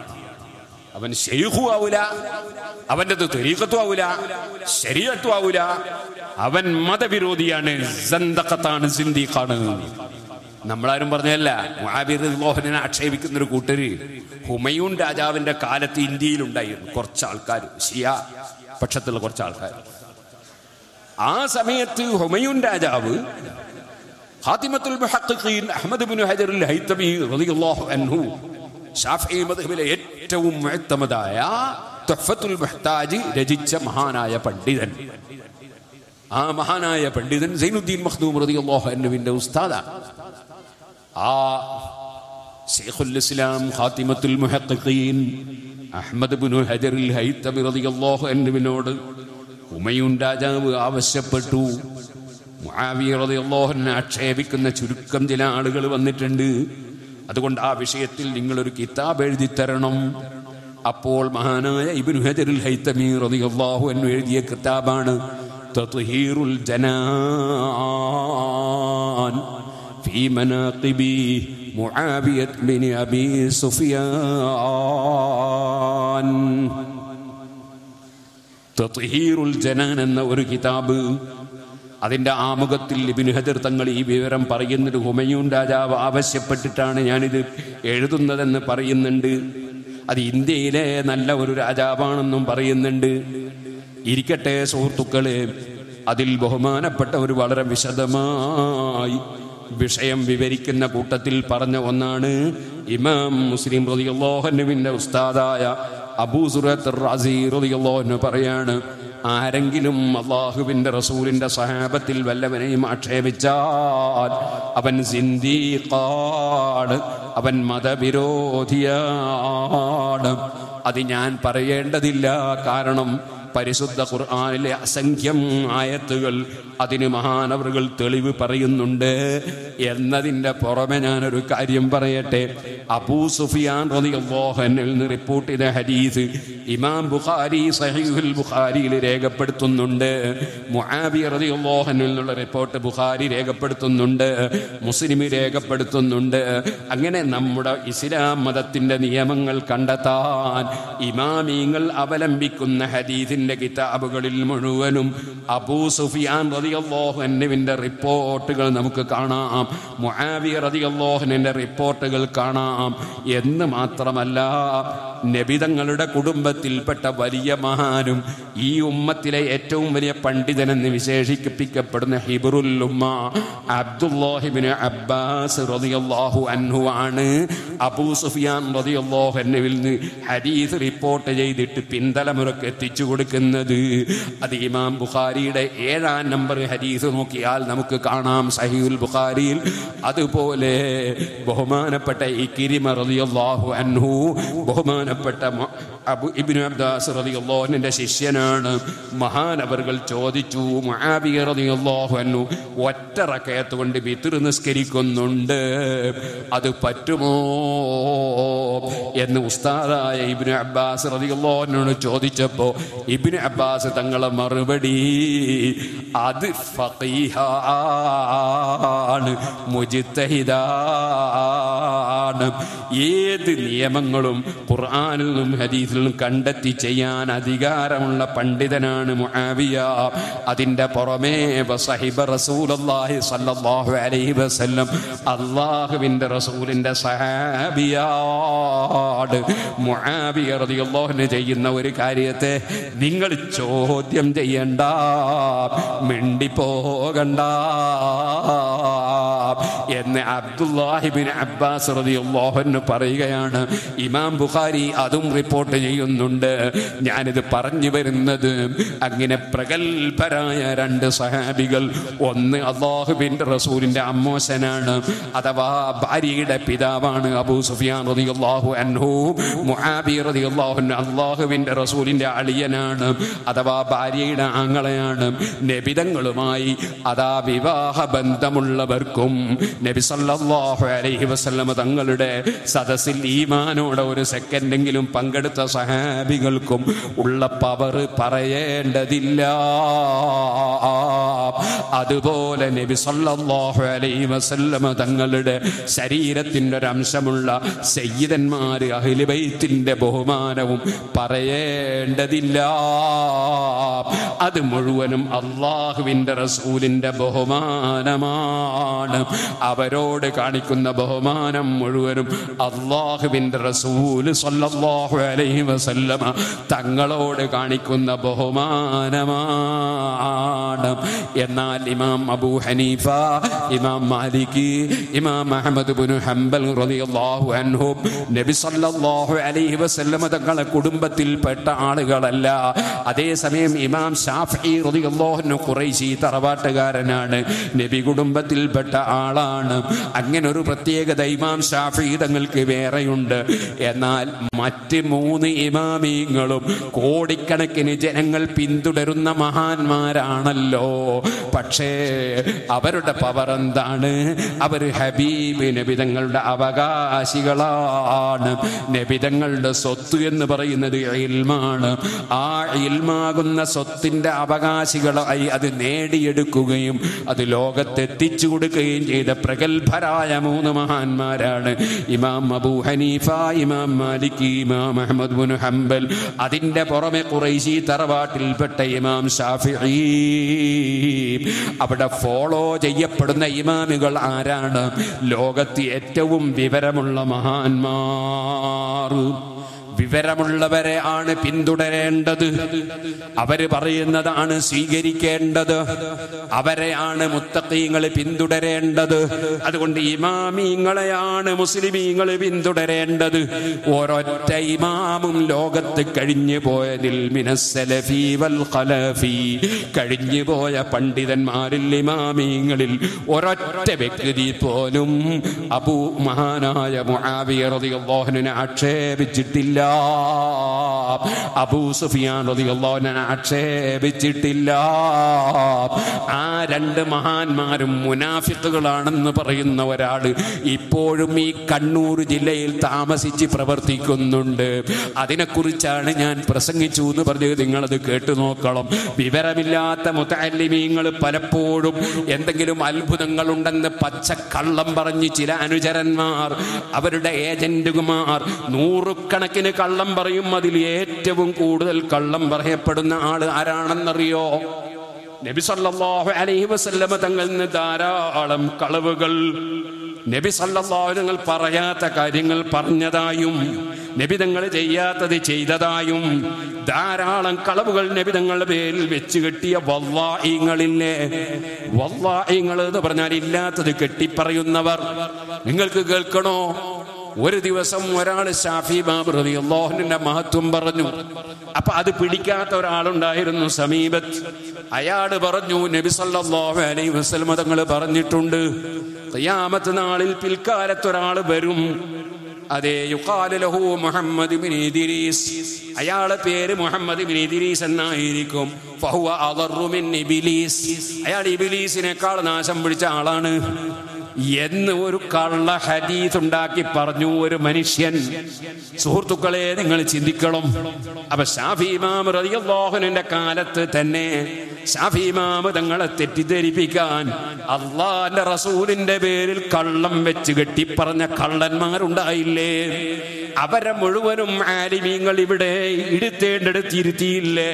Speaker 1: അവൻ ഷെയ്ഖു ആവൂല അവന്റെ തെരീക്കത്തും ആവൂല ശരീരത്തും ആവൂല അവൻ മതവിരോധിയാണ് സന്തക്കത്താണ് സിന്ദീഖാണ് നമ്മളാരും പറഞ്ഞല്ല മുആബിറുദ്ദോഹനെ ആക്ഷേപിക്കുന്ന ഒരു കൂട്ടര് ഹുമയൂൺ രാജാവിന്റെ കാലത്ത് ഇന്ത്യയിലുണ്ടായിരുന്നു കുറച്ച് ആൾക്കാർ ഷിയ പക്ഷത്തുള്ള കുറച്ച് ആൾക്കാർ ആ സമയത്ത് ഹുമയൂൺ രാജാവ് ഖാത്തിമത്തുൽ മുഹഖഖീൻ അഹ്മദ് ഇബ്നു ഹജറുൽ ഹൈതമി റളിയല്ലാഹു അൻഹു ഷാഫിഈ മദ്ഹബിലെ ഏറ്റവും മുഅത്തമദായ തുഹ്ഫത്തുൽ മുഹ്താജ് രചിച്ച മഹാനായ പണ്ഡിതൻ ആ മഹാനായ പണ്ഡിതൻ സൈനുദ്ദീൻ മഖ്ദൂം റളിയല്ലാഹു അൻഹുവിന്റെ ഉസ്താദാണ് ആ ശൈഖുൽ ഇസ്ലാം ഖാത്തിമത്തുൽ മുഹഖഖീൻ അഹ്മദ് ബിൻ ഹജറുൽ ഹൈത്തമി റളിയല്ലാഹു അൻഹുവിനോട് ഉമയൂൻ രാജാവ് ആവശ്യപ്പെട്ടു മുആവിയ റളിയല്ലാഹു അൻഹു ആക്ഷേപിക്കുന്ന ചുരുക്കം ചില ആളുകൾ വന്നിട്ടുണ്ട് അതുകൊണ്ട് ആ വിഷയത്തിൽ നിങ്ങൾ ഒരു കിതാബ് എഴുതി തരണം അപ്പോൾ മഹാനായ ഇബ്നു ഹജറുൽ ഹൈത്തമി റളിയല്ലാഹു അൻഹു എഴുതിയ കിതാബാണ് തത്ഹീറുൽ ജനാൻ في مناقب معاوية بن أبي سفيان തത്ഹീറുൽ ജനാൻ എന്ന ഒരു കിതാബ് അതിന്റെ ആമുഖത്തിൽ ഇബിൻ ഹജർ തങ്ങൾ ഈ വിവരം പറയുന്നുണ്ട് ഹുമയൂൺ രാജാവ് ആവശ്യപ്പെട്ടിട്ടാണ് ഞാനിത് എഴുതുന്നതെന്ന് പറയുന്നുണ്ട് അത് ഇന്ത്യയിലെ നല്ല ഒരു രാജാവാണെന്നും പറയുന്നുണ്ട് ഇരിക്കട്ടെ സുഹൃത്തുക്കളെ അതിൽ ബഹുമാനപ്പെട്ട ഒരു വളരെ വിശദമായി വിഷയം വിവരിക്കുന്ന കൂട്ടത്തിൽ പറഞ്ഞ ഒന്നാണ് ഇമാം മുസ്ലിം റളിയല്ലാഹുവിന്റെ ഉസ്താദായ അബൂ സുറത്ത് റാസി റളിയല്ലാഹു പറയാണ് ആരെങ്കിലും അള്ളാഹുവിന്റെ റസൂലിന്റെ സഹാബത്തിൽ വല്ലവനെയും ആക്ഷേപിച്ചാൽ അവൻ സിന്ദീഖാണ് അവൻ മതവിരോധിയാണ് അത് ഞാൻ പറയേണ്ടതില്ല കാരണം പരിശുദ്ധ ഖുർആനിലെ അസംഖ്യം ആയത്തുകൾ അതിന് മഹാനവറുകൾ തെളിവ് പറയുന്നുണ്ട് എന്നതിൻ്റെ പുറമെ ഞാനൊരു കാര്യം പറയട്ടെ അബൂ സുഫിയാൻ റളിയല്ലാഹുവിൽ നിന്ന് റിപ്പോർട്ട് ചെയ്ത ഹദീസ് ഇമാം ബുഖാരി സഹീഹുൽ ബുഖാരിയിൽ രേഖപ്പെടുത്തുന്നുണ്ട് മുആബി റളിയല്ലാഹുവിൽ നിന്നുള്ള റിപ്പോർട്ട് ബുഖാരി രേഖപ്പെടുത്തുന്നുണ്ട് മുസ്ലിം രേഖപ്പെടുത്തുന്നുണ്ട് അങ്ങനെ നമ്മുടെ ഇസ്ലാം മതത്തിന്റെ നിയമങ്ങൾ കണ്ടെത്താൻ ഇമാമീങ്ങൾ അവലംബിക്കുന്ന ഹദീസിന്റെ കിതാബുകളിൽ മുഴുവനും അബൂ സുഫിയാൻ റളിയല്ലാഹു അൻഹുവിന്റെ റിപ്പോർട്ടുകൾ നമുക്ക് കാണാം മുആവിയ റളിയല്ലാഹു അൻഹുവിന്റെ റിപ്പോർട്ടുകൾ കാണാം എന്ന് മാത്രമല്ല നബിതങ്ങളുടെ കുടുംബത്തിൽപ്പെട്ട വലിയ മഹാനും ഈ ഉമ്മത്തിലെ ഏറ്റവും വലിയ പണ്ഡിതനെന്ന് വിശേഷിപ്പിക്കപ്പെടുന്ന ഹിബറുൽ ഉമ്മ അബ്ദുല്ലാഹിബിന് അബ്ബാസ് റളിയല്ലാഹു അൻഹു ആണ് അബൂ സുഫിയാൻ റളിയല്ലാഹു അൻഹുവിൽ നിന്ന് ഹദീസ് റിപ്പോർട്ട് ചെയ്തിട്ട് പിന്തലമുറക്ക് എത്തിച്ചു കൊടുക്കുന്നത് അത് ഇമാം ബുഖാരിയുടെ ഏഴാം നമ്പർ ഹദീസ് നോക്കിയാൽ നമുക്ക് കാണാം സഹീഉൽ ബുഖാരിയിൽ അതുപോലെ ബഹുമാനപ്പെട്ട ഇക്കിരിമ റളിയല്ലാഹു അൻഹു ബഹുമാനപ്പെട്ട മ- അബു ഇബ്നു അബ്ദാസ് റളിയല്ലാഹു അൻഹുവിന്റെ ശിഷ്യനാണ് മഹാനവറുകൾ ചോദിച്ചു മുആവിയ റളിയല്ലാഹു അൻഹു ഒറ്റ റക്കയത്ത് കൊണ്ട് വിത്ർ നിസ്കരിക്കുന്നുണ്ട് അത് പറ്റുമോ എന്ന് ഉസ്താദായ ഇബ്നു അബ്ബാസ് റളിയല്ലാഹു അൻഹുവിനോട് ചോദിച്ചപ്പോൾ ഇബ്നു അബ്ബാസ് തങ്ങളെ മറുപടി അത് ഫഖീഹാണ് മുജിത്തഹിദാണ് ഏത് നിയമങ്ങളും ഖുർആനിൽ നിന്നും ഹദീസിൽ നിന്നും കണ്ടെത്തി ചെയ്യാൻ അധികാരമുള്ള പണ്ഡിതനാണ് മുആവിയ അതിന്റെ പുറമേ വസഹിബ റസൂലുള്ളാഹി സ്വല്ലല്ലാഹു അലൈഹി വസല്ലം അള്ളാഹുവിന്റെ റസൂലിന്റെ സഹാബിയാണ് മുആവിയ റളിയല്ലാഹു അൻഹു ചെയ്യുന്ന ഒരു കാര്യത്തെ നിങ്ങൾ ചോദ്യം ചെയ്യണ്ട മിണ്ടിപ്പോകണ്ട എന്ന് അബ്ദുല്ലാഹിബിൻ അബ്ബാസ് റളിയല്ലാഹു അൻഹു പറയുകയാണ് ഇമാം ബുഖാരി അതും റിപ്പോർട്ട് ചെയ്യുന്നുണ്ട് ഞാനിത് പറഞ്ഞു വരുന്നത് അങ്ങനെ പ്രഗത്ഭരായ രണ്ട് സഹാബികൾ ഒന്ന് അള്ളാഹുബിന്റെ റസൂലിന്റെ അമ്മോശനാണ് അഥവാ ഭാര്യയുടെ പിതാവാണ് അബൂ സുഫിയാൻ റളിയല്ലാഹു അൻഹു മുആബി റളിയല്ലാഹു അൻഹു അള്ളാഹുവിന്റെ റസൂലിന്റെ അളിയനാണ് അഥവാ ഭാര്യയുടെ ആങ്ങളെയാണ് നബിതങ്ങളുമായി അതാ വിവാഹ ബന്ധമുള്ളവർക്കും നബി സല്ലല്ലാഹു അലൈഹി വസല്ലമ തങ്ങളുടെ സദസ്സിൽ ഈമാനോടെ ഒരു സെക്കൻഡെങ്കിലും പങ്കെടുത്ത സഹാബികൾക്കും ഉള്ള പവർ പറയേണ്ടതില്ല അതുപോലെ നബി സല്ലല്ലാഹു അലൈഹി വസല്ലമ തങ്ങളുടെ ശരീരത്തിൻ്റെ ഒരു അംശമുള്ള സയ്യിദന്മാര് അഹിലുബൈത്തിന്റെ ബഹുമാനവും പറയേണ്ടതില്ല അത് മുഴുവനും അള്ളാഹുവിന്റെ റസൂലിന്റെ ബഹുമാനമാണ് അവരോട് കാണിക്കുന്ന ബഹുമാനം മുഴുവനും അള്ളാഹുവിന്റെ റസൂല് സല്ലല്ലാഹു അലൈഹി വസല്ലമ തങ്ങളോട് കാണിക്കുന്ന ബഹുമാനമാണ് എന്നാൽ എന്നാൽ ഇമാം അബൂ ഹനീഫ ഇമാം മാലിക് ഇമാം അഹമ്മദ് ബിൻ ഹംബൽ റളിയല്ലാഹു അൻഹു നബി സല്ലല്ലാഹു അലൈഹി വസല്ലമ തങ്ങളെ കുടുംബത്തിൽപ്പെട്ട ആളുകളല്ല അതേസമയം ഇമാം ഷാഫി റളിയല്ലാഹു അൻഹു ഖുറൈശി തറവാട്ടുകാരനാണ് നബി കുടുംബത്തിൽപ്പെട്ട ആളാണ് അങ്ങനെ ഒരു പ്രത്യേകത ഇമാം ഷാഫി തങ്ങൾക്ക് വേറെയുണ്ട് എന്നാൽ മറ്റ് മൂന്ന് ഇമാമീങ്ങളും കോടിക്കണക്കിന് ജനങ്ങൾ പിന്തുടരുന്ന മഹാന്മാരാണല്ലോ പക്ഷേ അവരുടെ പവർ എന്താണ് അവർ ഹബീബ് നബിതങ്ങളുടെ അവകാശികളാണ് നബിതങ്ങളുടെ സ്വത്ത് എന്ന് പറയുന്നത് ഇൽമാണ് ആ ഇൽമാകുന്ന സ്വത്തിന്റെ അവകാശികളായി അത് നേടിയെടുക്കുകയും അത് ലോകത്തെത്തിച്ചു കൊടുക്കുകയും ചെയ്ത പ്രഗത്ഭരായ മൂന്ന് മഹാന്മാരാണ് ഇമാം അബൂ ഹനീഫ ഇമാം മാലിക് ഇമാം അഹമ്മദ് ബിൻ ഹംബൽ അതിന്റെ പുറമെ ഖുറൈശി തറവാട്ടിൽപ്പെട്ട ഇമാം ഷാഫിഈ അവിടെ ഫോളോ ചെയ്യപ്പെടുന്ന ഇമാമുകൾ ആരാണ് ലോകത്ത് ഏറ്റവും വിവരമുള്ള മഹാന്മാർ വിവരമുള്ളവരെ ആണ് പിന്തുടരേണ്ടത് അവര് പറയുന്നതാണ് സ്വീകരിക്കേണ്ടത് അവരെയാണ് മുത്തക്കീങ്ങൾ പിന്തുടരേണ്ടത് അതുകൊണ്ട് ഇമാമീങ്ങളെയാണ് മുസ്ലിമീങ്ങൾ പിന്തുടരേണ്ടത് ഒരൊറ്റ ഇമാമും ലോകത്ത് കഴിഞ്ഞു പോയതിൽ മിനസ്സലഫി വൽ ഖലഫി കഴിഞ്ഞു പോയ പണ്ഡിതന്മാരിൽ ഇമാമീങ്ങളിൽ ഒരൊറ്റ വ്യക്തി പോലും അബൂ മഹാനായ മുആവിയ റളിയല്ലാഹുവിനെ ആക്ഷേപിച്ചിട്ടില്ല അബൂ സുഫിയാൻ റളിയല്ലാഹു അൻഹു ആക്ഷേപിച്ചിട്ടില്ല ആ രണ്ട് മഹാന്മാരും മുനാഫിക്കുകളാണെന്ന് പറയുന്ന ഒരാള് ഇപ്പോഴും ഈ കണ്ണൂർ ജില്ലയിൽ താമസിച്ച് പ്രവർത്തിക്കുന്നുണ്ട് അതിനെക്കുറിച്ചാണ് ഞാൻ പ്രസംഗിച്ചു എന്ന് പറഞ്ഞത് നിങ്ങളത് കേട്ടു നോക്കണം വിവരമില്ലാത്ത മുത്തല്ലിമീങ്ങൾ പലപ്പോഴും എന്തെങ്കിലും അത്ഭുതങ്ങളുണ്ടെന്ന് പച്ചക്കള്ളം പറഞ്ഞ് ചില അനുചരന്മാർ അവരുടെ ഏജന്റുമാർ നൂറുകണക്കിന് കള്ളം പറയും അതിൽ ഏറ്റവും കൂടുതൽ കള്ളം പറയപ്പെടുന്ന ആള് ആരാണെന്നറിയോ നബി സല്ലല്ലാഹു അലൈഹി വസല്ലമ തങ്ങളിൽ നിന്ന് ധാരാളം കളവുകൾ നബി സല്ലല്ലാഹു തങ്ങൾ പറയാത്ത കാര്യങ്ങൾ പറഞ്ഞതായും നബി തങ്ങൾ ചെയ്യാത്തത് ചെയ്തതായും ധാരാളം കളവുകൾ നബി തങ്ങളുടെ പേരിൽ വെച്ച് കെട്ടിയ വല്ലായിങ്ങളില്ലേ വല്ലായിങ്ങൾ എന്ന് പറഞ്ഞാൽ ഇല്ലാത്തത് കെട്ടിപ്പറയുന്നവർ നിങ്ങൾക്ക് കേൾക്കണോ ഒരു ദിവസം ഒരാൾ ഷാഫി ബാബ് റബി അള്ളാഹുവിന്റെ മഹത്വം പറഞ്ഞു അപ്പൊ അത് പിടിക്കാത്ത ഒരാളുണ്ടായിരുന്നു സമീപത്ത് അയാള് പറഞ്ഞു നബി സല്ലല്ലാഹു അലൈഹി വസല്ലം തങ്ങൾ പറഞ്ഞിട്ടുണ്ട് ഖിയാമത്ത് നാളിൽ പിൽക്കാലത്ത് ഒരാൾ വരും അതെ യുഖാലു ലഹു മുഹമ്മദ് ബിൻ ഇദ്രീസ് അയാളെ പേര് മുഹമ്മദ് ബിൻ ഇദ്രീസ് എന്നായിരിക്കും ഫഹുവ അദറു മിൻ ഇബ്ലീസ് അയാൾ ഇബ്ലീസിനേക്കാൾ നാശം പിടിച്ച ആളാണ് എന്ന് ഒരു കള്ള ഹദീസ് ഉണ്ടാക്കി പറഞ്ഞു ഒരു മനുഷ്യൻ സുഹൃത്തുക്കളെ നിങ്ങൾ ചിന്തിക്കണം അപ്പൊ ഷാഫി ഇമാം റളിയല്ലാഹുവിന്റെ കാലത്ത് തന്നെ ഷാഫി ഇമാം തങ്ങളെ തെറ്റിദ്ധരിപ്പിക്കാൻ അള്ളാന്റെ റസൂലിന്റെ പേരിൽ കള്ളം വെച്ച് കെട്ടിപ്പറഞ്ഞ കള്ളന്മാരുണ്ടായില്ലേ അവരെ മുഴുവനും ആലിമീങ്ങൾ ഇവിടെ ഇരുത്തേണ്ടെടുത്തിരുത്തിയില്ലേ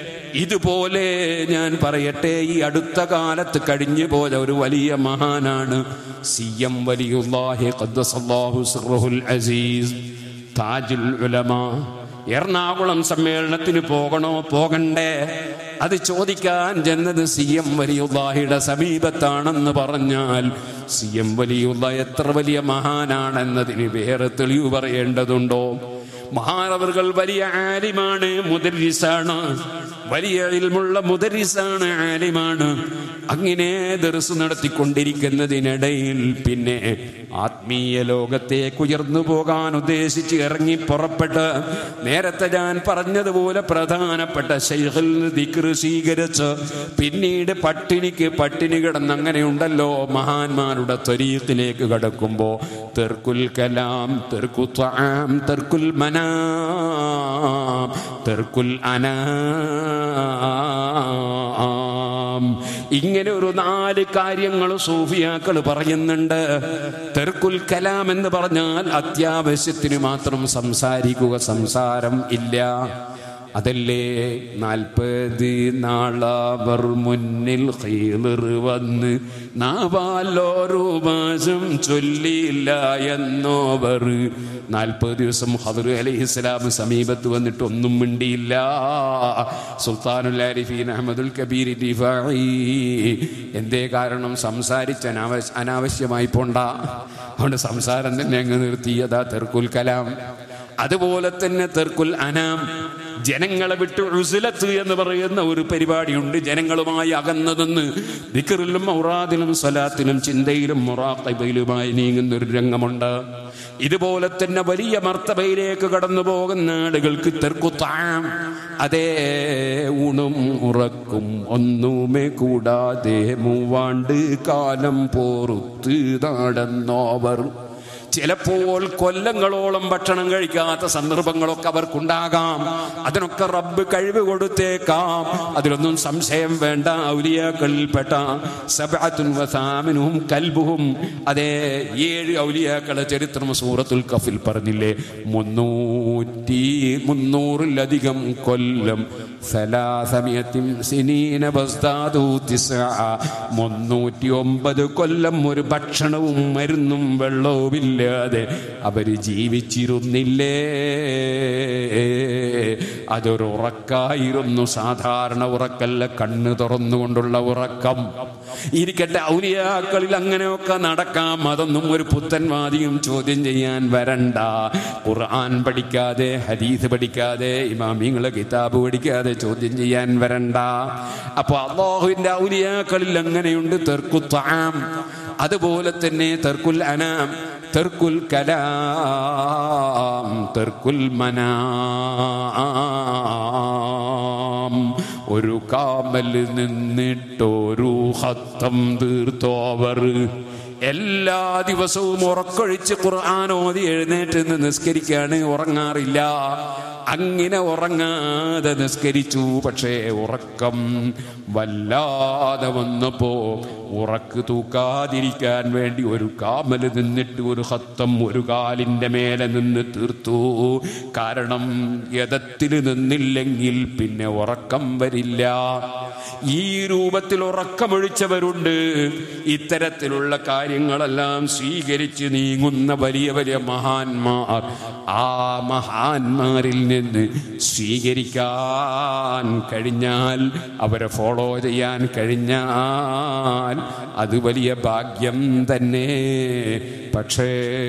Speaker 1: ഇതുപോലെ ഞാൻ പറയട്ടെ ഈ അടുത്ത കാലത്ത് കഴിഞ്ഞു പോയ ഒരു വലിയ മഹാനാണ് സി എം വലിയുല്ലാഹി ഖദ്ദസല്ലാഹു സിർറുൽ അസീസ് താജുൽ ഉലമ എറണാകുളം സമ്മേളനത്തിന് പോകണോ പോകണ്ടേ അത് ചോദിക്കാൻ ചെന്നത് സി എം വലിയുല്ലാഹിയുടെ സമീപത്താണെന്ന് പറഞ്ഞാൽ സി എം വലിയുള്ള എത്ര വലിയ മഹാനാണെന്നതിന് വേറെ തെളിവ് പറയേണ്ടതുണ്ടോ മഹാനവറുകൾ വലിയ ആലിമാണ് മുദരിസാണ് വലിയ ഇൽമുള്ള മുദരിസാണ് ആലിമാണ് അങ്ങനെ ദർസ് നടത്തിക്കൊണ്ടിരിക്കുന്നതിനിടയിൽ പിന്നെ ആത്മീയ ലോകത്തേക്ക് ഉയർന്നു പോകാൻ ഉദ്ദേശിച്ച് ഇറങ്ങി പുറപ്പെട്ട് നേരത്തെ ഞാൻ പറഞ്ഞതുപോലെ പ്രധാനപ്പെട്ട ശൈഖിൽ ദിക്ർ സ്വീകരിച്ച് പിന്നീട് പട്ടിണിക്ക് പട്ടിണി കിടന്ന് അങ്ങനെയുണ്ടല്ലോ മഹാന്മാരുടെ ത്വരീത്തിലേക്ക് കടക്കുമ്പോ തെർക്കുൽ കലാം തെർക്കു ത്വാം തെർക്കുൽ മനാം തെർക്കുൽ അനാം ഇങ്ങനെ ഒരു നാല് കാര്യങ്ങൾ സൂഫിയാക്കൾ പറയുന്നുണ്ട് തെർക്കുൽ കലാം എന്ന് പറഞ്ഞാൽ അത്യാവശ്യത്തിന് മാത്രം സംസാരിക്കുക സംസാരം ഇല്ല അതല്ലേ നാൽപ്പത് നാളവർ മുന്നിൽ ഖീർ വന്ന് നാവാലോരു മാസം ചൊല്ലിയില്ല എന്നോവർ നാൽപ്പത് ദിവസം ഹദർ അലൈഹിസ്സലാം സമീപത്ത് വന്നിട്ട് ഒന്നും മിണ്ടിയില്ല സുൽത്താനുൽ ആരിഫീൻ അഹമ്മദുൽ കബീർ ദിഫായി എന്തേ കാരണം സംസാരിച്ച് അനാവശ്യ അനാവശ്യമായി പോണ്ട അതുകൊണ്ട് സംസാരം തന്നെ അങ്ങ് നിർത്തിയതാ തെർക്കുൽ കലാം അതുപോലെ തന്നെ തെർക്കുൽ അനാം ജനങ്ങളെ വിട്ട് ഉസുലത്ത് എന്ന് പറയുന്ന ഒരു പരിപാടിയുണ്ട് ജനങ്ങളുമായി അകന്നതെന്ന് ദിക്കറിലും ഔറാദിലും സ്വലാത്തിലും ചിന്തയിലും മൊറാത്തബയിലുമായി നീങ്ങുന്ന ഒരു രംഗമുണ്ട് ഇതുപോലെ തന്നെ വലിയ മർത്തബയിലേക്ക് കടന്നു പോകുന്ന ആളുകൾക്ക് തെർക്കുത്താം അതേ ഊണും ഉറക്കും ഒന്നുമേ കൂടാതെ മൂവാണ്ട് കാലം പോറുത്ത് നടന്നോവർ ചിലപ്പോൾ കൊല്ലങ്ങളോളം ഭക്ഷണം കഴിക്കാത്ത സന്ദർഭങ്ങളൊക്കെ അവർക്കുണ്ടാകാം അതിനൊക്കെ റബ്ബ് കഴിവ് കൊടുത്തേക്കാം അതിലൊന്നും സംശയം വേണ്ട ഔലിയാക്കളിൽപ്പെട്ട സബഅത്തുൻ വസാമിനുഹും കൽബുഹും അതേ ഏഴ് ഔലിയാക്കളെ ചരിത്രം സൂറത്തുൽ കഫിൽ പറഞ്ഞില്ലേ മുന്നൂറ്റി മുന്നൂറിലധികം കൊല്ലം സലാസമിയത്തിൻ സിനീന ബസ്താദു തിസ്അ. മുന്നൂറ്റി ഒമ്പത് കൊല്ലം ഒരു ഭക്ഷണവും മരുന്നും വെള്ളവുമില്ലാതെ അവര് ജീവിച്ചിരുന്നില്ലേ അതൊരു ഉറക്കായിരുന്നു സാധാരണ ഉറക്കല്ല കണ്ണ് തുറന്നുകൊണ്ടുള്ള ഉറക്കം ഇരിക്കട്ടെ ഔലിയാക്കളിൽ അങ്ങനെയൊക്കെ നടക്കാം അതൊന്നും ഒരു പുത്തൻവാദിയും ചോദ്യം ചെയ്യാൻ വരണ്ട ഖുർആൻ പഠിക്കാതെ ഹദീസ് പഠിക്കാതെ ഇമാമിങ്ങളെ കിതാബ് പഠിക്കാതെ ചോദ്യം ചെയ്യാൻ വരണ്ട അപ്പൊ അള്ളാഹുവിന്റെ ഔലിയാക്കളിൽ അങ്ങനെയുണ്ട് തെർക്കുത്താം അതുപോലെ തന്നെ തെർക്കുൽ അനാം തെർക്കുൽ കലാം തെർക്കുൽ മനാം ഒരു കാമൽ നിന്നിട്ടൊരു ഹത്തം തീർത്തോവർ എല്ലാ ദിവസവും ഉറക്കൊഴിച്ച് ഖുർആൻ ഓതി എഴുന്നേറ്റ് നിന്ന് നിസ്കരിക്കാണ് ഉറങ്ങാറില്ല അങ്ങനെ ഉറങ്ങാതെ നിസ്കരിച്ചു പക്ഷേ ഉറക്കം വല്ലാതെ വന്നപ്പോ ഉറക്ക് തൂക്കാതിരിക്കാൻ വേണ്ടി ഒരു കാമല് നിന്നിട്ട് ഒരു ഹത്തം ഒരു കാലിന്റെ മേലെ നിന്ന് തീർത്തു കാരണം യഥത്തിൽ നിന്നില്ലെങ്കിൽ പിന്നെ ഉറക്കം വരില്ല ഈ രൂപത്തിൽ ഉറക്കമൊഴിച്ചവരുണ്ട് ഇത്തരത്തിലുള്ള കാര്യങ്ങളെല്ലാം സ്വീകരിച്ച് നീങ്ങുന്ന വലിയ വലിയ മഹാന്മാർ ആ മഹാന്മാരിൽ നിന്ന് സ്വീകരിക്കാൻ കഴിഞ്ഞാൽ അവരെ ഫോളോ ചെയ്യാൻ കഴിഞ്ഞാൽ അത് വലിയ ഭാഗ്യം തന്നെ പക്ഷേ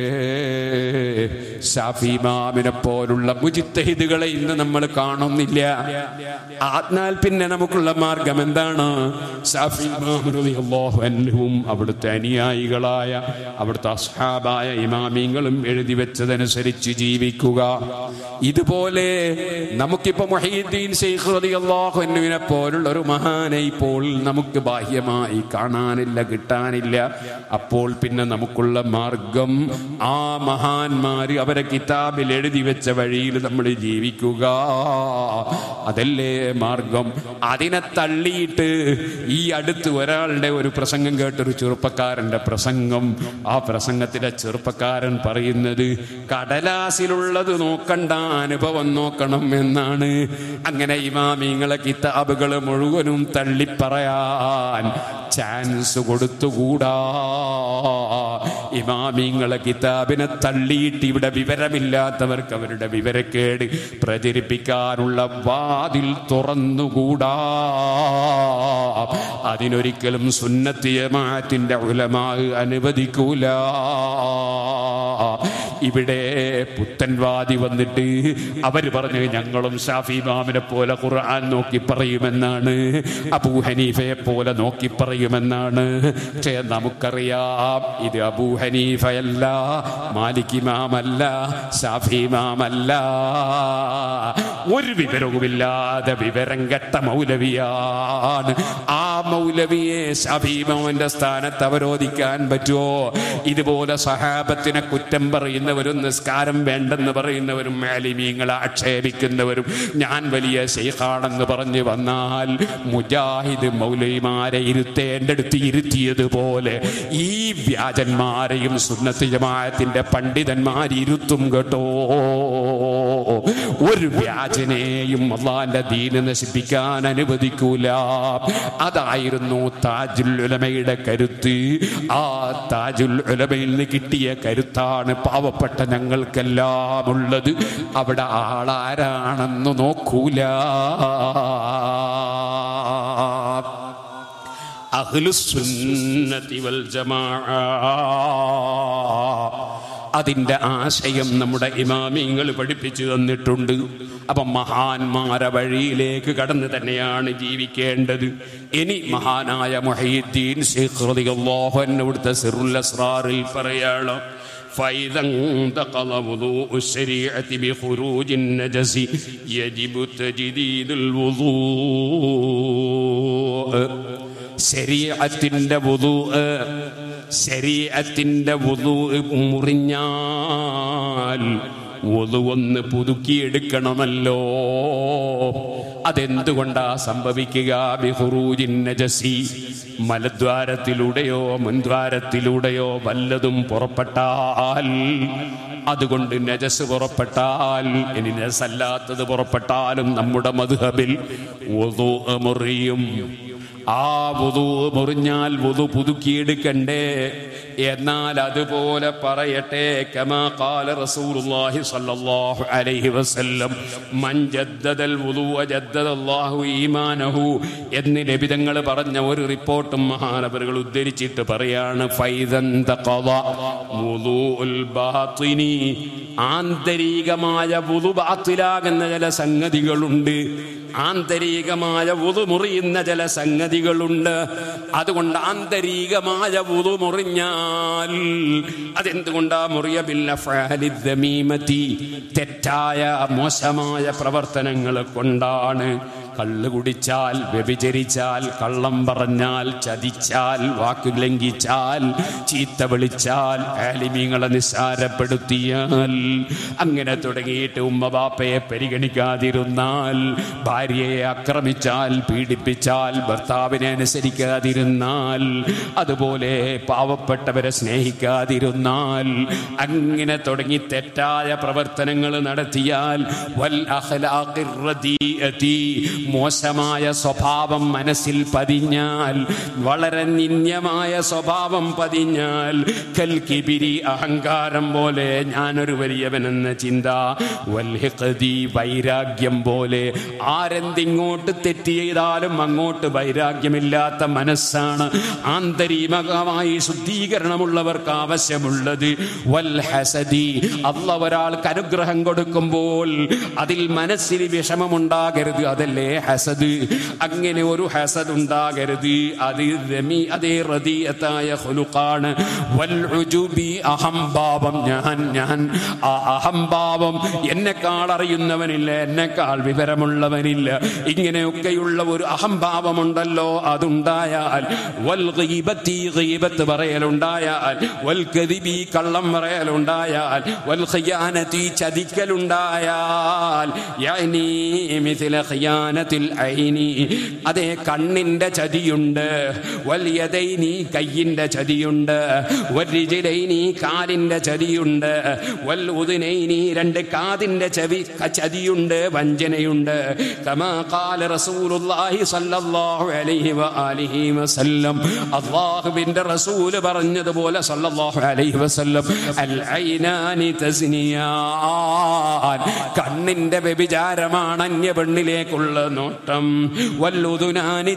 Speaker 1: ഷാഫിമാമിനെ പോലുള്ള മുജിത്തഹിദുകളെ ഇന്ന് നമ്മൾ കാണുന്നില്ല ആത്നാൽ പിന്നെ നമുക്കുള്ള മാർഗം എന്താണ് ഷാഫിമാമും അവിടുത്തെ അനുയായികളായ അവിടുത്തെ അസ്ഹാബായ ഇമാമിങ്ങളും എഴുതി വെച്ചതനുസരിച്ച് ജീവിക്കുക ഇതുപോലെ നമുക്കിപ്പോ മൊഹീദ്ദീൻ ശൈഖ് റളിയല്ലാഹു അൻഹുവിനെ പോലുള്ള ഒരു മഹാനെ ഇപ്പോൾ നമുക്ക് ബാഹ്യമായി കാണാനില്ല കിട്ടാനില്ല അപ്പോൾ പിന്നെ നമുക്കുള്ള മാർഗം ആ മഹാന്മാര് അവരെ കിതാബിൽ എഴുതി വെച്ച വഴിയിൽ നമ്മൾ ജീവിക്കുക അതല്ലേ മാർഗം അതിനെ തള്ളിയിട്ട് ഈ അടുത്ത് ഒരാളുടെ ഒരു പ്രസംഗം കേട്ടൊരു ചെറുപ്പക്കാരന്റെ പ്രസംഗം ആ പ്രസംഗത്തിലെ ചെറുപ്പക്കാരൻ പറയുന്നത് കടലാസിലുള്ളത് നോക്കണ്ട അനുഭവം നോക്കണം എന്നാണ് അങ്ങനെ ഇമാമിങ്ങളെ കിതാബുകൾ മുഴുവനും തള്ളിപ്പറയാൻ ചാൻസ് കൊടുത്തുകൂടാ ഇമാമിങ്ങളെ കിതാബിനെ തള്ളിയിട്ട് ഇവിടെ വിവരമില്ലാത്തവർക്ക് അവരുടെ വിവരക്കേട് പ്രചരിപ്പിക്കാനുള്ള വാതിൽ തുറന്നുകൂടാ അതിനൊരിക്കലും സുന്നത്ത് ജമാഅത്തിന്റെ ഉലമാ അനുവദിക്കൂല ഇവിടെ പുത്തൻവാദി വന്നിട്ട് അവർ പറഞ്ഞു ഞങ്ങളും ഷാഫി ഇമാമിനെ പോലെ ഖുർആൻ നോക്കി പറയുമെന്നാണ് അബൂ ഹനീഫയെ പോലെ നോക്കി പറയുമെന്നാണ് പക്ഷേ നമുക്കറിയാം ഇത് അബൂ ഹനീഫയല്ല മാലിക് ഇമാമല്ല ഷാഫി ഇമാമല്ല ഒരു വിവരവുമില്ലാതെ വിവരം കെട്ട മൗലവിയാണ് ആ മൗലവിയെ ഷാഫി ഇമാമിന്റെ സ്ഥാനത്ത് അവരോധിക്കാൻ പറ്റുമോ ഇതുപോലെ സഹാബത്തിനെ കുറ്റം പറയുന്നവരും നിസ്കാരം വേണ്ടെന്ന് പറയുന്നവരും മാലിമീങ്ങളെ ആക്ഷേപിക്കുന്നവരും ഞാൻ വലിയ ശൈഖാണെന്ന് പറഞ്ഞു വന്നാൽ മുജാഹിദ് മൗലൈമാരെ ഇരുത്തേണ്ടടുത്ത് ഇരുത്തിയതുപോലെ ഈ വ്യാജന്മാരെയും സുന്നത്ത് ജമാഅത്തിന്റെ പണ്ഡിതന്മാർ ഇരുത്തും കേട്ടോ ഒരു വ്യാജ അജ്ജനെയും അള്ളാന്റെ ദീന് നശിപ്പിക്കാൻ അനുവദിക്കൂല അതായിരുന്നു താജുൽ ഉലമയുടെ കരുത്ത് ആ താജുൽ ഉലമയിൽ നിന്ന് കിട്ടിയ കരുത്താണ് പാവപ്പെട്ട ഞങ്ങൾക്കെല്ലാം ഉള്ളത് അവിടെ ആളാരാണെന്ന് നോക്കൂല അഹ്ലുസുന്നതി വൽ ജമാഅ അതിന്റെ ആശയം നമ്മുടെ ഇമാമിങ്ങൾ പഠിപ്പിച്ചു തന്നിട്ടുണ്ട് അപ്പം മഹാന്മാരെ വഴിയിലേക്ക് കടന്നു തന്നെയാണ് ജീവിക്കേണ്ടത് ഇനി മഹാനായ മുഹീദ്ദീൻ ശൈഖ് റളിയല്ലാഹു അൻഹു ഇവിടുത്തെ സിറുൽ അസ്റാറിൽ പറയാണ് فإذا انتقض وضوء الشريعة بخروج النجس يجب تجديد الوضوء ശരീഅത്തിന്റെ വുദു ശരീഅത്തിന്റെ വുദു മുറിഞ്ഞാൽ വുദു ഒന്ന് പുതുക്കിയെടുക്കണമല്ലോ അതെന്തുകൊണ്ടാ സംഭവിക്കുക ബിഹുറൂജിൻ നജസി മലദ്വാരത്തിലൂടെയോ മുൻദ്വാരത്തിലൂടെയോ വല്ലതും പുറപ്പെട്ടാൽ അതുകൊണ്ട് നജസ് പുറപ്പെട്ടാൽ ഇനി നജസല്ലാത്തത് പുറപ്പെട്ടാലും നമ്മുടെ മധുഹബിൽ വുദു മുറിയും ആ വുതു മുറിഞ്ഞാൽ വുതു പുതുക്കിയെടുക്കണ്ടേ എന്നാൽ അതുപോലെ പറയട്ടെ കമാ ഖാല റസൂലുള്ളാഹി സ്വല്ലല്ലാഹു അലൈഹി വസല്ലം മൻ ജദ്ദദൽ വുദുവ ജദ്ദദല്ലാഹു ഈമാനഹു എന്ന് നബിതങ്ങൾ പറഞ്ഞ ഒരു റിപ്പോർട്ടും മഹാനവറുകൾ ഉദ്ധരിച്ചിട്ട് പറയാണ് ഫൈദൻ തഖദ വുദൂഉൽ ബാത്തിനി ആന്തരികമായ വുദു ബാത്തിലാകുന്ന ചില സംഗതികളുണ്ട് ആന്തരികമായ വുതു മുറിയുന്ന ചില സംഗതികളുണ്ട് അതുകൊണ്ട് ആന്തരികമായ വുതു മുറിഞ്ഞാൽ അതെന്തുകൊണ്ടാ മുറിയ ബില്ലീമത്തി തെറ്റായ മോശമായ പ്രവർത്തനങ്ങൾ കൊണ്ടാണ് കള്ള് കുടിച്ചാൽ വ്യഭിചരിച്ചാൽ കള്ളം പറഞ്ഞാൽ ചതിച്ചാൽ വാക്കു ലംഘിച്ചാൽ ചീത്ത വിളിച്ചാൽ ആലിമീങ്ങളെ നിസ്സാരപ്പെടുത്തിയാൽ അങ്ങനെ തുടങ്ങിയിട്ട് ഉമ്മ ബാപ്പയെ പരിഗണിക്കാതിരുന്നാൽ ഭാര്യയെ ആക്രമിച്ചാൽ പീഡിപ്പിച്ചാൽ ഭർത്താവിനെ അനുസരിക്കാതിരുന്നാൽ അതുപോലെ പാവപ്പെട്ടവരെ സ്നേഹിക്കാതിരുന്നാൽ അങ്ങനെ തുടങ്ങി തെറ്റായ പ്രവർത്തനങ്ങൾ നടത്തിയാൽ വൽ അഖ്ലാഖിർ റദീഅതി മോശമായ സ്വഭാവം മനസ്സിൽ പതിഞ്ഞാൽ വളരെ നിന്യമായ സ്വഭാവം പതിഞ്ഞാൽ കൽക്കിബിരി അഹങ്കാരം പോലെ ഞാനൊരു വലിയവനെന്ന ചിന്ത വൽഹിഖദി വൈരാഗ്യം പോലെ ആരെന്തിങ്ങോട്ട് തെറ്റ് ചെയ്താലും അങ്ങോട്ട് വൈരാഗ്യമില്ലാത്ത മനസ്സാണ് ആന്തരികമായി ശുദ്ധീകരണമുള്ളവർക്ക് ആവശ്യമുള്ളത് വൽ ഹസദി അല്ല ഒരാൾക്ക് അനുഗ്രഹം കൊടുക്കുമ്പോൾ അതിൽ മനസ്സിൽ വിഷമമുണ്ടാകരുത് അതല്ലേ ഹസദ് അങ്ങനെ ഒരു ഹസദ് ഉണ്ടാകരുത് അത് രമി അതേ റദീയത്തായ ഹുലുക്കാണ് വൽ ഉജുബി അഹംഭാവം ഞാൻ ഞാൻ ആ അഹംഭാവം എന്നെക്കാൾ അറിയുന്നവനില്ല എന്നെക്കാൾ വിവരമുള്ളവനില്ല ഇങ്ങനെയൊക്കെയുള്ള ഒരു അഹംഭാവമുണ്ടല്ലോ അതുണ്ടായാൽ വൽ ഗീബത്തി ഗീബത്ത് പറയലുണ്ടായാൽ വൽ കദിബി കള്ളം പറയലുണ്ടായാൽ വൽ ഖിയാനത്തി ചതിക്കലുണ്ടായാൽ യഅനി മിഥില ഖിയാനത്തിൽ ഐനി അതേ കണ്ണിന്റെ ചതിയുണ്ട് വൽ യദൈനി കയ്യിന്റെ ചതിയുണ്ട് വൽ റിജിലൈനി കാലിന്റെ ചതിയുണ്ട് വൽ ഉദുനൈനി രണ്ട് കാതിന്റെ ചവി ചതിയുണ്ട് വഞ്ചനയുണ്ട് കമാ ഖാല റസൂലുള്ളാഹി സ്വല്ലല്ലാഹു അലൈഹി വആലിഹി വസല്ലം അല്ലാഹുവിന്റെ റസൂൽ പറഞ്ഞതുപോലെ സ്വല്ലല്ലാഹു അലൈഹി വസല്ലം അൽ ഐനാനി തസ്നിയാൻ കണ്ണിന്റെ വ്യഭിചാരമാണ് അന്യ പെണ്ണിലേക്കുള്ള നോട്ടം വല്ലുതുനാനി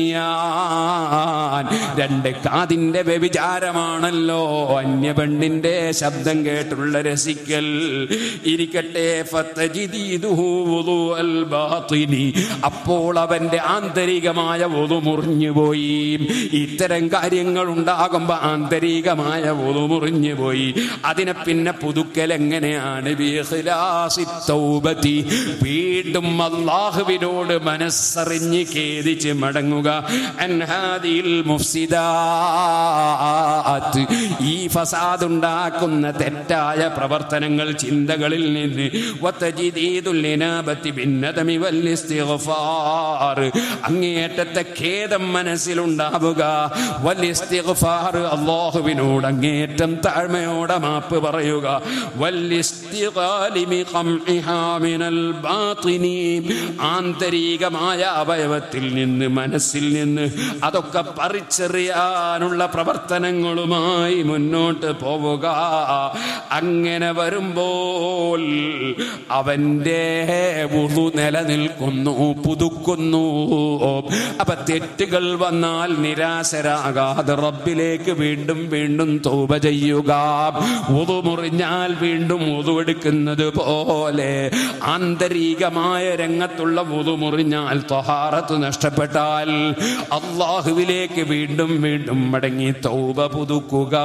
Speaker 1: തസ്നിയാൻ രണ്ട് കാതിന്റെ വ്യഭിചാരമാണല്ലോ അന്യ പെണ്ണിന്റെ ശബ്ദം കേട്ടുള്ള രസിക്കൽ ഇരിക്കട്ടെ ഫത്തജിദീദുഹു വുദുഅൽ ബാത്തിനി. അപ്പോൾ അവന്റെ ആന്തരികമായ വുദു മുറിഞ്ഞുപോയി ഇത്തരം കാര്യങ്ങൾ ഉണ്ടാകുമ്പോ ആന്തരികമായ വുദു മുറിഞ്ഞുപോയി അതിനെ പിന്നെ പുതുക്കൽ എങ്ങനെയാണ് ബിഖിലാസി തൗബതി. വീണ്ടും അള്ളാഹുവിനോട് അള്ളാഹുവിനോട് മനസ്സറിഞ്ഞ് ഖേദിച്ച് മടങ്ങുക അൻഹാദിൽ മുഫ്സിദാത്ത് ഈ ഫസാദ് ഉണ്ടാക്കുന്ന തെറ്റായ പ്രവർത്തനങ്ങൾ ചിന്തകളിൽ നിന്ന് വത്തജിദീദുൽ ഇനാബത്തി ഭിന്നതമി വൽ ഇസ്തിഗ്ഫാർ അങ്ങേയറ്റത്തെ ഖേദം മനസ്സിലുണ്ടാവുക വൽ ഇസ്തിഗ്ഫാർ അല്ലാഹുവിനോട് അങ്ങേയറ്റം താഴ്മയോടെ മാപ്പ് പറയുക വൽ ഇസ്തിഗാലി ബിഖംഇഹാ മിനൽ ബാത്തിനി ആന്തരികമായ അവയവത്തിൽ നിന്ന് മനസ്സിൽ നിന്ന് അതൊക്കെ പറിച്ചെറിയാനുള്ള പ്രവർത്തനങ്ങളുമായി മുന്നോട്ട് പോവുക അങ്ങനെ വരുമ്പോൾ അവന്റെ ഉളു നിലനിൽക്കുന്നു പുതുക്കുന്നു അപ്പൊ തെറ്റുകൾ വന്നാൽ നിരാശരാകാതെ റബ്ബിലേക്ക് വീണ്ടും വീണ്ടും തൗബ ചെയ്യുക ഉതു മുറിഞ്ഞാൽ വീണ്ടും ഉതു എടുക്കുന്നത് പോലെ ആന്തരികമായ രംഗത്തുള്ള ഉതു മുറിഞ്ഞാൽ തൊഹാറത്ത് നഷ്ടപ്പെട്ടാൽ അള്ളാഹുവിലേക്ക് വീണ്ടും വീണ്ടും മടങ്ങി തൗബ പുതുക്കുക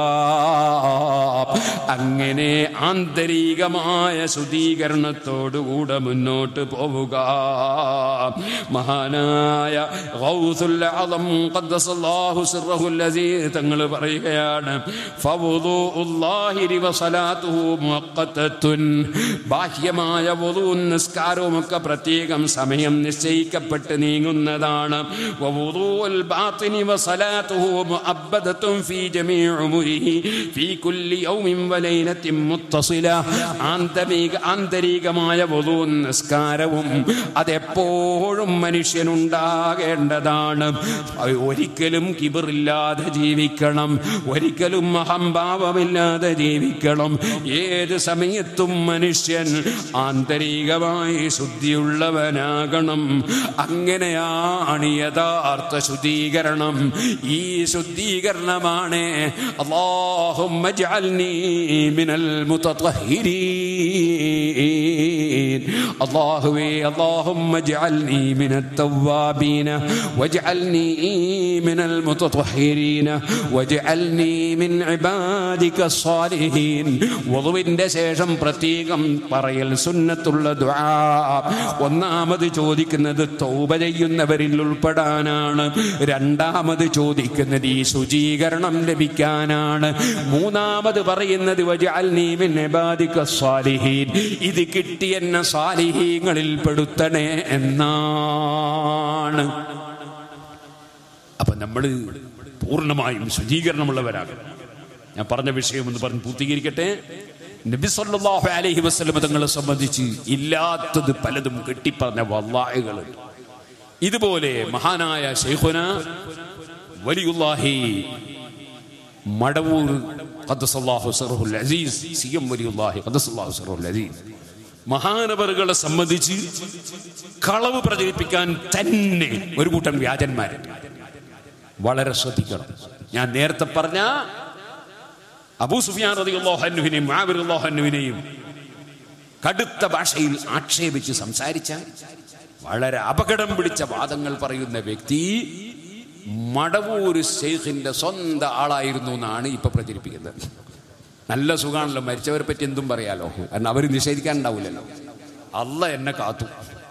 Speaker 1: അങ്ങനെ ആന്തരികമായ ശുദ്ധീകരണത്തോടുകൂടെ മുന്നോട്ട് പോവുക മഹാനായ ഗൗസുൽ അഅ്ലം ഖദ്ദസല്ലാഹു സിർറഹുൽ അസീസ് തങ്ങൾ പറയുകയാണ് ഫവുദുഉല്ലാഹി വസലാത്തുഹു മുഅഖ്ഖതത്തുൻ ബാഹ്യമായ വുദൂഉം നിസ്കാരവും ഒക്കെ പ്രത്യേകം സമയം നിശ്ചയിക്കപ്പെട്ട് നീങ്ങുന്നതാണ് വവുദൂഉൽ ബാത്തിനി വസലാത്തുഹു മുഅബ്ബദത്തുൻ ഫീ ജമീഇ ഉമുരിഹി ഫീ കുല്ലി യൗമിൻ വലൈലത്തിൻ മുത്തസില ആന്തരിക ആന്തരികമായ വുദൂഉം നിസ്കാരവും അതെപ്പോഴും മനുഷ്യനുണ്ടാകേണ്ടതാണ് അത് ഒരിക്കലും കിബറില്ലാതെ ജീവിക്കണം ഒരിക്കലും അഹംഭാവമില്ലാതെ ജീവിക്കണം ഏത് സമയത്തും മനുഷ്യൻ ആന്തരികമായി ശുദ്ധിയുള്ളവനാകണം അങ്ങനെയാണ് യഥാർത്ഥ ശുദ്ധീകരണം ഈ ശുദ്ധീകരണമാണ് اللهم اجعلني من المتطهرين الله اللهم اجعلني من التوابين واجعلني من المتطهرين واجعلني من عبادك الصالحين വധുവിന്റെ ശേഷം പ്രത്യേകം പറയൽ സുന്നത്തുള്ള ദുആ ഒന്നാമത് ചോദിക്കുന്നത് തൗബ ചെയ്യുന്നവരിൽ ഉൾപ്പെടാനാണ് രണ്ടാമത് ചോദിക്കുന്നത് ഈ ശുചീകരണം ലഭിക്കാനാണ് മൂന്നാമത് പറയുന്നത് വജഅൽനീ മിൻ ഇബാദിക സ്വാലിഹീൻ ഇത് കിട്ടി എന്നെ സ്വാലിഹീങ്ങളിൽ പെടുത്തണേ എന്നാണ് അപ്പൊ നമ്മൾ പൂർണ്ണമായും ശുചീകരണമുള്ളവരാകണം ഞാൻ പറഞ്ഞ വിഷയം എന്ന് പറഞ്ഞ് പൂർത്തീകരിക്കട്ടെ നബി സല്ലല്ലാഹു അലൈഹി വസല്ലം തങ്ങളെ സംബന്ധിച്ച് ഇല്ലാത്തത് പലതും കെട്ടിപ്പറഞ്ഞ വല്ലാഹികളുണ്ട് ഇതുപോലെ മഹാനായ ശൈഖുന വലിയുല്ലാഹി മടവൂർ ഖദ്ദസല്ലാഹു സിറഹുൽ അസീസ് സി എം വലിയുല്ലാഹി ഖദ്ദസല്ലാഹു സിറഹുൽ അസീസ് മഹാനവറുകളെ സംബന്ധിച്ച് കളവ് പ്രചരിപ്പിക്കാൻ തന്നെ ഒരു കൂട്ടം വ്യാജന്മാരുണ്ട് വളരെ ശ്രദ്ധിക്കണം ഞാൻ നേരത്തെ പറഞ്ഞ അബൂ സുഫിയാൻ റളിയല്ലാഹുവിനെയും മുആവിർ റളിയല്ലാഹുവിനെയും കടുത്ത ഭാഷയിൽ ആക്ഷേപിച്ച് സംസാരിച്ച വളരെ അപകടം പിടിച്ച വാദങ്ങൾ പറയുന്ന വ്യക്തി മടവൂര് ശൈഖിന്റെ സ്വന്തം ആളായിരുന്നു എന്നാണ് ഇപ്പൊ പ്രചരിപ്പിക്കുന്നത് നല്ല സുഖാണല്ലോ മരിച്ചവരെ പറ്റി എന്തും പറയാലോ കാരണം അവർ നിഷേധിക്കാൻ ഉണ്ടാവില്ലല്ലോ അല്ല എന്നെ കാത്തു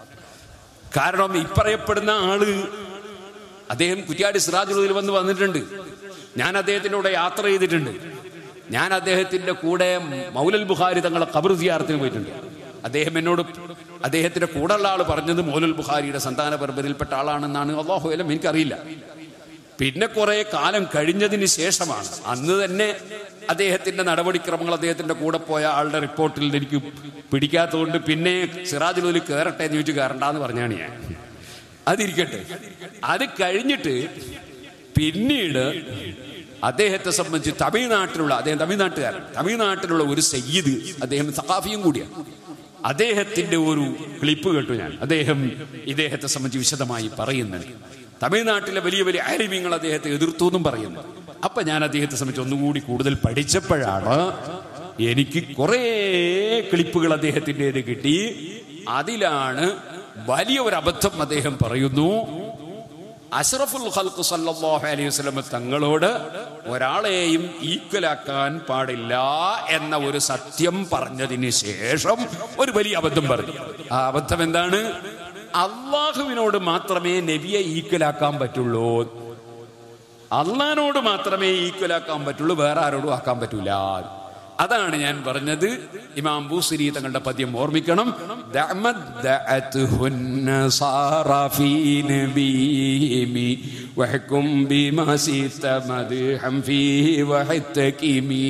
Speaker 1: കാരണം ഇപ്പറയപ്പെടുന്ന ആള് അദ്ദേഹം കുറ്റ്യാടി സിറാജുൽ വന്ന് വന്നിട്ടുണ്ട് ഞാൻ അദ്ദേഹത്തിൻ്റെ കൂടെ യാത്ര ചെയ്തിട്ടുണ്ട് ഞാൻ അദ്ദേഹത്തിന്റെ കൂടെ മൗലൽ ബുഖാരി തങ്ങളെ ഖബർ സിയാറത്തിന് പോയിട്ടുണ്ട് അദ്ദേഹം എന്നോട് അദ്ദേഹത്തിന്റെ കൂടെയുള്ള ആൾ പറഞ്ഞത് മൗലൽ ബുഖാരിയുടെ സന്താന പരമ്പരയിൽപ്പെട്ട ആളാണെന്നാണ് അള്ളാഹുലം എനിക്കറിയില്ല പിന്നെ കുറെ കാലം കഴിഞ്ഞതിന് ശേഷമാണ് അന്ന് തന്നെ അദ്ദേഹത്തിന്റെ നടപടിക്രമങ്ങൾ അദ്ദേഹത്തിന്റെ കൂടെ പോയ ആളുടെ റിപ്പോർട്ടിൽ എനിക്ക് പിടിക്കാത്തതുകൊണ്ട് പിന്നെ സിറാജുലൂല് കയറട്ടെ എന്ന് ചോദിച്ചു കയറണ്ടെന്ന് പറഞ്ഞാണ് ഞാൻ അതിരിക്കട്ടെ അത് കഴിഞ്ഞിട്ട് പിന്നീട് അദ്ദേഹത്തെ സംബന്ധിച്ച് തമിഴ്നാട്ടിലുള്ള അദ്ദേഹം തമിഴ്നാട്ടുകാരൻ തമിഴ്നാട്ടിലുള്ള ഒരു സയ്യിദ് അദ്ദേഹം സഖാഫിയും കൂടിയാണ് അദ്ദേഹത്തിന്റെ ഒരു ക്ലിപ്പ് കേട്ടു ഞാൻ അദ്ദേഹം ഇദ്ദേഹത്തെ സംബന്ധിച്ച് വിശദമായി പറയുന്നുണ്ട് തമിഴ്നാട്ടിലെ വലിയ വലിയ ആലിമ്യങ്ങൾ അദ്ദേഹത്തെ എതിർത്തു എന്നും പറയുന്നു അപ്പൊ ഞാൻ അദ്ദേഹത്തെ സംബന്ധിച്ച് ഒന്നുകൂടി കൂടുതൽ പഠിച്ചപ്പോഴാണ് എനിക്ക് കുറേ ക്ലിപ്പുകൾ അദ്ദേഹത്തിൻ്റെത് കിട്ടി അതിലാണ് വലിയ ഒരു അബദ്ധം അദ്ദേഹം പറയുന്നു അഷ്റഫുൽ ഖൽഖ് സല്ലല്ലാഹു അലൈഹി വസല്ലം തങ്ങളോട് ഒരാളെയും ഈക്വലാക്കാൻ പാടില്ല എന്ന ഒരു സത്യം പറഞ്ഞതിന് ശേഷം ഒരു വലിയ അബദ്ധം പറഞ്ഞു ആ അബദ്ധം എന്താണ് അള്ളാഹുവിനോട് മാത്രമേ നബിയെ ഈക്വലാക്കാൻ പറ്റുള്ളൂ അള്ളഹാനോട് മാത്രമേ ഈക്വലാക്കാൻ പറ്റുള്ളൂ വേറെ ആരോടും ആക്കാൻ പറ്റൂല അതാണ് ഞാൻ പറഞ്ഞത് ഇമാം ബൂസിരി തങ്ങളുടെ പദ്യം ഓർമ്മിക്കണം ദഅമദ്ദഅത്ഹുന്ന സാറഫീ നബീമി വഹ്കും ബിമാ സീത മദ്ഹം ഫീഹി വഹത്തകിമീ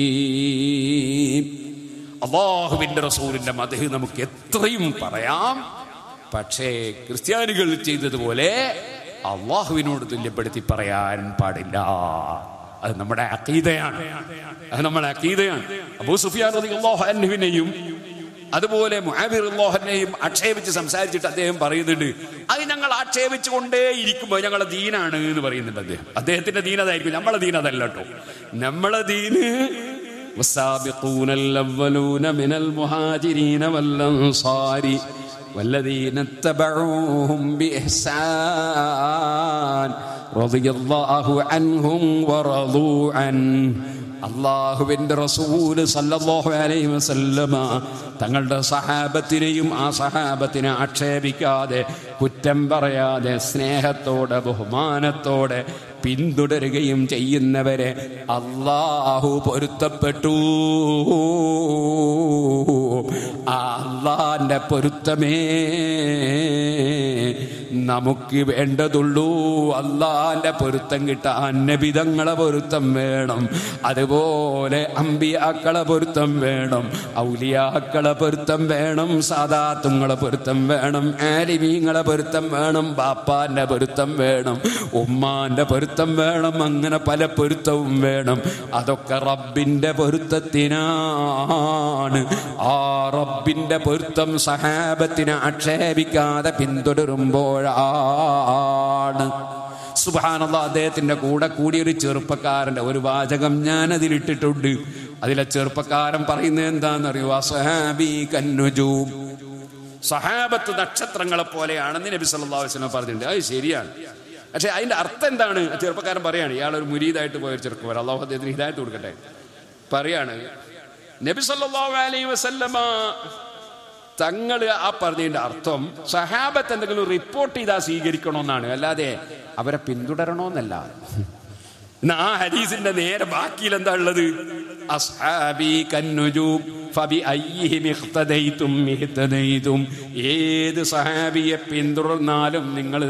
Speaker 1: അള്ളാഹുവിന്റെ റസൂലിന്റെ മതഹ് നമുക്ക് എത്രയും പറയാം പക്ഷേ ക്രിസ്ത്യാനികൾ ചെയ്തതുപോലെ അള്ളാഹുവിനോട് തുല്യപ്പെടുത്തി പറയാൻ പാടില്ല അത് നമ്മുടെ അക്കീതയാണ് അത് നമ്മുടെ അക്കീതയാണ് അബൂ സുഫിയാൻ റളിയല്ലാഹു അൻഹുവിനെയും അതുപോലെ മുഹാബിർ അള്ളാഹുനെയും ആക്ഷേപിച്ച് സംസാരിച്ചിട്ട് അദ്ദേഹം പറയുന്നുണ്ട് അത് ഞങ്ങൾ ആക്ഷേപിച്ചു കൊണ്ടേ ഇരിക്കുമ്പോൾ ഞങ്ങളെ ദീനാണ് എന്ന് പറയുന്നുണ്ട് അദ്ദേഹം അദ്ദേഹത്തിന്റെ ദീൻ അതായിരിക്കും നമ്മളെ ദീൻ അതല്ല കേട്ടോ നമ്മളെ ദീന് والسابقون الأولون من المهاجرين والأنصار والذين اتبعوهم بإحسان رضي الله عنهم ورضوا عنه അള്ളാഹുവിന്റെ റസൂല് സല്ലല്ലാഹു അലൈഹി വസല്ലമ തങ്ങളുടെ സഹാബത്തിനെയും ആ സഹാബത്തിനെ ആക്ഷേപിക്കാതെ കുറ്റം പറയാതെ സ്നേഹത്തോടെ ബഹുമാനത്തോടെ പിന്തുടരുകയും ചെയ്യുന്നവരെ അള്ളാഹു പൊരുത്തപ്പെട്ടു ആ അള്ളാന്റെ പൊരുത്തമേ നമുക്ക് വേണ്ടതുള്ളൂ അള്ളാന്റെ പൊരുത്തം കിട്ടാൻ നബിതങ്ങളെ പൊരുത്തം വേണം അതുപോലെ അമ്പിയാക്കളെ പൊരുത്തം വേണം ഔലിയാക്കളെ പൊരുത്തം വേണം സാദാത്തുങ്ങളെ പൊരുത്തം വേണം ആലിമീങ്ങളെ പൊരുത്തം വേണം ബാപ്പാന്റെ പൊരുത്തം വേണം ഉമ്മാന്റെ പൊരുത്തം വേണം അങ്ങനെ പല പൊരുത്തവും വേണം അതൊക്കെ റബ്ബിന്റെ പൊരുത്തത്തിനാണ് ആ റബ്ബിന്റെ പൊരുത്തം സഹാബത്തിനെ ആക്ഷേപിക്കാതെ പിന്തുടരുമ്പോഴാണ് സുബാനുള്ള അദ്ദേഹത്തിന്റെ കൂടെ കൂടിയൊരു ചെറുപ്പക്കാരന്റെ ഒരു വാചകം ഞാൻ അതിലിട്ടിട്ടുണ്ട് അതിലെ ചെറുപ്പക്കാരൻ പറയുന്നത് എന്താണെന്നറിയോ അസഹാബി കന്നുജൂം സഹാബത്ത് നക്ഷത്രങ്ങളെ പോലെയാണെന്ന് നബി സല്ലല്ലാഹു അലൈഹി വസല്ലം പറഞ്ഞിട്ടുണ്ട് അത് ശരിയാണ് പക്ഷെ അതിന്റെ അർത്ഥം എന്താണ് ആ ചെറുപ്പക്കാരൻ പറയാണ് ഇയാൾ ഒരു മുരീദായിട്ട് പോയ ഒരു ചെറുപ്പക്കാരൻ അള്ളാഹു അദ്ദേഹത്തിന് ഹിദായത്ത് കൊടുക്കട്ടെ പറയാണ് നബി സല്ലല്ലാഹു അലൈഹി വസല്ലമ തങ്ങൾ ആ പറഞ്ഞതിന്റെ അർത്ഥം സഹാബത്ത് എന്തെങ്കിലും റിപ്പോർട്ട് ചെയ്താൽ സ്വീകരിക്കണമെന്നാണ് അല്ലാതെ അവരെ പിന്തുടരണമെന്നല്ല എന്നാ ആ ഹദീസിന്റെ നേരെ ബാക്കിയിൽ എന്താ ഉള്ളത് അസ്ഹാബി കന്നുജൂം ഫബി അയ്യിഹിം ഇഖ്തദൈതും ഇഹ്തദൈതും ഏത് സഹാബിയെ പിന്തുടർന്നാലും നിങ്ങൾ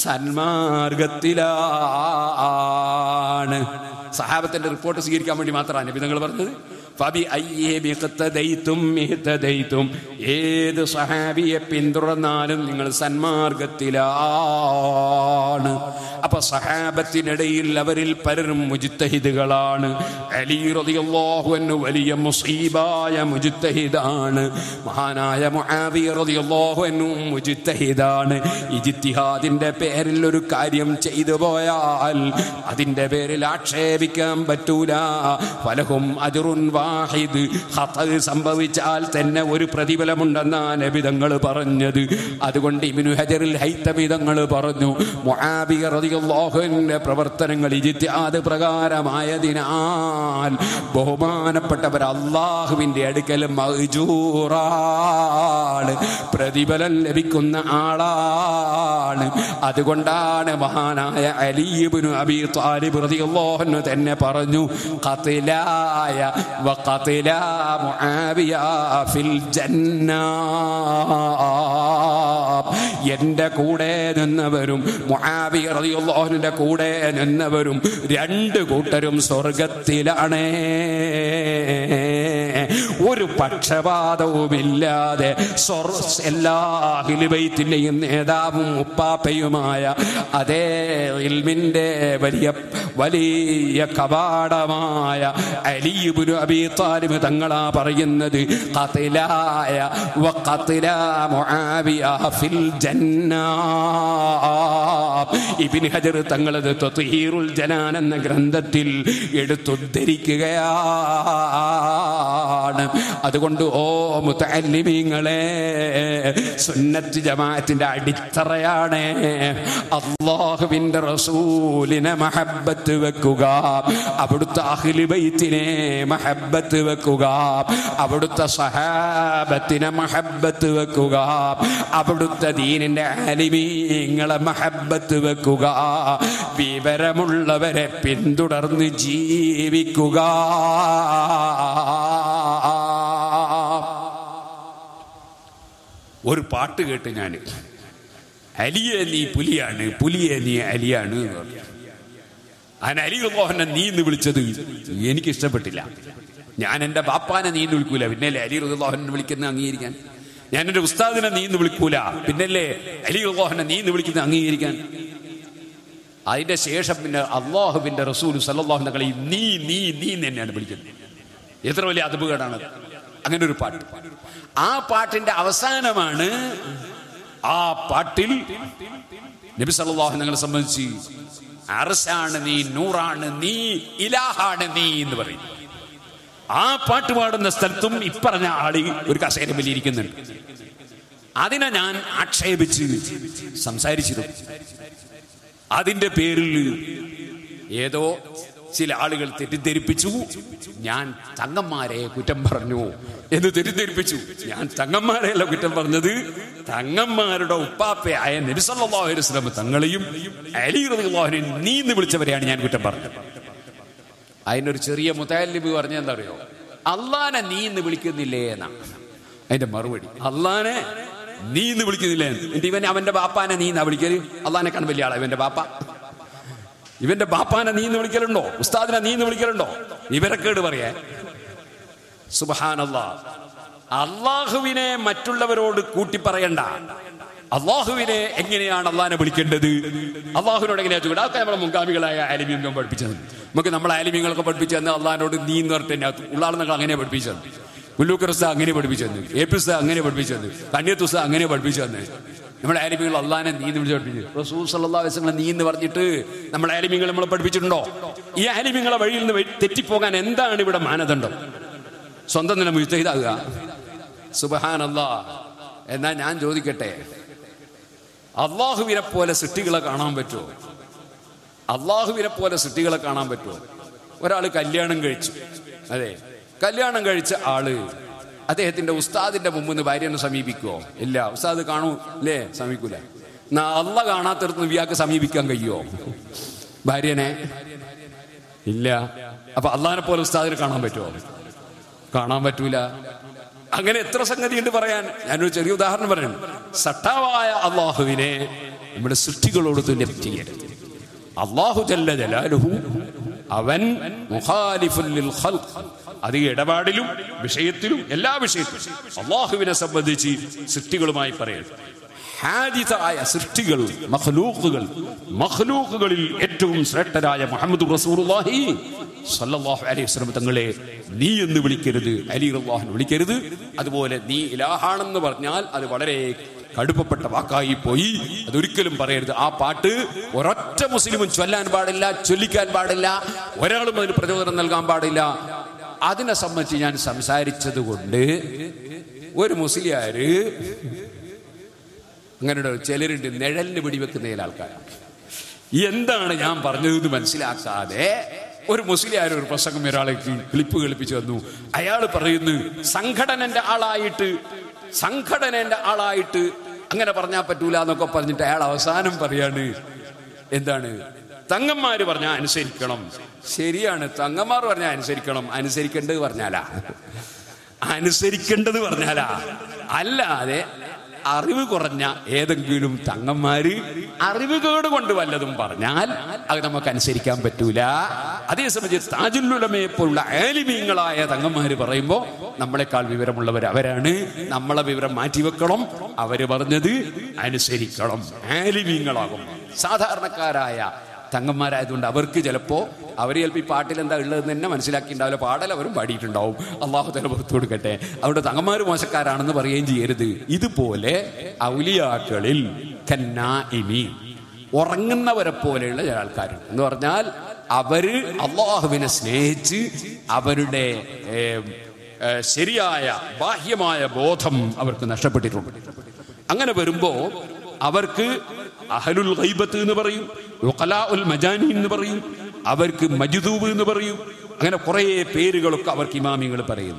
Speaker 1: സന്മാർഗത്തിലാണ് സഹാബത്തിന്റെ റിപ്പോർട്ട് സ്വീകരിക്കാൻ വേണ്ടി മാത്രമാണ് നബി നിങ്ങൾ പറഞ്ഞത് ഫബി അയ്യിഹിം ഇഖ്തദൈതും ഇഹ്തദൈതും ഏത് സഹാബിയെ പിന്തുടർന്നാലും നിങ്ങൾ സന്മാർഗത്തിലാണ് അപ്പൊ സഹാബത്തിനിടയിൽ അവരിൽ പലരും മുജിത്തഹിദുകളാണ് അലി റളിയല്ലാഹു അൻഹു വലിയ മുസീബായ മുജിത്തഹിദാണ് മഹാനായ മുആവിയ റളിയല്ലാഹു അൻഹു മുജിത്തഹിദാണ് ഇജ്തിഹാദിന്റെ പേരിൽ ഒരു കാര്യം ചെയ്തു പോയാൽ അതിന്റെ പേരിൽ ആക്ഷേപിക്കാൻ പറ്റൂല ഫലഹും അജ്റുൻ വാഹിദ് ഖത സംഭവിച്ചാൽ തന്നെ ഒരു പ്രതിഫലമുണ്ടെന്നാ നബിതങ്ങൾ പറഞ്ഞത് അതുകൊണ്ട് ഇബ്നു ഹജറിൽ ഹൈത്തമിതങ്ങൾ പറഞ്ഞു മുആവിയ റളിയല്ലാഹുവിന്റെ പ്രവർത്തനങ്ങൾ ഇജ്തിഹാദ് പ്രകാരമായതിനാൽ ബഹുമാനപ്പെട്ടവർ അള്ളാഹുവിന്റെ അടുക്കൽ മഹ്ജൂറാണ് പ്രതിഫലം ലഭിക്കുന്ന ആളാണ് അതുകൊണ്ടാണ് മഹാനായ അലീബിനു അബി താലിബ് റളിയല്ലാഹു അൻഹു തന്നെ പറഞ്ഞു ഖതിലായ വഖതില മുആവിയ ഫിൽ ജന്ന എന്റെ കൂടെ നിന്നവരും മുആവിയ റളിയല്ലാഹുവിന്റെ കൂടെ നിന്നവരും രണ്ട് കൂട്ടരും സ്വർഗത്തിലാണ് ഒരു പക്ഷപാതവുമില്ലാതെ സ്വർ എല്ലാ ഹിലുബൈത്തിന്റെയും നേതാവും ഉപ്പാപ്പയുമായ അതേ ഇൽമിന്റെ വലിയ വലിയ കവാടമായ അലിയുബുനു അബി താലിബ് തങ്ങളാ പറയുന്നത് ഖതിലായ വഖതില മുആവിയ ഫിൽ ജന്ന ഇബ്നു ഹജർ തങ്ങളത് തത്ഹീറുൽ ജനാൻ എന്ന ഗ്രന്ഥത്തിൽ എടുത്തുദ്ധരിക്കുകയാണ് അതുകൊണ്ട് ഓ മുത്തല്ലിമീങ്ങളെ സുന്നത്ത് ജമാഅത്തിന്റെ അടിത്തറയാണ് അള്ളാഹുവിന്റെ റസൂലിനെ മഹബത്ത് വെക്കുക അവിടുത്തെ അഖിലുബൈത്തിനെ മഹബത്ത് വെക്കുക അവിടുത്തെ സഹാബത്തിനെ മഹബത്ത് വെക്കുക അവിടുത്തെ കൊടുത്ത ദീനിന്റെ ആലിമീങ്ങളെ മഹബത്ത് വെക്കുക വിവരമുള്ളവരെ പിന്തുടർന്ന് ജീവിക്കുക ഒരു പാട്ട് കേട്ട് ഞാൻ അലിയെ നീ പുലിയാണ് പുലിയെ നീ അലിയാണ് എന്ന് പറഞ്ഞു. അങ്ങനെ അലി റഹ്മാനെ നീ എന്ന് വിളിച്ചത് എനിക്ക് ഇഷ്ടപ്പെട്ടില്ല ഞാൻ എൻ്റെ ബാപ്പാനെ നീ എന്ന് വിളിക്കൂല പിന്നല്ലേ അലി റഹ്മാനെ വിളിക്കുന്ന അംഗീകരിക്കാൻ ഞാൻ എൻ്റെ ഉസ്താദിനെ നീ എന്ന് വിളിക്കൂല പിന്നല്ലേ അലി റഹ്മാനെ നീ എന്ന് വിളിക്കുന്ന അംഗീകരിക്കാൻ അതിന്റെ ശേഷം പിന്നെ അള്ളാഹുവിന്റെ റസൂൽ സല്ലാഹു തങ്ങളെ നീ നീ നീ എന്ന് തന്നെയാണ് വിളിക്കുന്നത് എത്ര വലിയ അതുപകേടാണ് അങ്ങനെ ഒരു പാട്ട് ആ പാട്ടിന്റെ അവസാനമാണ് ആ പാട്ടിൽ നബി സല്ലല്ലാഹു ഞങ്ങളെ സംബന്ധിച്ച് അറസാണ് നീ നൂറാണ് നീ ഇലാഹാണ് നീ എന്ന് പറയും ആ പാട്ട് പാടുന്ന സ്ഥലത്തും ഇപ്പറഞ്ഞ ആളി ഒരു കസേര വലിയിരിക്കുന്നുണ്ട് അതിനെ ഞാൻ ആക്ഷേപിച്ച് സംസാരിച്ചിരുന്നു അതിന്റെ പേരിൽ ഏതോ ചില ആളുകൾ തെറ്റിദ്ധരിപ്പിച്ചു ഞാൻ തങ്ങന്മാരെ കുറ്റം പറഞ്ഞു എന്ന് തെറ്റിദ്ധരിപ്പിച്ചു ഞാൻ തങ്ങന്മാരെയല്ല കുറ്റം പറഞ്ഞത് തങ്ങന്മാരുടെ ഉപ്പാപ്പയായ നബിസല്ലാസ്ലം തങ്ങളെയും അലി റളിയല്ലാഹുവിനെ നീ എന്ന് വിളിച്ചവരെയാണ് ഞാൻ കുറ്റം പറഞ്ഞത് അതിനൊരു ചെറിയ മുത്താലിബ് പറഞ്ഞ എന്താ അറിയോ അള്ളാനെ നീ എന്ന് വിളിക്കുന്നില്ലേ എന്നാ അതിന്റെ മറുപടി അള്ളാനെ നീ എന്ന് വിളിക്കുന്നില്ലേ എന്നിട്ട് ഇവൻ അവന്റെ ബാപ്പാനെ നീ എന്നാ വിളിക്കല് അള്ളാനെ കാണും വലിയ ആളാ ഇവന്റെ ബാപ്പ ഇവന്റെ ബാപ്പാനെ നീ എന്ന് വിളിക്കലുണ്ടോ ഉസ്താദിനെ നീ എന്ന് വിളിക്കലുണ്ടോ ഇവരക്കേട് പറയാ സുബഹാനല്ലാ അള്ളാഹുവിനെ മറ്റുള്ളവരോട് കൂട്ടി പറയണ്ട അള്ളാഹുവിനെ എങ്ങനെയാണ് അള്ളാഹിനെ വിളിക്കേണ്ടത് അള്ളാഹുവിനോട് എങ്ങനെയാ ചോദിക്കുക അതൊക്കെ നമ്മുടെ മുൻഗാമികളായ ആലിമ്യം പഠിപ്പിച്ചത് നമുക്ക് നമ്മളെ ആലിമ്യങ്ങളൊക്കെ പഠിപ്പിച്ചു തന്ന അള്ളാഹിനോട് നീ എന്ന് പറഞ്ഞിട്ട് ഉള്ളാളെന്നൊക്കെ അങ്ങനെ പഠിപ്പിച്ചത് പുല്ലൂക്കറുസ്ത അങ്ങനെ പഠിപ്പിച്ചു തന്നു എ പി ഉസ്ത അങ്ങനെ പഠിപ്പിച്ചു തന്നു കന്യത്തുസ്ത അങ്ങനെ പഠിപ്പിച്ചു തന്നെ നമ്മുടെ ആലിമ്യങ്ങൾ അള്ളാഹിനെ നീ എന്ന് വിളിച്ച് പഠിപ്പിച്ചു റസൂൽ സല്ലാ വയസ്സങ്ങളെ നീ എന്ന് പറഞ്ഞിട്ട് നമ്മുടെ ആലിമ്യങ്ങൾ നമ്മൾ പഠിപ്പിച്ചിട്ടുണ്ടോ ഈ ആലിമ്യങ്ങളെ വഴിയിൽ നിന്ന് വഴി- തെറ്റിപ്പോകാൻ എന്താണ് ഇവിടെ മാനദണ്ഡം സ്വന്തം നില മുഴുത്തതാകുക സുബഹാനല്ലാ എന്നാ ഞാൻ ചോദിക്കട്ടെ അള്ളാഹുവിനെ പോലെ സൃഷ്ടികളെ കാണാൻ പറ്റുമോ അള്ളാഹുവിനെ പോലെ സൃഷ്ടികളെ കാണാൻ പറ്റുമോ ഒരാൾ കല്യാണം കഴിച്ചു അതെ കല്യാണം കഴിച്ച ആള് അദ്ദേഹത്തിന്റെ ഉസ്താദിന്റെ മുമ്പ് നിന്ന് ഭാര്യനെ സമീപിക്കുമോ ഇല്ല ഉസ്താദ് കാണൂ ഇല്ലേ സമീപിക്കൂല എന്നാ അള്ള കാണാത്തടത്ത് ഇയാൾക്ക് സമീപിക്കാൻ കഴിയുമോ ഭാര്യനെ ഇല്ല അപ്പൊ അള്ളാഹിനെ പോലെ ഉസ്താദിനെ കാണാൻ പറ്റുമോ കാണാൻ പറ്റൂല അങ്ങനെ എത്ര സംഗതി ഉണ്ട് പറയാൻ ഞാനൊരു ചെറിയ ഉദാഹരണം പറയാം സട്ടാവായ അള്ളാഹുവിനെ നമ്മുടെ സൃഷ്ടികളോട് തുല്യം ചെയ്യരുത് അള്ളാഹു ജല്ല ജലാലുഹു അവൻ മുഖാലിഫുൽ ലിൽ ഖൽഖ് അത് ഇടപാടിലും വിഷയത്തിലും എല്ലാ വിഷയത്തിലും അള്ളാഹുവിനെ സംബന്ധിച്ച് സൃഷ്ടികളുമായി പറയരുത് ഹാദിതായ സൃഷ്ടികൾ മഖ്ലൂഖുകൾ മഖ്ലൂഖുകളിൽ ഏറ്റവും ശ്രേഷ്ഠരായ മുഹമ്മദ് റസൂലുള്ളാഹി സല്ലല്ലാഹു അലൈഹി വസല്ലം തങ്ങളെ നീ എന്ന് വിളിക്കരുത് അലി റളിയല്ലാഹു വിളിക്കരുത് അതുപോലെ നീ ഇലാഹാണെന്ന് പറഞ്ഞാൽ അത് വളരെ കടുപ്പപ്പെട്ട വാക്കായി പോയി അതൊരിക്കലും പറയരുത് ആ പാട്ട് ഒരൊറ്റ മുസ്ലിമും ചൊല്ലാൻ പാടില്ല ചൊല്ലിക്കാൻ പാടില്ല ഒരാളും അതിന് പ്രചോദനം നൽകാൻ പാടില്ല അതിനെ സംബന്ധിച്ച് ഞാൻ സംസാരിച്ചത് കൊണ്ട് ഒരു മുസ്ലിയാര് അങ്ങനെ ചിലരുണ്ട് നിഴലിന് പിടിവെക്കുന്ന ചില ആൾക്കാർ എന്താണ് ഞാൻ പറഞ്ഞതെന്ന് മനസ്സിലാക്കാതെ ഒരു മുസ്ലിം ഒരു പ്രസംഗം ഒരാളേക്ക് ക്ലിപ്പ് കളിപ്പിച്ചു വന്നു അയാൾ പറയുന്നു സംഘടനന്റെ ആളായിട്ട് സംഘടനന്റെ ആളായിട്ട് അങ്ങനെ പറഞ്ഞാൽ പറ്റൂല എന്നൊക്കെ പറഞ്ഞിട്ട് അയാൾ അവസാനം പറയാണ് എന്താണ് തങ്ങന്മാര് പറഞ്ഞാൽ അനുസരിക്കണം ശരിയാണ് തങ്ങന്മാർ പറഞ്ഞാൽ അനുസരിക്കണം അനുസരിക്കേണ്ടത് പറഞ്ഞാലാ അനുസരിക്കേണ്ടത് പറഞ്ഞാലാ അല്ലാതെ അറിവ് കുറഞ്ഞ ഏതെങ്കിലും തങ്ങന്മാര് അറിവുകേട് കൊണ്ട് വല്ലതും പറഞ്ഞാൽ അത് നമുക്ക് അനുസരിക്കാൻ പറ്റൂല അതേസമയം താജുല്ലുലമയെ പോലുള്ള ആലിമീങ്ങളായ തങ്ങന്മാര് പറയുമ്പോൾ നമ്മളെക്കാൾ വിവരമുള്ളവർ അവരാണ് നമ്മളെ വിവരം മാറ്റിവെക്കണം അവര് പറഞ്ഞത് അനുസരിക്കണം ആലിമീങ്ങളാകും സാധാരണക്കാരായ തങ്ങന്മാരായതുകൊണ്ട് അവർക്ക് ചിലപ്പോ അവർ ചിലപ്പോൾ ഈ പാട്ടിൽ എന്താ ഉള്ളതെന്ന് തന്നെ മനസ്സിലാക്കിയിട്ടുണ്ടാവില്ല പാടൽ അവരും പാടിയിട്ടുണ്ടാവും അള്ളാഹു തന്നെ പുറത്തു കൊടുക്കട്ടെ അവിടെ തങ്ങന്മാർ മോശക്കാരാണെന്ന് പറയുകയും ചെയ്യരുത് ഇതുപോലെ ഔലിയാക്കളിൽ കന്നാഇനി ഉറങ്ങുന്നവരെ പോലെയുള്ള ചില ആൾക്കാരുണ്ട് എന്ന് പറഞ്ഞാൽ അവര് അള്ളാഹുവിനെ സ്നേഹിച്ച് അവരുടെ ഏം, ഏ, ശരിയായ ബാഹ്യമായ ബോധം അവർക്ക് നഷ്ടപ്പെട്ടിട്ടുണ്ട് അങ്ങനെ വരുമ്പോ അവർക്ക് അഹലുൽ ഗൈബത്ത് എന്ന് പറയും ഉഖലാ ഉൽ മജാനി എന്ന് പറയും അവർക്ക് മജ്ദൂബ് എന്ന് പറയും അങ്ങനെ കുറേ പേരുകളൊക്കെ അവർക്ക് ഇമാമിങ്ങൾ പറയുന്നു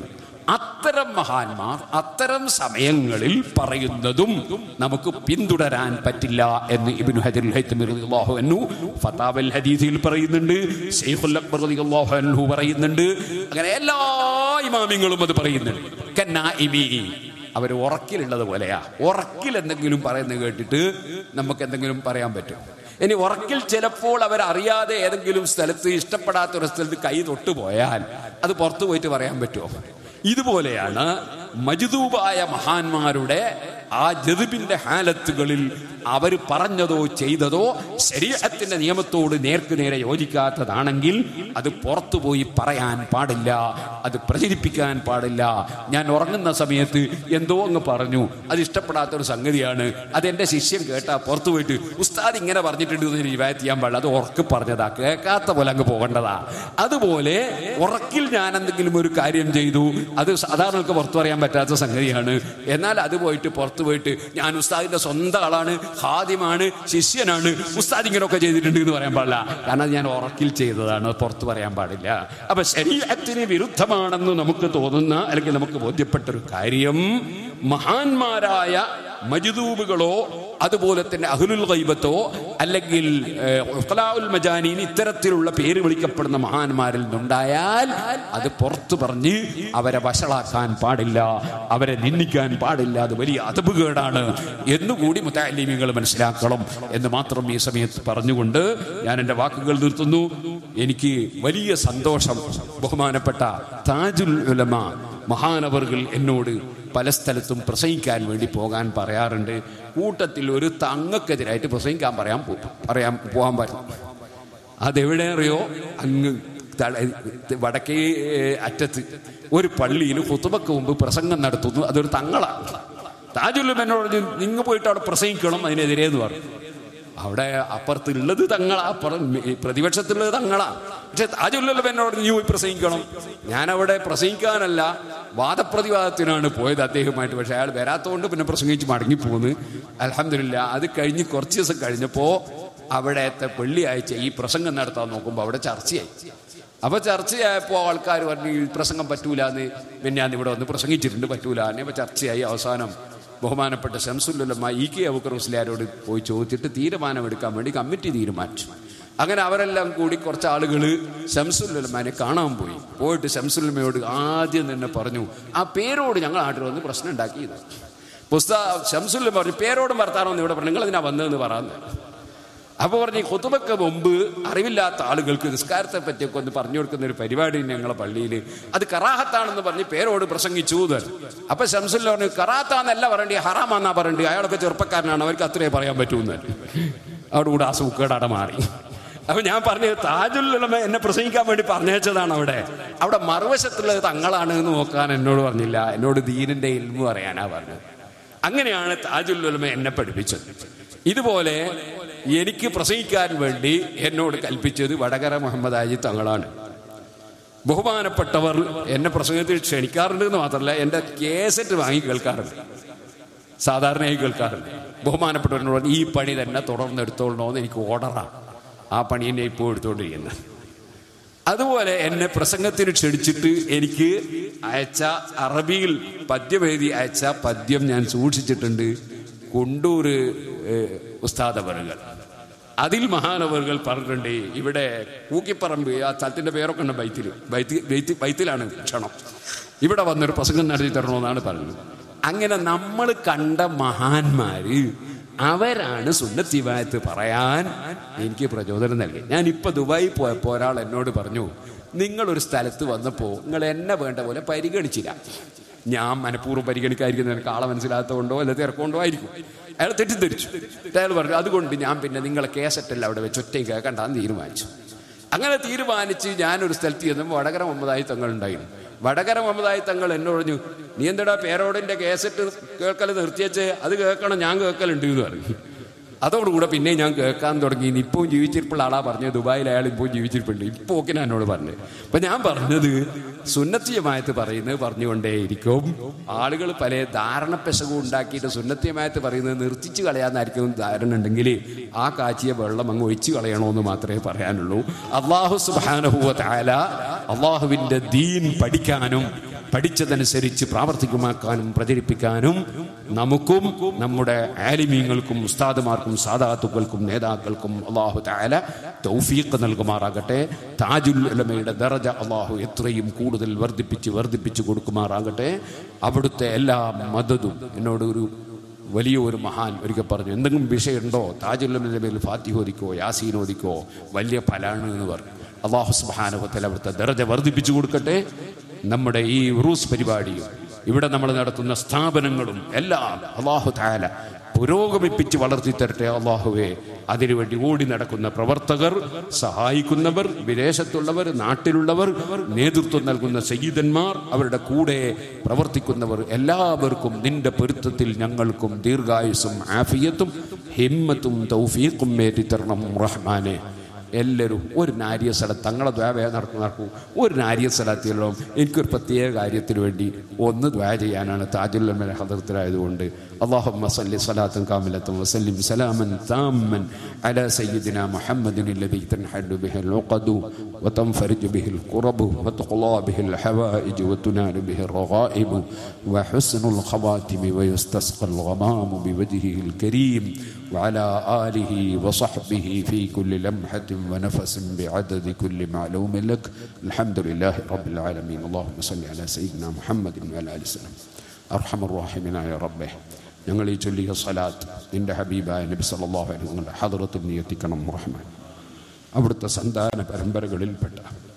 Speaker 1: അത്തരം മഹാന്മാർ അത്തരം സമയങ്ങളിൽ പറയുന്നതും നമുക്ക് പിന്തുടരാൻ പറ്റില്ല എന്ന് ഇബ്നു ഹജറുൽ ഹൈത്തമി റളിയല്ലാഹു അൻഹു ഫതാവൽ ഹദീസിൽ പറയുന്നുണ്ട് ശൈഖുൽ അക്ബർ റളിയല്ലാഹു അൻഹു പറയുന്നുണ്ട് അങ്ങനെ എല്ലാ ഇമാമിങ്ങളും അത് പറയുന്നുണ്ട് കന്നാഇമി അവർ ഉറക്കിലുള്ളത് പോലെയാ ഉറക്കിൽ എന്തെങ്കിലും പറയുന്നത് കേട്ടിട്ട് നമുക്ക് എന്തെങ്കിലും പറയാൻ പറ്റും ഇനി ഉറക്കിൽ ചിലപ്പോൾ അവരറിയാതെ ഏതെങ്കിലും സ്ഥലത്ത് ഇഷ്ടപ്പെടാത്ത ഒരു സ്ഥലത്ത് കൈ തൊട്ടു പോയാൽ അത് പുറത്തു പോയിട്ട് പറയാൻ പറ്റുമോ ഇതുപോലെയാണ് മജുദൂബായ മഹാന്മാരുടെ ആ ജതുബിന്റെ ഹാലത്തുകളിൽ അവർ പറഞ്ഞതോ ചെയ്തതോ ശരീരത്തിന്റെ നിയമത്തോട് നേർക്ക് നേരെ യോജിക്കാത്തതാണെങ്കിൽ അത് പുറത്തുപോയി പറയാൻ പാടില്ല അത് പ്രചരിപ്പിക്കാൻ പാടില്ല ഞാൻ ഉറങ്ങുന്ന സമയത്ത് എന്തോ അങ്ങ് പറഞ്ഞു അത് ഇഷ്ടപ്പെടാത്തൊരു സംഗതിയാണ് അത് എൻ്റെ ശിഷ്യൻ കേട്ടാ പുറത്തു പോയിട്ട് ഉസ്താദ് ഇങ്ങനെ പറഞ്ഞിട്ടുണ്ട് എന്ന് റിവായത്ത് ചെയ്യാൻ പാടില്ല അത് ഉറക്ക് പറഞ്ഞതാ കേൾക്കാത്ത പോലെ അങ്ങ് പോകേണ്ടതാ അതുപോലെ ഉറക്കിൽ ഞാൻ എന്തെങ്കിലും ഒരു കാര്യം ചെയ്തു അത് സാധാരണക്ക് പുറത്തു പറയാൻ പറ്റാത്ത സംഗതിയാണ് എന്നാൽ അത് പോയിട്ട് പുറത്തു പോയിട്ട് ഞാൻ ഉസ്താദിന്റെ സ്വന്തം ആളാണ് ഹാദ്യമാണ് ശിഷ്യനാണ് ഉസ്താദ് ഇങ്ങനെയൊക്കെ ചെയ്തിട്ടുണ്ട് എന്ന് പറയാൻ പാടില്ല കാരണം അത് ഞാൻ ഉറക്കിൽ ചെയ്തതാണ് അത് പുറത്ത് പറയാൻ പാടില്ല അപ്പൊ ശരീരത്തിന് വിരുദ്ധമാണെന്ന് നമുക്ക് തോന്നുന്ന അല്ലെങ്കിൽ നമുക്ക് ബോധ്യപ്പെട്ട ഒരു കാര്യം മഹാന്മാരായ മജുദൂബുകളോ അതുപോലെ തന്നെ അഹുലുൽ ഗൈബത്തോ അല്ലെങ്കിൽ ഏഹ്, ഉഖലാഉൽ മജാനീൻ ഇത്തരത്തിലുള്ള പേര് വിളിക്കപ്പെടുന്ന മഹാന്മാരിൽ നിന്നുണ്ടായാൽ അത് പുറത്തു പറഞ്ഞ് അവരെ വഷളാക്കാൻ പാടില്ല അവരെ നിന്ദിക്കാൻ പാടില്ല അത് വലിയ അതപുകേടാണ് എന്നുകൂടി മുത്താലിമികൾ മനസ്സിലാക്കണം എന്ന് മാത്രം ഈ സമയത്ത് പറഞ്ഞുകൊണ്ട് ഞാൻ എൻ്റെ വാക്കുകൾ നിർത്തുന്നു എനിക്ക് വലിയ സന്തോഷം ബഹുമാനപ്പെട്ട താജുൽ ഉലമ മഹാനവറുകൾ എന്നോട് പല സ്ഥലത്തും പ്രസംഗിക്കാൻ വേണ്ടി പോകാൻ പറയാറുണ്ട് കൂട്ടത്തിൽ ഒരു തങ്ങക്കെതിരായിട്ട് പ്രസംഗിക്കാൻ പറയാൻ പോ- പറയാൻ പോകാൻ പറ്റും അതെവിടെ അറിയോ അങ്ങ് തള- വടക്കേ അറ്റത്ത് ഒരു പള്ളിയിൽ കുത്തുബക്ക് മുമ്പ് പ്രസംഗം നടത്തുന്നു അതൊരു തങ്ങളാണ് താജുല്ലും എന്നോട് പറഞ്ഞു, നിങ്ങൾ പോയിട്ട് അവിടെ പ്രസംഗിക്കണം അതിനെതിരെ എന്ന് പറഞ്ഞു അവിടെ അപ്പുറത്തുള്ളത് തങ്ങളാ അപ്പുറം ഈ പ്രതിപക്ഷത്തുള്ളത് തങ്ങളാ പക്ഷെ താജുല്ലം എന്നോട് നീ പോയി പ്രസംഗിക്കണം ഞാൻ അവിടെ പ്രസംഗിക്കാനല്ല വാദപ്രതിവാദത്തിനാണ് പോയത് അദ്ദേഹമായിട്ട് പക്ഷെ അയാൾ വരാത്തതുകൊണ്ട് പിന്നെ പ്രസംഗിച്ച് മടങ്ങിപ്പോന്ന് അലഹമില്ല അത് കഴിഞ്ഞ് കുറച്ച് ദിവസം കഴിഞ്ഞപ്പോൾ അവിടത്തെ വെള്ളിയാഴ്ച ഈ പ്രസംഗം നടത്താൻ നോക്കുമ്പോൾ അവിടെ ചർച്ചയായി അപ്പൊ ചർച്ചയായപ്പോൾ ആൾക്കാർ പറഞ്ഞു ഈ പ്രസംഗം പറ്റൂല എന്ന് പിന്നെ ഞാൻ ഇവിടെ വന്ന് പ്രസംഗിച്ചിട്ടുണ്ട് പറ്റൂല എന്ന് അപ്പൊ ചർച്ചയായി അവസാനം ബഹുമാനപ്പെട്ട ശംസുല്ലമ്മ ഇ കെ അബുക്കർ മുസ്ലിയാരോട് പോയി ചോദിച്ചിട്ട് തീരുമാനമെടുക്കാൻ വേണ്ടി കമ്മിറ്റി തീരുമാനിച്ചു അങ്ങനെ അവരെല്ലാം കൂടി കുറച്ച് ആളുകൾ ശംസുല്ലമ്മനെ കാണാൻ പോയി പോയിട്ട് ശംസുല്ലമ്മയോട് ആദ്യം തന്നെ പറഞ്ഞു ആ പേരോട് ഞങ്ങൾ നാട്ടിൽ വന്ന് പ്രശ്നം ഉണ്ടാക്കിയത് പുസ്തക ശംസുല്ലമ്മ പറഞ്ഞു പേരോടും വർത്താനമെന്ന് ഇവിടെ പറഞ്ഞു നിങ്ങൾ ഇതിനാ വന്നതെന്ന് പറയാന്ന് അപ്പൊ പറഞ്ഞു ഖുതുബക്ക് മുമ്പ് അറിവില്ലാത്ത ആളുകൾക്ക് നിസ്കാരത്തെ പറ്റിയൊക്കെ ഒന്ന് പറഞ്ഞു കൊടുക്കുന്ന ഒരു പരിപാടി ഞങ്ങളെ പള്ളിയിൽ അത് കറാഹത്താണെന്ന് പറഞ്ഞ് പേരോട് പ്രസംഗിച്ചു എന്ന് പറഞ്ഞു. അപ്പൊ ശംസുല്ല പറഞ്ഞു കറാത്താന്നല്ല പറയണ്ടി ഹറാമാന്നാ പറയണ്ടി അയാളൊക്കെ ചെറുപ്പക്കാരനാണ് അവർക്ക് അത്രേ പറയാൻ പറ്റൂന്ന് അവിടെ കൂടെ ആ സൂക്കേടാടെ മാറി അപ്പൊ ഞാൻ പറഞ്ഞത് താജുല്ലുലമ എന്നെ പ്രസംഗിക്കാൻ വേണ്ടി പറഞ്ഞയച്ചതാണ് അവിടെ അവിടെ മറുവശത്തുള്ളത് തങ്ങളാണ് എന്ന് നോക്കാൻ എന്നോട് പറഞ്ഞില്ല എന്നോട് ദീനിന്റെ ഇൽമു പറയാനാ പറഞ്ഞത് അങ്ങനെയാണ് താജുല്ലുലമ എന്നെ പഠിപ്പിച്ചത് ഇതുപോലെ എനിക്ക് പ്രസംഗിക്കാൻ വേണ്ടി എന്നോട് കൽപ്പിച്ചത് വടകര മുഹമ്മദ് ആജി തങ്ങളാണ് ബഹുമാനപ്പെട്ടവർ എന്നെ പ്രസംഗത്തിൽ ക്ഷണിക്കാറുണ്ട് എന്ന് മാത്രമല്ല എൻ്റെ കേസറ്റ് വാങ്ങി കേൾക്കാറുണ്ട് സാധാരണയായി കേൾക്കാറുണ്ട് ബഹുമാനപ്പെട്ടവരിനോട് പറഞ്ഞു, ഈ പണി തന്നെ തുടർന്നെടുത്തോളണോ എന്ന് എനിക്ക് ഓർഡറാണ് ആ പണി എന്നെ ഇപ്പോൾ എടുത്തുകൊണ്ടിരിക്കുന്നത് അതുപോലെ എന്നെ പ്രസംഗത്തിന് ക്ഷണിച്ചിട്ട് എനിക്ക് അയച്ച അറബിയിൽ പദ്യം എഴുതി അയച്ച പദ്യം ഞാൻ സൂക്ഷിച്ചിട്ടുണ്ട് കുണ്ടൂർ ഉസ്താദവറുകൾ അതിൽ മഹാനവറുകൾ പറഞ്ഞിട്ടുണ്ട് ഇവിടെ കൂക്കിപ്പറമ്പ് ആ സ്ഥലത്തിന്റെ പേരൊക്കെ ഉണ്ട് ബൈത്തിൽ ബൈത്തി ബൈത്തി ബൈത്തിലാണ് ക്ഷണം ഇവിടെ വന്നൊരു പ്രസംഗം നടത്തി തരണമെന്നാണ് പറഞ്ഞത് അങ്ങനെ നമ്മൾ കണ്ട മഹാന്മാര് അവരാണ് സുന്നത്തിവായത്ത് പറയാൻ എനിക്ക് പ്രചോദനം നൽകി ഞാൻ ഇപ്പൊ ദുബായി പോയപ്പോൾ ഒരാൾ എന്നോട് പറഞ്ഞു നിങ്ങളൊരു സ്ഥലത്ത് വന്നപ്പോൾ നിങ്ങൾ എന്നെ വേണ്ട പോലെ പരിഗണിച്ചില്ല ഞാൻ മനഃപൂർവ്വം പരിഗണിക്കാതിരിക്കുന്ന എനിക്ക് ആളെ മനസ്സിലാത്തതുകൊണ്ടോ അല്ല തിരക്കൊണ്ടോ ആയിരിക്കും അയാൾ തെറ്റിദ്ധരിച്ചു എന്നിട്ട് അയാൾ പറഞ്ഞു അതുകൊണ്ട് ഞാൻ പിന്നെ നിങ്ങളെ കേസറ്റല്ല അവിടെ വെച്ച് ഒറ്റയും കേൾക്കണ്ടെന്ന് തീരുമാനിച്ചു അങ്ങനെ തീരുമാനിച്ച് ഞാനൊരു സ്ഥലത്ത് ചെന്നപ്പോൾ വടകര മുഹമ്മദായി തങ്ങൾ ഉണ്ടായിരുന്നു വടകര മുഹമ്മദായി തങ്ങൾ എന്നോട് പറഞ്ഞു നീ എന്താടാ പേരോടിന്റെ കേസറ്റ് കേൾക്കൽ നിർത്തിയച്ച് അത് കേൾക്കണം ഞാൻ കേൾക്കലുണ്ട് എന്ന് പറഞ്ഞു അതോടുകൂടെ പിന്നെ ഞാൻ കേൾക്കാൻ തുടങ്ങി ഇനി ഇപ്പം ജീവിച്ചിരിപ്പുള്ള ആളാ പറഞ്ഞത് ദുബായിൽ അയാൾ ഇപ്പോൾ ജീവിച്ചിരിപ്പുണ്ട് ഇപ്പോൾ ഒക്കെ എന്നോട് പറഞ്ഞത് അപ്പൊ ഞാൻ പറഞ്ഞത് സുന്നത്തിയമായത്ത് പറയുന്നത് പറഞ്ഞുകൊണ്ടേയിരിക്കും ആളുകൾ പല ധാരണ പെശകും ഉണ്ടാക്കിയിട്ട് സുന്നത്തിയമായത്ത് പറയുന്നത് നിർത്തിച്ചു കളയാന്നായിരിക്കും ധാരണ ഉണ്ടെങ്കിൽ ആ കാച്ചിയ വെള്ളം അങ്ങ് ഒഴിച്ചു കളയണമെന്ന് മാത്രമേ പറയാനുള്ളൂ അള്ളാഹു സുബാനഹുവ താല അള്ളാഹുവിൻ്റെ ദീൻ പഠിക്കാനും പഠിച്ചതനുസരിച്ച് പ്രാവർത്തികമാക്കാനും പ്രചരിപ്പിക്കാനും നമുക്കും നമ്മുടെ ആലിമീങ്ങൾക്കും ഉസ്താദുമാർക്കും സാദാത്തുക്കൾക്കും നേതാക്കൾക്കും അള്ളാഹു താല തൗഫീഖ് നൽകുമാറാകട്ടെ താജുൽ ഉലമയുടെ ദറജ അള്ളാഹു എത്രയും കൂടുതൽ വർദ്ധിപ്പിച്ച് വർദ്ധിപ്പിച്ച് കൊടുക്കുമാറാകട്ടെ അവിടുത്തെ എല്ലാ മദതും എന്നോട് ഒരു വലിയ ഒരു മഹാൻ ഒരിക്കൽ പറഞ്ഞു എന്തെങ്കിലും വിഷയമുണ്ടോ താജുല്ലമിൻ്റെ മേൽ ഫാത്തി ഓദിക്കോ യാസീൻ ഓദിക്കോ വലിയ ഫലാണ് എന്ന് പറഞ്ഞു അള്ളാഹു സുബാനുഭത്തിൽ അവിടുത്തെ ദർജ വർദ്ധിപ്പിച്ചു കൊടുക്കട്ടെ നമ്മുടെ ഈ ഉറൂസ് പരിപാടിയും ഇവിടെ നമ്മൾ നടത്തുന്ന സ്ഥാപനങ്ങളും എല്ലാം അള്ളാഹു താല പുരോഗമിപ്പിച്ച് വളർത്തി തരട്ടെ അള്ളാഹുവെ അതിനുവേണ്ടി ഓടി നടക്കുന്ന പ്രവർത്തകർ സഹായിക്കുന്നവർ വിദേശത്തുള്ളവർ നാട്ടിലുള്ളവർ നേതൃത്വം നൽകുന്ന സയ്യിദന്മാർ അവരുടെ കൂടെ പ്രവർത്തിക്കുന്നവർ എല്ലാവർക്കും നിന്റെ പൊരുത്തത്തിൽ ഞങ്ങൾക്കും ദീർഘായുസും ആഫിയത്തും ഹിമ്മത്തും തൗഫീഖും ഏറ്റിത്തരണം റഹ്മാനെ എല്ലാവരും ഒരു നാരിയ സ്ഥലത്ത് തങ്ങളെ ദ്വാ നടക്കും നടക്കും ഒരു നാരിയ സ്ഥലത്തിലും എനിക്കൊരു പ്രത്യേക കാര്യത്തിന് വേണ്ടി ഒന്ന് ദ്വാ ചെയ്യാനാണ് താജുല്ലമ്മ ഹദർത്തിലായതുകൊണ്ട് اللهم صل صلاة كاملة وسلم سلاما تاما على سيدنا محمد الذي تنحل به العقد وتنفرج به الكرب وتقضى به الحوائج وتنال به الرغائب وحسن الخواتم ويستسقى الغمام بوجهه الكريم وعلى آله وصحبه في كل لمحة ونفس بعدد كل معلوم لك الحمد لله رب العالمين اللهم صل على سيدنا محمد وعلى آله وسلم أرحم الراحمين يا ربه ഞങ്ങൾ ഈ ചൊല്ലിയ സലാത്ത് നിന്റെ ഹബീബായ നബി സല്ലല്ലാഹു അലൈഹി വസല്ലം ഹദ്റത്തിൽ നീ എത്തിക്കണം റഹ്മാൻ അവിടുത്തെ സന്താന പരമ്പരകളിൽപ്പെട്ട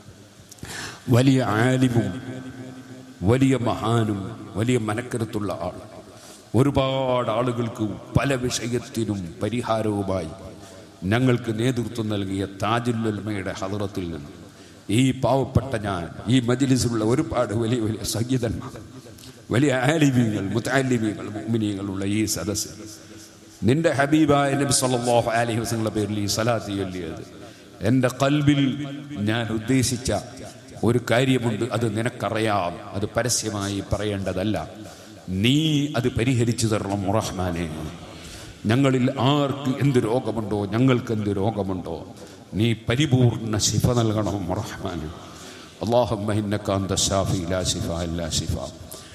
Speaker 1: വലിയ ആലിമും വലിയ മഹാനും വലിയ മനക്കരുത്തുള്ള ആൾ ഒരുപാട് ആളുകൾക്ക് പല വിഷയത്തിനും പരിഹാരവുമായി ഞങ്ങൾക്ക് നേതൃത്വം നൽകിയ താജുല്ലുൽമയുടെ ഹദറത്തിൽ നിന്ന് ഈ പാവപ്പെട്ട ഞാൻ ഈ മജിലിസിലുള്ള ഒരുപാട് വലിയ വലിയ സംഗീതന്മാർ വലിയ ആലിമീങ്ങൾ മുത്താലിമീങ്ങൾ മുഅ്മിനീങ്ങളുള്ള ഈ സദസ്സ് നിന്റെ ഹബീബായ നബി സല്ലല്ലാഹു അലൈഹി വസല്ലമയുടെ പേരിൽ ഈ സലാത്ത് ചൊല്ലിയത് എൻ്റെ കൽബിൽ ഞാൻ ഉദ്ദേശിച്ച ഒരു കാര്യമുണ്ട് അത് നിനക്കറിയാം അത് പരസ്യമായി പറയേണ്ടതല്ല നീ അത് പരിഹരിച്ചു തരണം റഹ്മാനെ ഞങ്ങളിൽ ആർക്ക് എന്ത് രോഗമുണ്ടോ ഞങ്ങൾക്ക് എന്ത് രോഗമുണ്ടോ നീ പരിപൂർണ ശിഫ നൽകണം റഹ്മാന് اللهم انك انت الشافي لا شفاء الا شفاء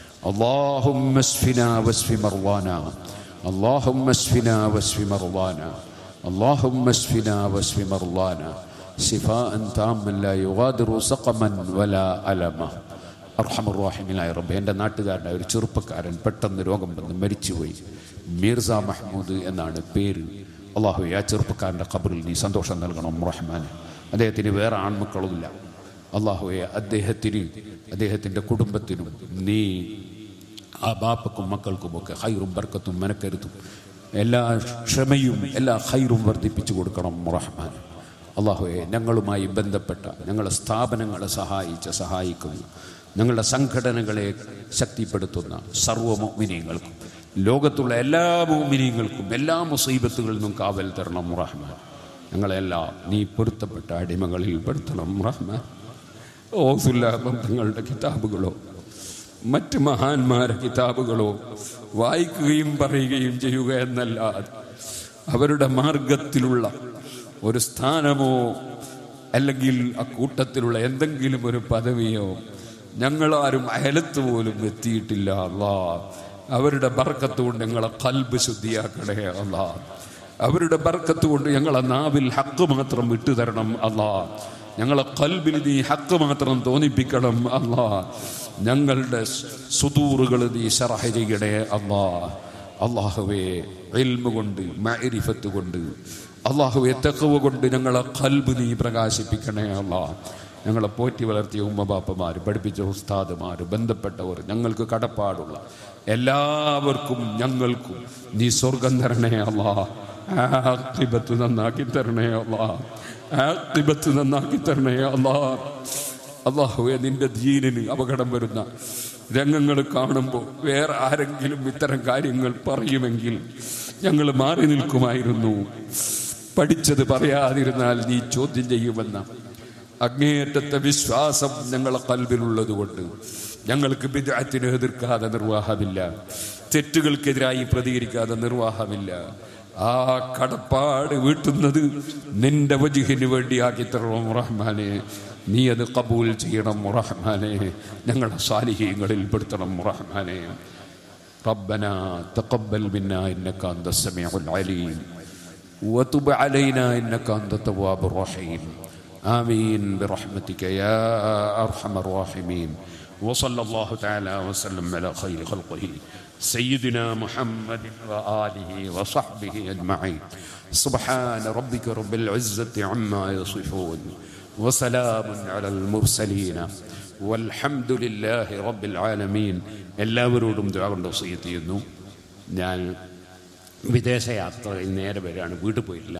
Speaker 1: اللهم اشفنا واشف مرضانا اللهم اشفنا واشف مرضانا اللهم اشفنا واشف مرضانا شفاء تاما لا يغادر سقما ولا ألما അർഹമുറാഹിമിനായ റബ്ബെ എൻ്റെ നാട്ടുകാരൻ്റെ ഒരു ചെറുപ്പക്കാരൻ പെട്ടെന്ന് രോഗം വന്ന് മരിച്ചുപോയി മീർസ മഹ്മൂദ് എന്നാണ് പേര് അള്ളാഹു ആ ചെറുപ്പക്കാരൻ്റെ ഖബറിൽ നീ സന്തോഷം നൽകണം റഹ്മാന് അദ്ദേഹത്തിന് വേറെ ആൺമക്കളുമില്ല അള്ളാഹുയെ അദ്ദേഹത്തിന് അദ്ദേഹത്തിൻ്റെ കുടുംബത്തിനും നീ ആ ബാപ്പക്കും മക്കൾക്കുമൊക്കെ ഹൈറും ബർക്കത്തും മെനക്കരുത്തും എല്ലാ ക്ഷമയും എല്ലാ ഹൈറും വർദ്ധിപ്പിച്ചു കൊടുക്കണം റഹ്മാൻ അള്ളാഹുയെ ഞങ്ങളുമായി ബന്ധപ്പെട്ട ഞങ്ങളുടെ സ്ഥാപനങ്ങളെ സഹായിച്ച സഹായിക്കുന്നു ഞങ്ങളുടെ സംഘടനകളെ ശക്തിപ്പെടുത്തുന്ന സർവ്വ മോമിനിയങ്ങൾക്കും ലോകത്തുള്ള എല്ലാ മോമിനിയങ്ങൾക്കും എല്ലാ മുസീബത്തുകളിൽ നിന്നും കാവൽ തരണം റഹ്മാൻ ഞങ്ങളെല്ലാം നീ പൊരുത്തപ്പെട്ട അടിമകളിൽ പെടുത്തണം റഹ്മാൻ ഓസുല്ലാഭം തങ്ങളുടെ കിതാബുകളോ മറ്റ് മഹാന്മാരെ കിതാബുകളോ വായിക്കുകയും പറയുകയും ചെയ്യുക എന്നല്ലാതെ അവരുടെ മാർഗത്തിലുള്ള ഒരു സ്ഥാനമോ അല്ലെങ്കിൽ ആ കൂട്ടത്തിലുള്ള എന്തെങ്കിലും ഒരു പദവിയോ ഞങ്ങളാരും അയലത്ത് പോലും എത്തിയിട്ടില്ല അല്ലാ അവരുടെ ബർക്കത്ത് കൊണ്ട് ഞങ്ങളെ കൽബ് ശുദ്ധിയാക്കണേ അല്ലാ അവരുടെ ബർക്കത്ത് കൊണ്ട് ഞങ്ങളെ നാവിൽ ഹക്ക് മാത്രം വിട്ടുതരണം അല്ലാ ഞങ്ങളെ കൽബിൽ നീ ഹക്ക് മാത്രം തോന്നിപ്പിക്കണം അല്ലാ ഞങ്ങളുടെ സുദൂറുകൾ നീ ശറഹ ചെയ്യണേ അല്ലാ അള്ളാഹുവേ ഇൽമ കൊണ്ട് മഅരിഫത്ത് കൊണ്ട് അള്ളാഹുവെ തെക്കവ് കൊണ്ട് ഞങ്ങളെ കൽബ് നീ പ്രകാശിപ്പിക്കണേ അല്ലാ ഞങ്ങളെ പോറ്റി വളർത്തിയ ഉമ്മബാപ്പമാർ പഠിപ്പിച്ച ഉസ്താദുമാർ ബന്ധപ്പെട്ടവർ ഞങ്ങൾക്ക് കടപ്പാടുള്ള എല്ലാവർക്കും ഞങ്ങൾക്കും നീ സ്വർഗം തരണേ അല്ലാ ആഖിബത്ത് നന്നാക്കി തരണേ അല്ലാ ആഖിബത്ത് നന്നാക്കി തരണേ അല്ലാ അള്ളാഹുവെ നിന്റെ ദീനിന് അപകടം വരുന്ന രംഗങ്ങൾ കാണുമ്പോൾ വേറെ ആരെങ്കിലും ഇത്തരം കാര്യങ്ങൾ പറയുമെങ്കിൽ ഞങ്ങൾ മാറി നിൽക്കുമായിരുന്നു പഠിച്ചത് പറയാതിരുന്നാൽ നീ ചോദ്യം ചെയ്യുമെന്ന അങ്ങേയറ്റത്തെ വിശ്വാസം ഞങ്ങളെ കൽവിലുള്ളത് കൊണ്ട് ഞങ്ങൾക്ക് വിദഗ്ധത്തിന് എതിർക്കാതെ നിർവാഹമില്ല തെറ്റുകൾക്കെതിരായി പ്രതികരിക്കാതെ നിർവാഹമില്ല ആ കടപ്പാട് വീട്ടുന്നത് നിന്റെ വജുഹിന് വേണ്ടിയാക്കി തരണം റഹ്മാനെ നീ അത് കബൂൽ ചെയ്യണം റഹ്മാനെ ഞങ്ങളുടെ സാലിഹ്യങ്ങളിൽ പെടുത്തണം റഹ്മാനെ ربنا تقبل منا انك انت السميع العليم وتب علينا انك انت التواب الرحيم امين برحمتك يا ارحم الراحمين وصلى الله تعالى وسلم على خير خلقه سيدنا محمد واله وصحبه اجمعين سبحان ربك رب العزه عما يصفون وسلام على المرسلين والحمد لله رب العالمين എല്ലാവരോടും ദുആ കൊണ്ട് വസീയത്ത് ചെയ്യുന്നു ഞാൻ വിദേശ യാത്ര നേരെ വരെയാണ് വീട്ടിൽ പോയിട്ടില്ല